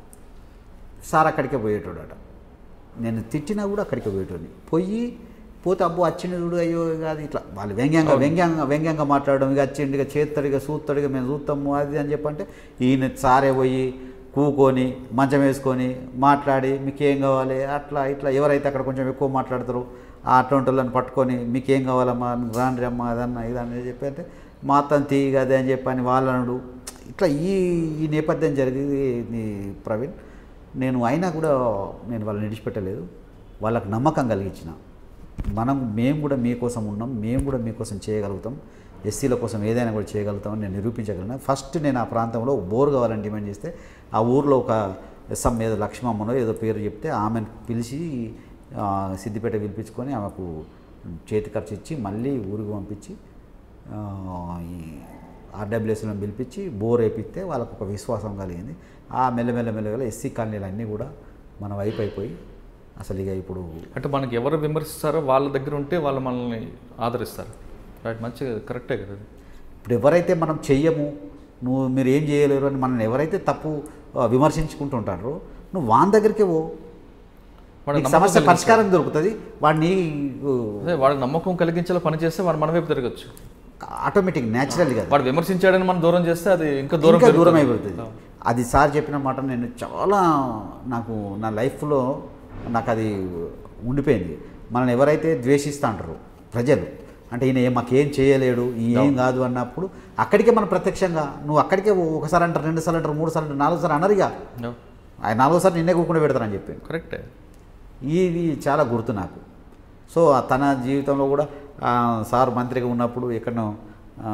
సార్ అక్కడికే పోయేటోడట నేను తిట్టినా కూడా అక్కడికే పోయేటోడిని పోయి పోతే అబ్బో వచ్చిండు చూడు అయ్యో ఇక అది ఇట్లా వాళ్ళు వ్యంగ్యంగా వ్యంగ్యంగా వ్యంగ్యంగా మాట్లాడడం ఇక వచ్చిండు ఇక చేస్తాడు ఇక చూస్తాడు ఇక మేము చూస్తాము అది అని చెప్పంటే ఈయన సారే పోయి కూకొని మంచం వేసుకొని మాట్లాడి మీకు ఏం కావాలి అట్లా ఇట్లా ఎవరైతే అక్కడ కొంచెం ఎక్కువ మాట్లాడతారో ఆ అటువంటి వాళ్ళని పట్టుకొని మీకు ఏం కావాలమ్మా రాండి అమ్మా అదన్నా ఇదన్నా చెప్పి అంటే మా అత్తని తీయగా అదే అని చెప్పని వాళ్ళనుడు ఇట్లా ఈ ఈ నేపథ్యం జరిగింది నీ ప్రవీణ్ నేను అయినా కూడా నేను వాళ్ళని విడిచిపెట్టలేదు వాళ్ళకి నమ్మకం కలిగించిన మనం మేము కూడా మీకోసం ఉన్నాం మేము కూడా మీకోసం చేయగలుగుతాం ఎస్సీల కోసం ఏదైనా కూడా చేయగలుగుతామని నేను నిరూపించగలను ఫస్ట్ నేను ఆ ప్రాంతంలో బోర్ కావాలని డిమాండ్ చేస్తే ఆ ఊర్లో ఒక ఎస్ఎం ఏదో లక్ష్మమ్మనో ఏదో పేరు చెప్తే ఆమెను పిలిచి ఆ, సిద్దిపేట పిలిపించుకొని ఆమెకు చేతి ఖర్చు ఇచ్చి మళ్ళీ ఊరికి పంపించి ఆ, ఈ ఆర్డబ్ల్యూఎస్లను పిలిపించి బోర్ వేపిస్తే వాళ్ళకు ఒక విశ్వాసం కలిగింది ఆ మెల్లమెల్ల మెల్లమెల్ల ఎస్సీ కాలనీలు అన్నీ కూడా మన వైపు అయిపోయి అసలు ఇక ఇప్పుడు అంటే మనకి ఎవరు విమర్శిస్తారో వాళ్ళ దగ్గర ఉంటే వాళ్ళు మనల్ని ఆదరిస్తారు రైట్ మంచిగా కరెక్టే కదా అది. ఇప్పుడు ఎవరైతే మనం చెయ్యము నువ్వు మీరు ఏం చేయలేరు అని మనం ఎవరైతే తప్పు ఆ, విమర్శించుకుంటుంటారో నువ్వు వాని దగ్గరికే పో వాడి నీకు నమ్మకం సమస్య కలిగించాలి. పరిష్కారం దొరుకుతుంది వాడిని అదే వాడికి నమ్మకం కలిగించేలా పని చేస్తే వాడు మన వైపు తిరగచ్చు ఆటోమేటిక్ న్యాచురల్ కదా వాడు విమర్శించాడని మనం దూరం చేస్తే అది ఇంకా దూరం ఇంకా దూరం పెరుగుతుంది. అయిపోతుంది అది సార్ చెప్పిన మాట నేను చాలా నాకు నా లైఫ్లో నాకు అది ఉండిపోయింది మనల్ని ఎవరైతే ద్వేషిస్తూ అంటారు ప్రజలు అంటే ఈయన ఏం మాకేం చేయలేడు ఈ ఏం కాదు అన్నప్పుడు అక్కడికే మనం ప్రత్యక్షంగా నువ్వు అక్కడికే పో. ఒకసారి అంటారు రెండు సార్లు అంటారు మూడు సార్లు అంటారు నాలుగు సార్లు అనరుగా No. ఆయన నాలుగోసారి నిన్నే కూకుండా పెడతారని చెప్పి కరెక్టే ఇది చాలా గుర్తు నాకు సో ఆ తన జీవితంలో కూడా ఆ, సార్ మంత్రిగా ఉన్నప్పుడు ఎక్కడనో ఆ,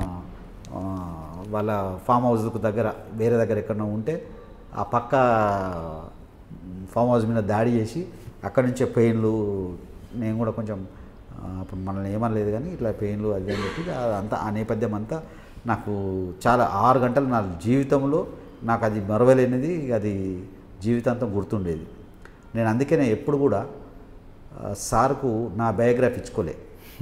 ఆ, వాళ్ళ ఫామ్ హౌస్కు దగ్గర వేరే దగ్గర ఎక్కడనో ఉంటే ఆ పక్క ఫామ్ హౌస్ మీద దాడి చేసి అక్కడి నుంచే పెయిన్లు నేను కూడా కొంచెం ఆ, అప్పుడు మనల్ని ఏమనలేదు కానీ ఇట్లా పెయిన్లు అది అని చెప్పి అంతా ఆ నేపథ్యం అంతా నాకు చాలా ఆరు గంటలు నా జీవితంలో నాకు అది మరవలేనిది అది జీవితాంతం గుర్తుండేది నేను అందుకనే ఎప్పుడు కూడా ఆ, సార్కు నా బయోగ్రఫీ ఇచ్చుకోలే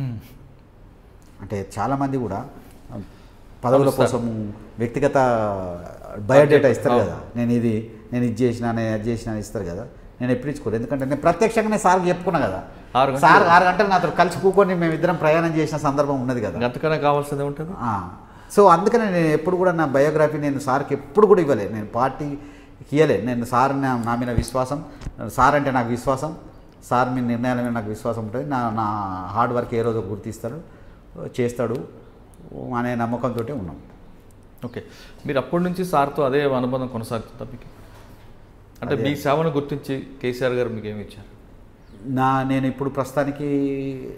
అంటే చాలామంది కూడా ఆ, పదవుల కోసం వ్యక్తిగత బయోడేటా ఇస్తారు కదా నేను ఇది నేను ఇది చేసినా నేను అది చేసినా అని ఇస్తారు కదా నేను ఎప్పుడు ఇచ్చుకోలేదు ఎందుకంటే నేను ప్రత్యక్షంగానే సార్కి చెప్పుకున్నా కదా ఆరు గంటలు. సార్ ఆరు గంటలు నాతో కలిసి కూకొని మేము ఇద్దరం ప్రయాణం చేసిన సందర్భం ఉన్నది కదా అంతకన్నా కావాల్సింది ఉంటుంది ఆ, సో అందుకనే నేను ఎప్పుడు కూడా నా బయోగ్రఫీ నేను సార్కి ఎప్పుడు కూడా ఇవ్వలే నేను పార్టీకి ఇవ్వలే నేను సార్ నా నా మీద విశ్వాసం సార్ అంటే నాకు విశ్వాసం సార్ మీ నిర్ణయాల మీద నాకు విశ్వాసం ఉంటుంది నా నా హార్డ్ వర్క్ ఏ రోజు గుర్తిస్తాడు చేస్తాడు అనే నమ్మకంతో ఉన్నాం ఓకే మీరు అప్పటి నుంచి సార్తో అదే అనుబంధం కొనసాగుతుందా మీకు అంటే మీ సేవను గుర్తించి కేసీఆర్ గారు మీకు ఏమి ఇచ్చారు నా నేను ఇప్పుడు ప్రస్తుతానికి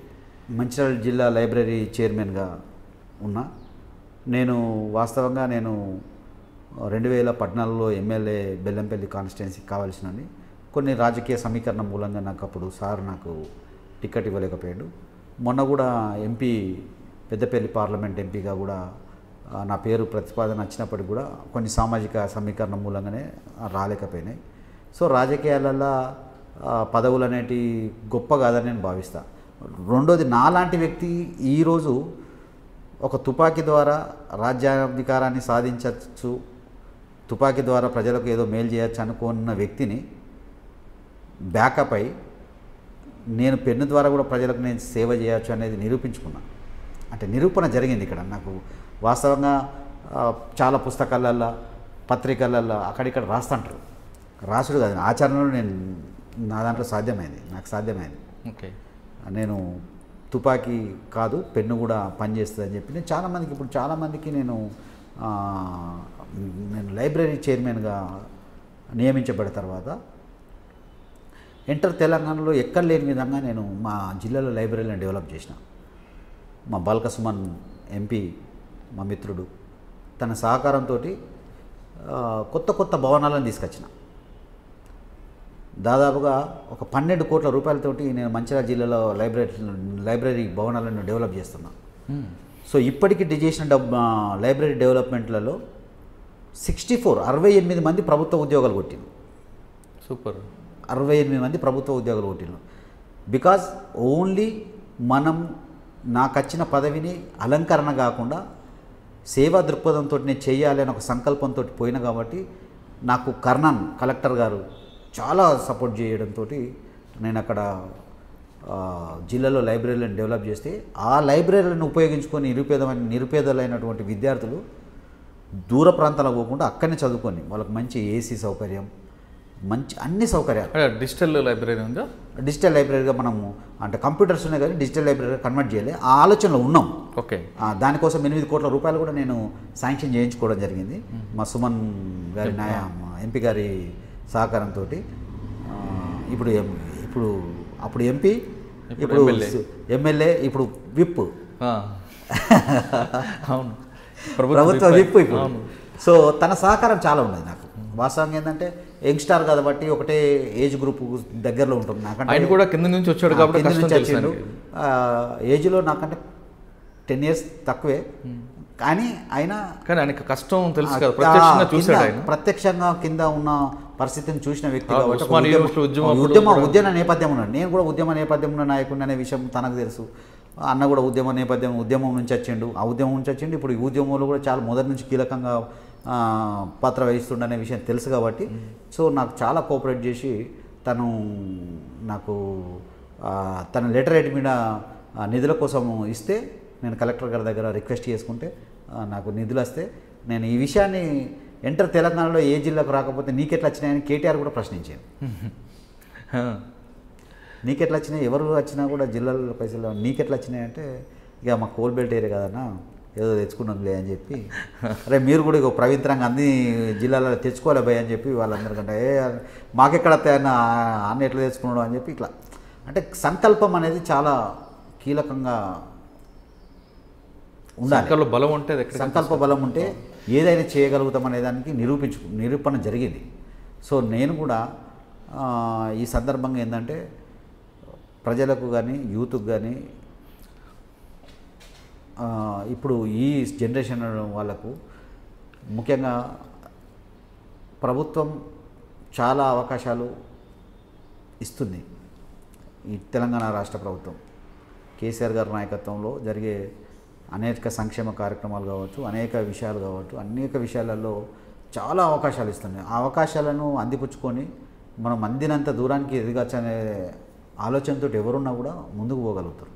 మంచిర్యాల జిల్లా లైబ్రరీ చైర్మన్గా ఉన్నా నేను వాస్తవంగా నేను రెండు వేల పద్నాలుగులో ఎమ్మెల్యే బెల్లంపల్లి కాన్స్టిట్యున్సీకి కావాల్సినవి కొన్ని రాజకీయ సమీకరణ మూలంగా నాకు అప్పుడు సార్ నాకు టికెట్ ఇవ్వలేకపోయాడు మొన్న కూడా ఎంపీ పెద్దపల్లి పార్లమెంట్ ఎంపీగా కూడా ఆ, నా పేరు ప్రతిపాదన వచ్చినప్పటికి కూడా కొన్ని సామాజిక సమీకరణ మూలంగానే రాలేకపోయినాయి సో రాజకీయాలలో ఆ, పదవులు అనేటి గొప్ప కాదని నేను భావిస్తా రెండోది నాలాంటి వ్యక్తి ఈరోజు ఒక తుపాకీ ద్వారా రాజ్యాధికారాన్ని సాధించవచ్చు తుపాకీ ద్వారా ప్రజలకు ఏదో మేలు చేయొచ్చు అనుకున్న వ్యక్తిని బ్యాకప్ అయి నేను పెన్ను ద్వారా కూడా ప్రజలకు నేను సేవ చేయొచ్చు అనేది నిరూపించుకున్నా అంటే నిరూపణ జరిగింది ఇక్కడ నాకు వాస్తవంగా ఆ, చాలా పుస్తకాలల్లో పత్రికలల్లో అక్కడిక్కడ రాస్తుంటారు రాసుడు కాదు ఆచరణలో నేను నా దాంట్లో సాధ్యమైంది నాకు సాధ్యమైంది ఓకే నేను తుపాకీ కాదు పెన్ను కూడా పనిచేస్తుంది అని చెప్పి నేను చాలామందికి ఇప్పుడు చాలామందికి నేను ఆ, నేను లైబ్రరీ చైర్మన్గా నియమించబడిన తర్వాత ఎంటర్ తెలంగాణలో ఎక్కడ లేని విధంగా నేను మా జిల్లాలో లైబ్రరీలను డెవలప్ చేసిన మా బాల్క సుమన్ ఎంపీ మా మిత్రుడు తన సహకారంతో కొత్త కొత్త భవనాలను తీసుకొచ్చిన దాదాపుగా ఒక పన్నెండు కోట్ల రూపాయలతోటి నేను మంచిర్యాల జిల్లాలో లైబ్రరీ లైబ్రరీ భవనాలను డెవలప్ చేస్తున్నా సో ఇప్పటికి డి- చేసిన డబ్ ఆ, లైబ్రరీ డెవలప్మెంట్లలో సిక్స్టీ ఫోర్ అరవై ఎనిమిది మంది ప్రభుత్వ ఉద్యోగాలు కొట్టింది సూపర్ అరవై ఎనిమిది మంది ప్రభుత్వ ఉద్యోగులు కొట్టిన బికాజ్ ఓన్లీ మనం నాకు వచ్చిన పదవిని అలంకరణ కాకుండా సేవా దృక్పథంతో నేను చేయాలి అని ఒక సంకల్పంతో పోయిన కాబట్టి నాకు కర్ణన్ కలెక్టర్ గారు చాలా సపోర్ట్ చేయడంతో నేను అక్కడ ఆ, జిల్లాలో లైబ్రరీలను డెవలప్ చేస్తే ఆ లైబ్రరీలను ఉపయోగించుకొని నిరుపేదమైన నిరుపేదలైనటువంటి విద్యార్థులు దూర ప్రాంతాలకు పోకుండా అక్కడనే చదువుకొని వాళ్ళకి మంచి ఏసీ సౌకర్యం మంచి అన్ని సౌకర్యాలు అక్కడ డిజిటల్ లైబ్రరీ ఉందా డిజిటల్ లైబ్రరీగా మనము అంటే కంప్యూటర్స్ ఉన్నాయి కానీ డిజిటల్ లైబ్రరీగా కన్వర్ట్ చేయాలి ఆ ఆలోచనలో ఉన్నాం ఓకే ఆ, దానికోసం ఎనిమిది కోట్ల రూపాయలు కూడా నేను శాంక్షన్ చేయించుకోవడం జరిగింది మా సుమన్ గారి నాయ మా ఎంపీ గారి సహకారంతో ఇప్పుడు ఎం- ఇప్పుడు అప్పుడు ఎంపీ ఇప్పుడు ఇప్పుడు ఎమ్మెల్యే. ఎమ్మెల్యే ఇప్పుడు విప్ ఆ. అవును ప్రభుత్వ విప్ ఇప్పుడు అవును సో తన సహకారం చాలా ఉన్నది నాకు వాస్తవంగా ఏంటంటే యంగ్స్టార్ కాబట్టి ఒకటే ఏజ్ గ్రూప్ దగ్గరలో ఉంటుంది నాకంటే ఆయన కూడా కింద నుంచి వచ్చాడు ఆ, కాబట్టి కింద కష్టం నుంచి తెలుసు వచ్చిండు. ఆయనకి. ఆ, ఏజ్లో నాకంటే టెన్ ఇయర్స్ తక్కువే కానీ ఆయన కానీ ఆయనకి కష్టం తెలుసు కదా ఆ, ప్రత్యక్షంగా కింద- చూశాడు ఆయన ప్రత్యక్షంగా కింద ఉన్న పరిస్థితిని చూసిన వ్యక్తి ఆ, కాబట్టి ఒక ఉస్మానియా ఉద్యమ- యూనివర్సిటీ ఉద్యమం అప్పుడు ఉద్యమ కూడా- ఉద్యమ నేపథ్యం ఉన్నాడు నేను కూడా ఉద్యమ నేపథ్యం ఉన్న నాయకుడిని అనే విషయం తనకు తెలుసు అన్న కూడా ఉద్యమ నేపథ్యం ఉద్యమం నుంచి వచ్చిండు ఆ ఉద్యమం నుంచి వచ్చిండు ఇప్పుడు ఈ ఉద్యమంలో కూడా చాలా మొదటి నుంచి కీలకంగా ఆ, పాత్ర వహిస్తుండనే విషయం తెలుసు కాబట్టి సో నాకు చాలా కోఆపరేట్ చేసి తను నాకు ఆ, తన లెటర్ రైట్ మీద ఆ, నిధుల కోసం ఇస్తే నేను కలెక్టర్ గారి దగ్గర రిక్వెస్ట్ చేసుకుంటే ఆ, నాకు నిధులు వస్తే నేను ఈ విషయాన్ని ఎంటర్ తెలంగాణలో ఏ జిల్లాకు రాకపోతే నీకెట్లా వచ్చినాయని కేటీఆర్ కూడా ప్రశ్నించాను ఆ. నీకెట్లా వచ్చినాయి ఎవరు వచ్చినా కూడా జిల్లాలో పైసలు నీకెట్లా వచ్చినాయి అంటే ఇక మా కోల్ బెల్ట్ ఏరియా కదన్నా ఏదో తెచ్చుకున్నాంలే అని చెప్పి అరే మీరు కూడా ఇక ప్రవిత్రంగా అన్ని జిల్లాలలో తెచ్చుకోలే భయ్ అని చెప్పి వాళ్ళందరికంటే ఏ మాకెక్కడ అన్న అన్న ఎట్లా తెచ్చుకున్నాడు అని చెప్పి ఇట్లా అంటే సంకల్పం అనేది చాలా కీలకంగా ఉండాలి సంకల్లో బలం ఉంటే అది ఎక్కడికి సంకల్ప బలం ఉంటే ఏదైనా చేయగలుగుతాం అనే దానికి నిరూపించు నిరూపణ జరిగింది సో నేను కూడా ఆ, ఈ సందర్భంగా ఏంటంటే ప్రజలకు కానీ యూత్కి కానీ ఆ, ఇప్పుడు ఈ జనరేషన్ వాళ్ళకు ముఖ్యంగా ప్రభుత్వం చాలా అవకాశాలు ఇస్తుంది ఈ తెలంగాణ రాష్ట్ర ప్రభుత్వం కేసీఆర్ గారి నాయకత్వంలో జరిగే అనేక సంక్షేమ కార్యక్రమాలు కావచ్చు అనేక విషయాలు కావచ్చు అనేక విషయాలలో చాలా అవకాశాలు ఇస్తున్నాయి ఆ అవకాశాలను అందిపుచ్చుకొని మనం అందినంత దూరానికి ఎదగచ్చు అనే ఆలోచనతో ఎవరున్నా కూడా ముందుకు పోగలుగుతారు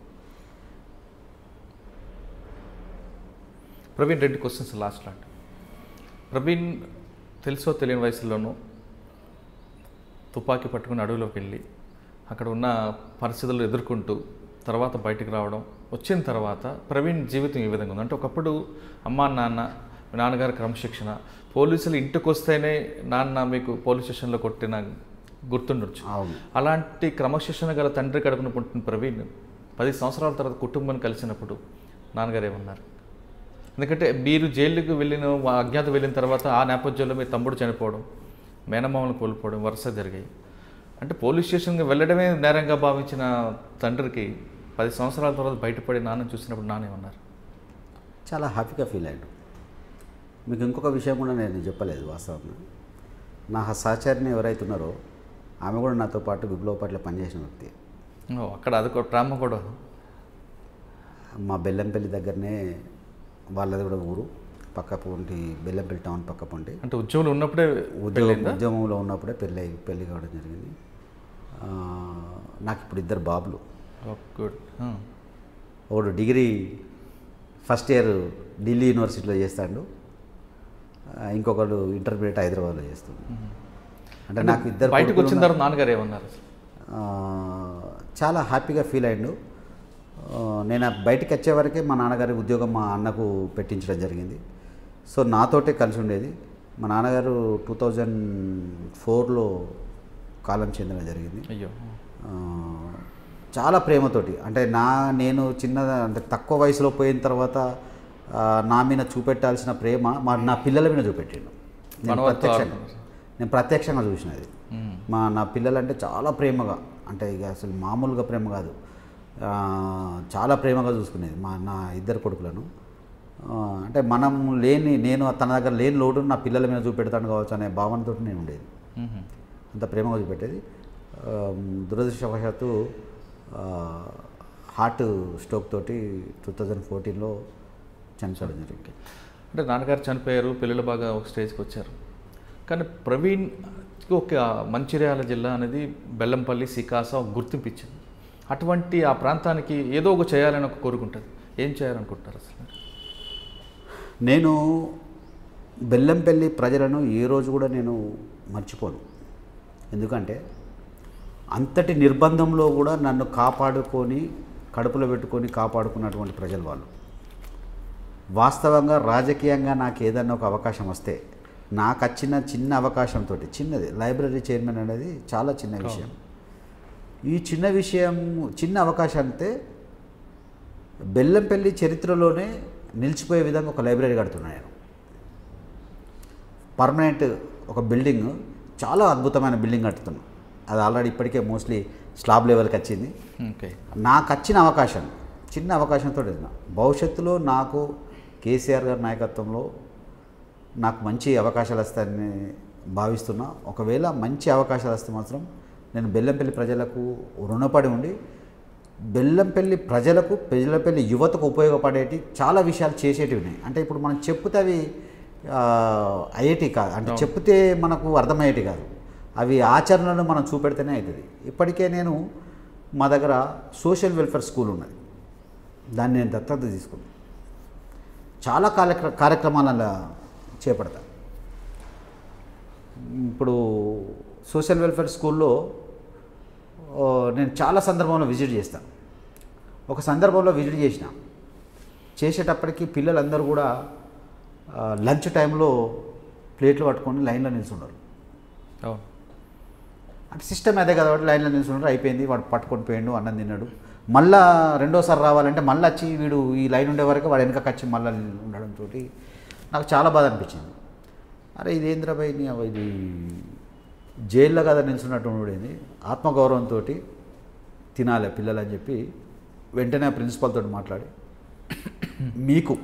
ప్రవీణ్ రెండు క్వశ్చన్స్ లాస్ట్ లాంటి ప్రవీణ్ తెలుసో తెలియని వయసులోనూ తుపాకీ పట్టుకుని అడవిలోకి వెళ్ళి అక్కడ ఉన్న పరిస్థితులు ఎదుర్కొంటూ తర్వాత బయటికి రావడం వచ్చిన తర్వాత ప్రవీణ్ జీవితం ఈ విధంగా ఉంది అంటే ఒకప్పుడు అమ్మా నాన్న మీ నాన్నగారి క్రమశిక్షణ పోలీసులు ఇంటికి వస్తేనే నాన్న మీకు పోలీస్ స్టేషన్లో కొట్టిన గుర్తుండొచ్చు అవును అలాంటి క్రమశిక్షణ గల తండ్రి కడుపున పుట్టిన ప్రవీణ్ పది సంవత్సరాల తర్వాత కుటుంబం కలిసినప్పుడు నాన్నగారు ఏమన్నారు ఎందుకంటే మీరు జైలుకి వెళ్ళిన వా- అజ్ఞాత వెళ్ళిన తర్వాత ఆ నేపథ్యంలో మీ తమ్ముడు చనిపోవడం మేనమామలు కోల్పోవడం వరుస జరిగాయి అంటే పోలీస్ స్టేషన్కి వెళ్ళడమే నేరంగా భావించిన తండ్రికి పది సంవత్సరాల తర్వాత బయటపడి నాన్న చూసినప్పుడు నానేమన్నారు చాలా హ్యాపీగా ఫీల్ అయ్యాడు మీకు ఇంకొక విషయం కూడా నేను చెప్పలేదు వాస్తవంగా నా సహచరిని ఎవరైతే ఉన్నారో ఆమె కూడా నాతో పాటు విప్లవ పార్టీలో పనిచేసిన వ్యక్తి ఓ, అక్కడ అది కూడా డ్రామా కూడా మా బెల్లంపల్లి దగ్గరనే వాళ్ళది కూడా ఊరు పక్క పొంటి బెల్లంపల్లి టౌన్ పక్క పొంటి అంటే ఉద్యోగులు ఉన్నప్పుడే ఉద్యోగం ఉద్యమంలో ఉన్నప్పుడే పెళ్ళి పెళ్ళి కావడం జరిగింది ఆ, నాకు ఇప్పుడు ఇద్దరు బాబులు గుడ్ ఒకడు డిగ్రీ ఫస్ట్ ఇయర్ ఢిల్లీ యూనివర్సిటీలో చేస్తాడు ఆ, ఇంకొకడు ఇంటర్మీడియట్ హైదరాబాద్లో చేస్తాడు అంటే నాకు ఇద్దరు బయటకు కొడుకులు వచ్చిన తర్వాత నాన్నగారు ఏమన్నారు అసలు ఆ, చాలా హ్యాపీగా ఫీల్ అయ్యిండు ఆ, నేను బయటికి వచ్చే వరకే మా నాన్నగారి ఉద్యోగం మా అన్నకు పెట్టించడం జరిగింది సో నాతోటే కలిసి ఉండేది మా నాన్నగారు టూ థౌజండ్ ఫోర్లో కాలం చెందడం జరిగింది అయ్యో ఆ, చాలా ప్రేమతోటి అంటే నా నేను చిన్న అంటే తక్కువ వయసులో పోయిన తర్వాత ఆ, నా మీద చూపెట్టాల్సిన ప్రేమ మా నా పిల్లల మీద చూపెట్టిండు నేను మనవత్వ ప్రత్యక్షంగా నేను ప్రత్యక్షంగా చూసినది మ్మ్. మా నా పిల్లలంటే చాలా ప్రేమగా అంటే ఇక అసలు మామూలుగా ప్రేమ కాదు ఆ, చాలా ప్రేమగా చూసుకునేది మా నా ఇద్దరు కొడుకులను ఆ, అంటే మనం లేని నేను తన దగ్గర లేని లోటు నా పిల్లల మీద చూపెడతాను కావచ్చు అనే భావనతో నేను ఉండేది మ్మ్. అంత ప్రేమగా చూపెట్టేది ఆ, దురదృష్టవశాత్తు ఆ, హార్ట్ స్ట్రోక్ తోటి టూ థౌజండ్ ఫోర్టీన్లో చనిపోవడం జరిగింది అంటే నాన్నగారు చనిపోయారు పిల్లలు బాగా ఒక స్టేజ్కి వచ్చారు కానీ ప్రవీణ్ ఒక మంచిర్యాల జిల్లా అనేది బెల్లంపల్లి సికాస ఒక గుర్తింపు ఇచ్చింది అటువంటి ఆ ప్రాంతానికి ఏదో ఒక చేయాలని ఒక కోరుకుంటుంది ఏం చేయాలనుకుంటారు అసలు నేను బెల్లంపల్లి ప్రజలను ఏ రోజు కూడా నేను మర్చిపోను ఎందుకంటే అంతటి నిర్బంధంలో కూడా నన్ను కాపాడుకొని కడుపులో పెట్టుకొని కాపాడుకున్నటువంటి ప్రజలు వాళ్ళు వాస్తవంగా రాజకీయంగా నాకు ఏదన్నా ఒక అవకాశం వస్తే నాకు వచ్చిన చిన్న అవకాశంతో చిన్నది లైబ్రరీ చైర్మన్ అనేది చాలా చిన్న విషయం ఈ చిన్న విషయం చిన్న అవకాశంతో బెల్లంపల్లి చరిత్రలోనే నిలిచిపోయే విధంగా ఒక లైబ్రరీ కడుతున్నాను నేను పర్మనెంట్ ఒక బిల్డింగ్ చాలా అద్భుతమైన బిల్డింగ్ కడుతున్నాను అది ఆల్రెడీ ఇప్పటికే మోస్ట్లీ స్లాబ్ లెవెల్కి వచ్చింది ఓకే నాకు వచ్చిన అవకాశం చిన్న అవకాశంతో వెళ్ళిన భవిష్యత్తులో నాకు కేసీఆర్ గారి నాయకత్వంలో నాకు మంచి అవకాశాలు వస్తాయని భావిస్తున్నా ఒకవేళ మంచి అవకాశాలు వస్తే మాత్రం నేను బెల్లంపల్లి ప్రజలకు రుణపడి ఉండి బెల్లంపల్లి ప్రజలకు బెల్లంపల్లి యువతకు ఉపయోగపడేటి చాలా విషయాలు చేసేటివి ఉన్నాయి అంటే ఇప్పుడు మనం చెప్తే అవి ఆ, అయ్యేటి కాదు అంటే చెప్తే మనకు అర్థమయ్యేటి కాదు అవి ఆచరణలో మనం చూపెడితేనే అవుతుంది ఇప్పటికే నేను మా దగ్గర సోషల్ వెల్ఫేర్ స్కూల్ ఉన్నది దాన్ని నేను దత్తత తీసుకున్నాను చాలా కార్యక్ర కార్యక్రమాల చేపడతా ఇప్పుడు సోషల్ వెల్ఫేర్ స్కూల్లో ఓ, నేను చాలా సందర్భంలో విజిట్ చేస్తాను ఒక సందర్భంలో విజిట్ చేసిన చేసేటప్పటికి పిల్లలందరూ కూడా ఆ, లంచ్ టైంలో ప్లేట్లు పట్టుకొని లైన్లో నిల్చున్నారు అవును అంటే సిస్టమ్ అదే కదా కాబట్టి లైన్లో నిల్చున్నారు అయిపోయింది వాడు పట్టుకొని పోయిండు అన్నం తిన్నాడు మళ్ళా రెండోసారి రావాలంటే మళ్ళీ వచ్చి వీడు ఈ లైన్ ఉండే వరకు వాడు వెనకకి వచ్చి మళ్ళీ ఉండడంతో నాకు చాలా బాధ అనిపించింది అరే ఇదేంద్రబాయ్ నీ అవ్వ ఇది జైల్లో కదా నిల్చున్నట్టు ఉండేది ఆత్మగౌరవంతో తినాలి పిల్లలు అని చెప్పి వెంటనే ఆ ప్రిన్సిపాల్ తోటి మాట్లాడి మీకు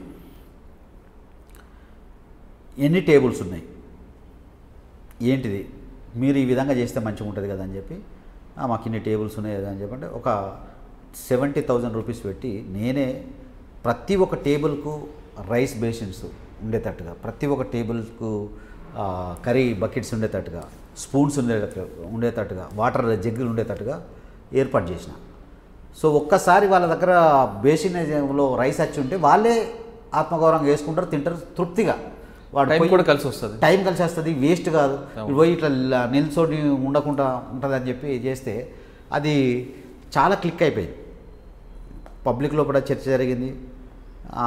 ఎన్ని టేబుల్స్ ఉన్నాయి ఏంటిది మీరు ఈ విధంగా చేస్తే మంచిగా ఉంటుంది కదా అని చెప్పి "ఆ, మాకు ఇన్ని టేబుల్స్ ఉన్నాయి కదా అని చెప్పంటే ఒక సెవెంటీ థౌజండ్ రూపీస్ పెట్టి నేనే ప్రతి ఒక్క టేబుల్కు రైస్ బేసిన్స్ ఉండేటట్టుగా ప్రతి ఒక్క టేబుల్కు ఆ, కర్రీ బకెట్స్ ఉండేటట్టుగా స్పూన్స్ ఉండేటట్టుగా ఉండేటట్టుగా వాటర్ జగ్గులు ఉండేటట్టుగా ఏర్పాటు చేసిన సో ఒక్కసారి వాళ్ళ దగ్గర బేసిన్లో రైస్ వచ్చి ఉంటే వాళ్ళే ఆత్మగౌరవం వేసుకుంటారు తింటారు తృప్తిగా వాడు టైం పోయి- కూడా కలిసి వస్తుంది టైం కలిసి వస్తుంది వేస్ట్ కాదు ఇప్పుడు పోయి ఇట్లా ల- నిల్చొని ఉండకుండా ఉంటుంది అని చెప్పి చేస్తే అది చాలా క్లిక్ అయిపోయింది పబ్లిక్లో కూడా చర్చ జరిగింది ఆ,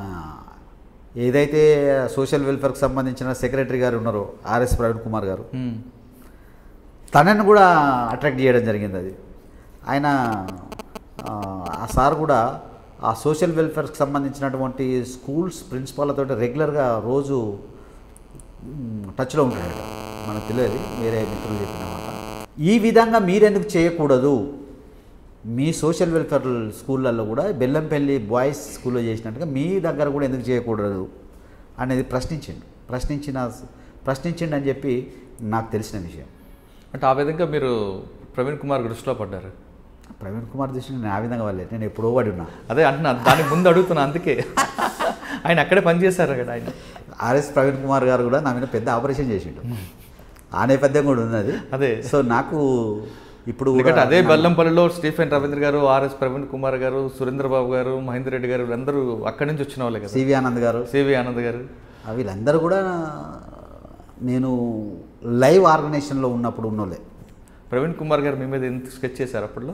ఏదైతే సోషల్ వెల్ఫేర్కి సంబంధించిన సెక్రటరీ గారు ఉన్నారో ఆర్ఎస్ ప్రవీణ్ కుమార్ గారు మ్మ్. తనని కూడా అట్రాక్ట్ చేయడం జరిగింది అది ఆయన ఆ, ఆ సార్ కూడా ఆ సోషల్ వెల్ఫేర్కి సంబంధించినటువంటి స్కూల్స్ ప్రిన్సిపాల్లతో రెగ్యులర్గా రోజు మ్, టచ్లో ఉంటాడు మనకు తెలియదు వేరే మిత్రులు చెప్పిన మాట ఈ విధంగా మీరెందుకు చేయకూడదు మీ సోషల్ వెల్ఫేర్ స్కూళ్ళల్లో కూడా బెల్లంపల్లి బాయ్స్ స్కూల్లో చేసినట్టుగా మీ దగ్గర కూడా ఎందుకు చేయకూడదు అనేది ప్రశ్నించిండు ప్రశ్నించిన ప్రశ్నించిండు అని చెప్పి నాకు తెలిసిన విషయం అంటే ఆ విధంగా మీరు ప్రవీణ్ కుమార్ దృష్టిలో పడ్డారు ప్రవీణ్ కుమార్ దృష్టిని నేను ఆ విధంగా వాళ్ళే నేను ఎప్పుడో పడి ఉన్నా అదే అంటున్నా దాని ముందు అడుగుతున్నా అందుకే ఆయన అక్కడే పనిచేశారు కదా ఆయన ఆర్ఎస్ ప్రవీణ్ కుమార్ గారు కూడా నా మీద పెద్ద ఆపరేషన్ చేసిండు ఆ నేపథ్యం కూడా ఉన్నది అదే సో నాకు ఇప్పుడు కూడా ఎందుకంటే అదే బెల్లంపల్లిలో స్టీఫెన్ రవీంద్ర గారు ఆర్ఎస్ ప్రవీణ్ కుమార్ గారు సురేంద్రబాబు గారు మహేందర్ రెడ్డి గారు వీళ్ళందరూ అక్కడి నుంచి వచ్చిన వాళ్ళే కదా సివి ఆనంద్ గారు సివి ఆనంద్ గారు ఆ వీళ్ళందరూ కూడా నేను లైవ్ ఆర్గనైజేషన్లో ఉన్నప్పుడు ఉన్నోళ్ళే ప్రవీణ్ కుమార్ గారు మీ మీద ఎంత స్కెచ్ చేశారు అప్పట్లో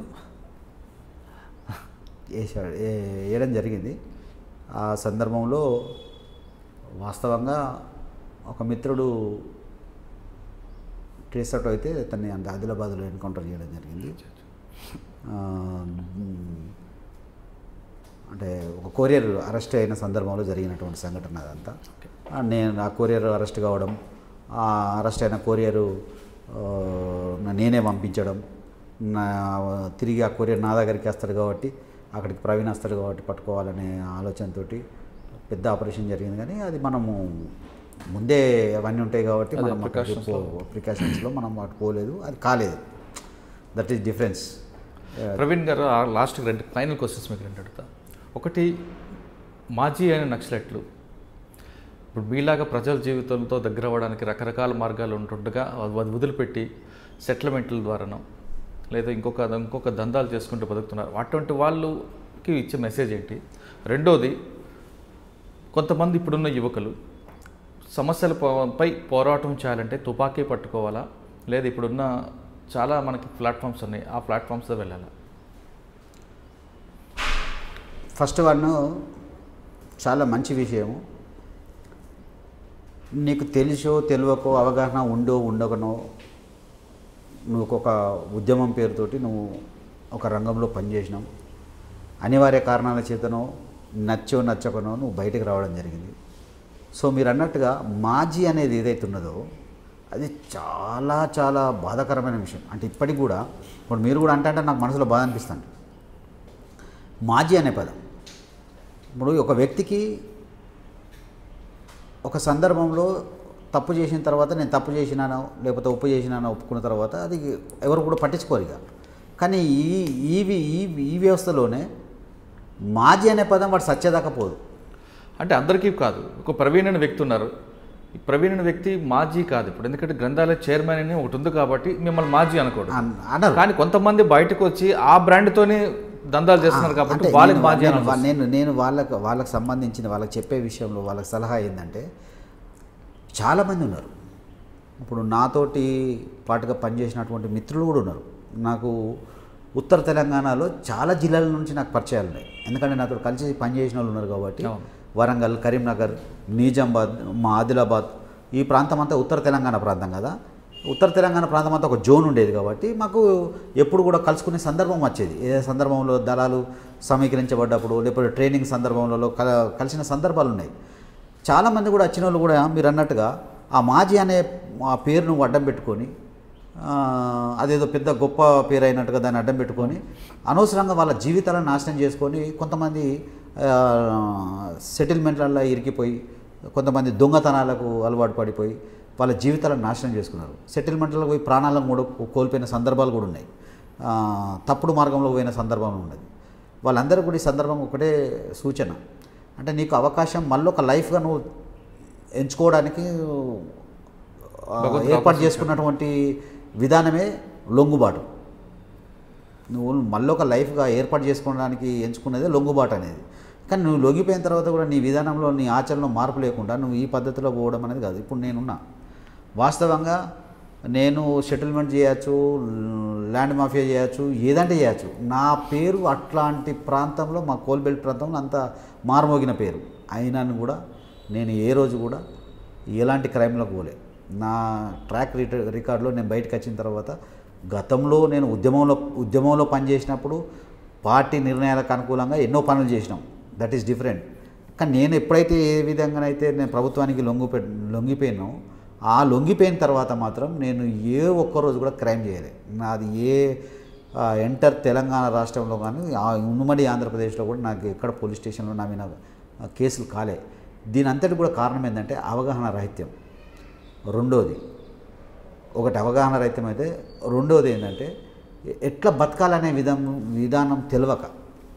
వేసాడు ఏ- వేయడం జరిగింది ఆ సందర్భంలో వాస్తవంగా ఒక మిత్రుడు ట్రేస్ అవుట్ అయితే తన్ని అంత ఆదిలాబాద్లో ఎన్కౌంటర్ చేయడం జరిగింది ఆ, మ్, అంటే ఒక కొరియర్ అరెస్ట్ అయిన సందర్భంలో జరిగినటువంటి సంఘటన అదంతా ఆ, నేను ఆ కొరియర్ అరెస్ట్ కావడం ఆ అరెస్ట్ అయిన కొరియరు ఆ, నా- నేనే పంపించడం నా తిరిగి ఆ కొరియర్ నా దగ్గరికి వస్తాడు కాబట్టి అక్కడికి ప్రవీణ్ వస్తాడు కాబట్టి పట్టుకోవాలనే ఆలోచనతోటి పెద్ద ఆపరేషన్ జరిగింది కానీ అది మనము ముందే అవన్నీ ఉంటాయి కాబట్టి మనం precautions లో. ప్రికాషన్స్లో మనం అటు పోలేదు అది కాలేదు దట్ ఈస్ డిఫరెన్స్ ప్రవీణ్ గారు ఆ లాస్ట్కి రెండు ఫైనల్ క్వశ్చన్స్ మీకు రెండు అడుగుతా ఒకటి మాజీ అయిన నక్సలెట్లు ఇప్పుడు మీలాగా ప్రజల జీవితంతో దగ్గర అవ్వడానికి రకరకాల మార్గాలు ఉంటుండగా అవి వదిలిపెట్టి సెటిల్మెంట్ల ద్వారానో లేదా ఇంకొక ఇంకొక దందాలు చేసుకుంటూ బతుకుతున్నారు అటువంటి వాళ్ళకి ఇచ్చే మెసేజ్ ఏంటి రెండోది కొంతమంది ఇప్పుడున్న యువకులు సమస్యల పో- పై పోరాటం చేయాలంటే తుపాకీ పట్టుకోవాలా లేదా ఇప్పుడున్న చాలా మనకి ప్లాట్ఫామ్స్ ఉన్నాయి ఆ ప్లాట్ఫామ్స్లో వెళ్ళాలా ఫస్ట్ వన్ చాలా మంచి విషయము నీకు తెలుసో తెలియకో అవగాహన ఉండో ఉండకనో నువ్వు ఒక ఉద్యమం పేరుతోటి నువ్వు ఒక రంగంలో పనిచేసినావు అనివార్య కారణాల చేతనో నచ్చో నచ్చకనో నువ్వు బయటకు రావడం జరిగింది సో మీరు అన్నట్టుగా మాజీ అనేది ఏదైతే ఉన్నదో అది చాలా చాలా బాధాకరమైన విషయం అంటే ఇప్పటికి కూడా ఇప్పుడు మీరు కూడా అంటే అంటే నాకు మనసులో బాధ అనిపిస్తుంది మాజీ అనే పదం ఇప్పుడు ఒక వ్యక్తికి ఒక సందర్భంలో తప్పు చేసిన తర్వాత నేను తప్పు చేసినానో లేకపోతే ఉప్పు చేసినానో ఒప్పుకున్న తర్వాత అది ఎవరు కూడా పట్టించుకోరు ఇక కానీ ఈ ఈ వి- ఈ ఈ వ్యవస్థలోనే మాజీ అనే పదం వాడు సచ్చేదాకా పోదు అంటే అందరికీ కాదు ఒక ప్రవీణ్ అనే వ్యక్తి ఉన్నారు ఈ ప్రవీణ్ అనే వ్యక్తి మాజీ కాదు ఇప్పుడు ఎందుకంటే గ్రంథాలయ చైర్మన్ అని ఒకటి ఉంది కాబట్టి మిమ్మల్ని మాజీ అనుకోడు అన్- అనరు కానీ కొంతమంది బయటకు వచ్చి ఆ బ్రాండ్తోనే దందాలు చేస్తున్నారు కాబట్టి అంటే వాళ్ళకి నేను- మాజీ నేను అని వా- నేను నేను వాళ్ళకు వాళ్ళకి సంబంధించిన వాళ్ళకి చెప్పే విషయంలో వాళ్ళకి సలహా ఏంటంటే చాలామంది ఉన్నారు ఇప్పుడు నాతోటి పాటుగా పనిచేసినటువంటి మిత్రులు కూడా ఉన్నారు నాకు ఉత్తర తెలంగాణలో చాలా జిల్లాల నుంచి నాకు పరిచయాలు ఉన్నాయి ఎందుకంటే నాతో కలిసి పనిచేసిన వాళ్ళు ఉన్నారు కాబట్టి అవును. వరంగల్ కరీంనగర్ నిజామాబాద్ మా ఆదిలాబాద్ ఈ ప్రాంతం అంతా ఉత్తర తెలంగాణ ప్రాంతం కదా ఉత్తర తెలంగాణ ప్రాంతం అంతా ఒక జోన్ ఉండేది కాబట్టి మాకు ఎప్పుడు కూడా కలుసుకునే సందర్భం వచ్చేది ఏ సందర్భంలో దళాలు సమీకరించబడ్డప్పుడు లేకపోతే ట్రైనింగ్ సందర్భంలో కల కలిసిన సందర్భాలు ఉన్నాయి చాలామంది కూడా వచ్చిన వాళ్ళు కూడా మీరు అన్నట్టుగా ఆ మాజీ అనే ఆ పేరును అడ్డం పెట్టుకొని ఆ, అదేదో పెద్ద గొప్ప పేరు అయినట్టుగా దాన్ని అడ్డం పెట్టుకొని అనవసరంగా వాళ్ళ జీవితాలను నాశనం చేసుకొని కొంతమంది ఆ, సెటిల్మెంట్లలో ఇరికిపోయి కొంతమంది దొంగతనాలకు అలవాటు పడిపోయి వాళ్ళ జీవితాలను నాశనం చేసుకున్నారు సెటిల్మెంట్లకు పోయి ప్రాణాలను కూడా కోల్పోయిన సందర్భాలు కూడా ఉన్నాయి ఆ, తప్పుడు మార్గంలో పోయిన సందర్భం ఉన్నది వాళ్ళందరూ కూడా ఈ సందర్భం ఒకటే సూచన అంటే నీకు అవకాశం మళ్ళీ ఒక లైఫ్గా నువ్వు ఎంచుకోవడానికి ఆ, భగవంతుడు ఏర్పాటు చేసుకున్నటువంటి విధానమే లొంగుబాటు నువ్వు మళ్ళీ ఒక లైఫ్గా ఏర్పాటు చేసుకోవడానికి ఎంచుకున్నదే లొంగుబాటు అనేది కానీ నువ్వు లొంగిపోయిన తర్వాత కూడా నీ విధానంలో నీ ఆచరణలో మార్పు లేకుండా నువ్వు ఈ పద్ధతిలో పోవడం అనేది కాదు ఇప్పుడు నేనున్నా వాస్తవంగా నేను సెటిల్మెంట్ చేయొచ్చు ల్యాండ్ మాఫియా చేయొచ్చు ఏదంటే చేయొచ్చు నా పేరు అట్లాంటి ప్రాంతంలో మా కోల్బెల్ట్ ప్రాంతంలో అంత మారుమోగిన పేరు అయినా కూడా నేను ఏ రోజు కూడా ఎలాంటి క్రైమ్లకు పోలే నా ట్రాక్ రిట- రికార్డులో నేను బయటకు వచ్చిన తర్వాత గతంలో నేను ఉద్యమంలో ఉద్యమంలో పనిచేసినప్పుడు పార్టీ నిర్ణయాలకు అనుకూలంగా ఎన్నో పనులు చేసినాం దట్ ఈస్ డిఫరెంట్ కానీ నేను ఎప్పుడైతే ఏ విధంగానైతే నేను ప్రభుత్వానికి లొంగిపె లొంగిపోయానో ఆ లొంగిపోయిన తర్వాత మాత్రం నేను ఏ ఒక్క రోజు కూడా క్రైమ్ చేయలే నాది ఏ ఆ, ఎంటర్ తెలంగాణ రాష్ట్రంలో కానీ ఆ ఉమ్మడి ఆంధ్రప్రదేశ్లో కూడా నాకు ఎక్కడ పోలీస్ స్టేషన్లో నా మీద ఆ, కేసులు కాలే దీని అంతటి కూడా కారణం ఏంటంటే అవగాహన రాహిత్యం రెండోది ఒకటి అవగాహన రహితం అయితే రెండోది ఏంటంటే ఎట్లా బతకాలనే విధం విధానం తెలియక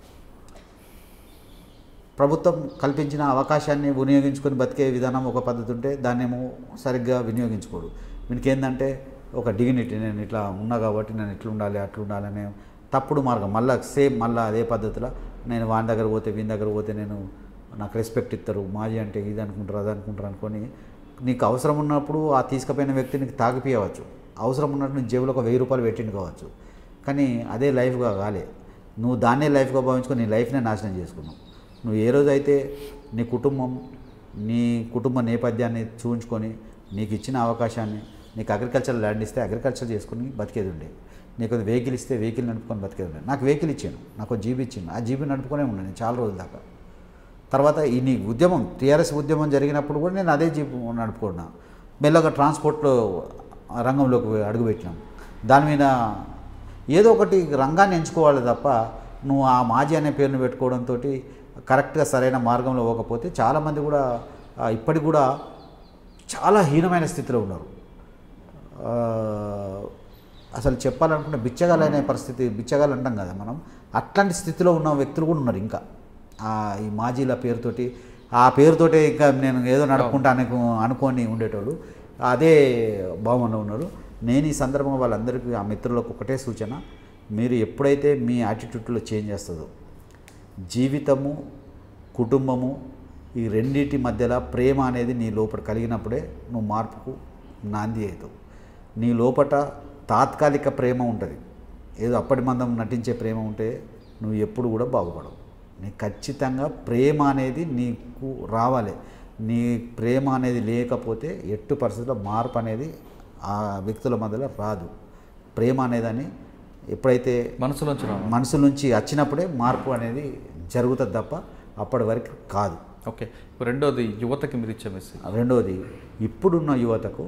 ప్రభుత్వం కల్పించిన అవకాశాన్ని వినియోగించుకొని బతికే విధానం ఒక పద్ధతి ఉంటే దాన్నేమో సరిగ్గా వినియోగించుకోడు వీనికి ఏంటంటే ఒక డిగ్నిటీ నేను ఇట్లా ఉన్నా కాబట్టి నేను ఇట్లా ఉండాలి అట్లా ఉండాలనే తప్పుడు మార్గం మళ్ళీ సేమ్ మళ్ళీ అదే పద్ధతిలో నేను వాని దగ్గర పోతే వీని దగ్గర పోతే నేను నాకు రెస్పెక్ట్ ఇస్తారు మాజీ అంటే ఇది అనుకుంటారు అది అనుకుంటారు అనుకొని నీకు అవసరం ఉన్నప్పుడు ఆ తీసుకుపోయిన వ్యక్తి నీకు తాగిపియవచ్చు అవసరం ఉన్నట్టు నీ జేబులో ఒక వెయ్యి రూపాయలు పెట్టిండు కావచ్చు కానీ అదే లైఫ్గా కాలే నువ్వు దాన్నే లైఫ్గా భావించుకొని నీ లైఫ్నే నాశనం చేసుకున్నావు నువ్వు ఏ రోజైతే నీ కుటుంబం నీ కుటుంబ నేపథ్యాన్ని చూపించుకొని నీకు ఇచ్చిన అవకాశాన్ని నీకు అగ్రికల్చర్ ల్యాండ్ ఇస్తే అగ్రికల్చర్ చేసుకుని బతికేది ఉండే నీకు వెహికల్ ఇస్తే వెహికల్ నడుపుకొని బతికేది ఉండే నాకు వెహికల్ ఇచ్చాను నాకు ఒక జీబీ ఇచ్చిండు ఆ జీబీ నడుపుకొనే ఉన్నాను నేను చాలా రోజుల దాకా తర్వాత ఈ నీ ఉద్యమం టీఆర్ఎస్ ఉద్యమం జరిగినప్పుడు కూడా నేను అదే జీప్ నడుపుకున్నా మెల్లగా ట్రాన్స్పోర్ట్లో రంగంలోకి అడుగుపెట్టినాం దాని మీద ఏదో ఒకటి రంగాన్ని ఎంచుకోవాలి తప్ప నువ్వు ఆ మాజీ అనే పేరును పెట్టుకోవడంతో కరెక్ట్గా సరైన మార్గంలో పోకపోతే చాలామంది కూడా ఆ, ఇప్పటికి కూడా చాలా హీనమైన స్థితిలో ఉన్నారు ఆ, అసలు చెప్పాలనుకుంటే బిచ్చగాలు అనే పరిస్థితి బిచ్చగాలు అంటాం కదా మనం అట్లాంటి స్థితిలో ఉన్న వ్యక్తులు కూడా ఉన్నారు ఇంకా ఆ, ఈ మాజీల పేరుతోటి ఆ పేరుతోటే ఇంకా నేను ఏదో నడుపుకుంటా అనుకో అనుకొని ఉండేటోళ్ళు అదే భావనలో ఉన్నారు నేను ఈ సందర్భంగా వాళ్ళందరికీ ఆ మిత్రులకు ఒకటే సూచన మీరు ఎప్పుడైతే మీ యాటిట్యూడ్లో చేంజ్ చేస్తుందో జీవితము కుటుంబము ఈ రెండింటి మధ్యలో ప్రేమ అనేది నీ లోపల కలిగినప్పుడే నువ్వు మార్పుకు నాంది అవుతావు నీ లోపట తాత్కాలిక ప్రేమ ఉంటుంది ఏదో అప్పటి మందం నటించే ప్రేమ ఉంటే నువ్వు ఎప్పుడు కూడా బాగుపడవు నీ ఖచ్చితంగా ప్రేమ అనేది నీకు రావాలి నీ ప్రేమ అనేది లేకపోతే ఎట్టు పరిస్థితుల్లో మార్పు అనేది ఆ వ్యక్తుల మధ్యలో రాదు ప్రేమ అనేదని ఎప్పుడైతే మనసులోంచి రావాలి. మనసు నుంచి వచ్చినప్పుడే మార్పు అనేది జరుగుతుంది తప్ప అప్పటి వరకు కాదు ఓకే ఇప్పుడు రెండోది యువతకి మీరు ఇచ్చే మెసేజ్ రెండవది ఇప్పుడున్న యువతకు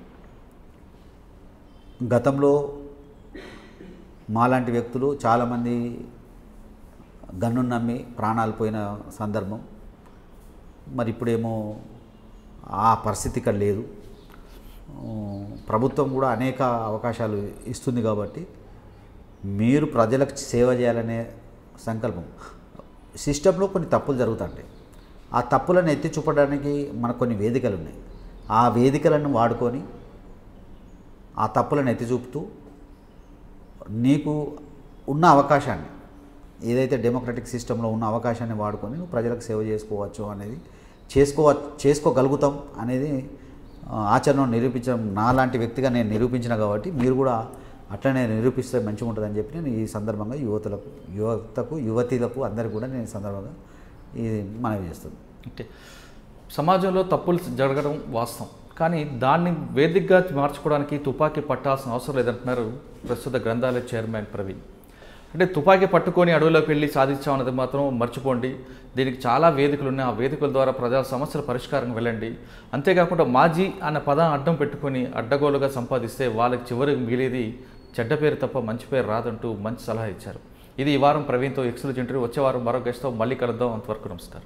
గతంలో మాలాంటి వ్యక్తులు చాలామంది గన్ను నమ్మి ప్రాణాలు పోయిన సందర్భం మరి ఇప్పుడేమో ఆ పరిస్థితి ఇక్కడ లేదు ఆ, ప్రభుత్వం కూడా అనేక అవకాశాలు ఇస్తుంది కాబట్టి మీరు ప్రజలకు సేవ చేయాలనే సంకల్పం సిస్టంలో కొన్ని తప్పులు జరుగుతుంటాయి ఆ తప్పులను ఎత్తి చూపడానికి మనకు కొన్ని వేదికలు ఉన్నాయి ఆ వేదికలను వాడుకొని ఆ తప్పులను ఎత్తి చూపుతూ నీకు ఉన్న అవకాశాన్ని ఏదైతే డెమోక్రటిక్ సిస్టంలో ఉన్న అవకాశాన్ని వాడుకొని నువ్వు ప్రజలకు సేవ చేసుకోవచ్చు అనేది చేసుకోవ చేసుకోగలుగుతాం అనేది ఆ, ఆచరణలో నిరూపించడం నాలాంటి వ్యక్తిగా నేను నిరూపించిన కాబట్టి మీరు కూడా అట్లనే నిరూపిస్తే మంచిగా ఉంటుందని చెప్పి నేను ఈ సందర్భంగా యువతులకు యువతకు యువతీలకు అందరికీ కూడా నేను ఈ సందర్భంగా ఇది మనవి చేస్తుంది ఓకే సమాజంలో తప్పులు జరగడం వాస్తవం కానీ దాన్ని వేదికగా మార్చుకోవడానికి తుపాకీ పట్టాల్సిన అవసరం లేదంటున్నారు ప్రస్తుత గ్రంథాలయ చైర్మన్ ప్రవీణ్ అంటే తుపాకీ పట్టుకొని అడవిలోకి వెళ్ళి సాధించామన్నది మాత్రం మర్చిపోండి దీనికి చాలా వేదికలు ఉన్నాయి ఆ వేదికల ద్వారా ప్రజా సమస్యల పరిష్కారం వెళ్ళండి అంతేకాకుండా మాజీ అన్న పదం అడ్డం పెట్టుకొని అడ్డగోలుగా సంపాదిస్తే వాళ్ళకి చివరికి మిగిలేది చెడ్డ పేరు తప్ప మంచి పేరు రాదంటూ మంచి సలహా ఇచ్చారు ఇది ఈ వారం ప్రవీణ్తో ఎక్స్క్లూజివ్ ఇంటర్వ్యూ వచ్చే వారం మరో గెస్ట్తో మళ్ళీ కలుద్దాం అంతవరకు నమస్కారం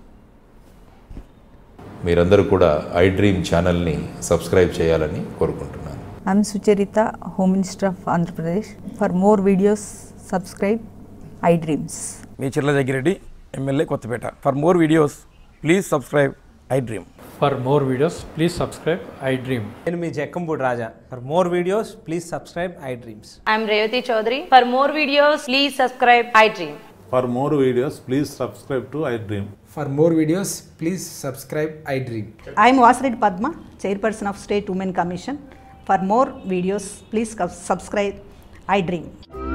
మీరందరూ కూడా ఐ డ్రీమ్ ఛానల్ని సబ్స్క్రైబ్ చేయాలని కోరుకుంటున్నాను I'm Sucharita, Home Minister of Andhra Pradesh. For more videos, subscribe iDreams. మీ Chirla Jaggireddy MLA Kothapeta for more videos please subscribe iDream For more videos, please subscribe I Dream. నేను మీ Jakkampudi Raja for more videos please subscribe iDreams I'm Revati Chaudhary. For more videos, please subscribe iDream. For more videos, please subscribe to iDream. For more videos, please subscribe iDream. I am Vasireddy Padma, Chairperson of State Women Commission. For more videos, please subscribe iDream.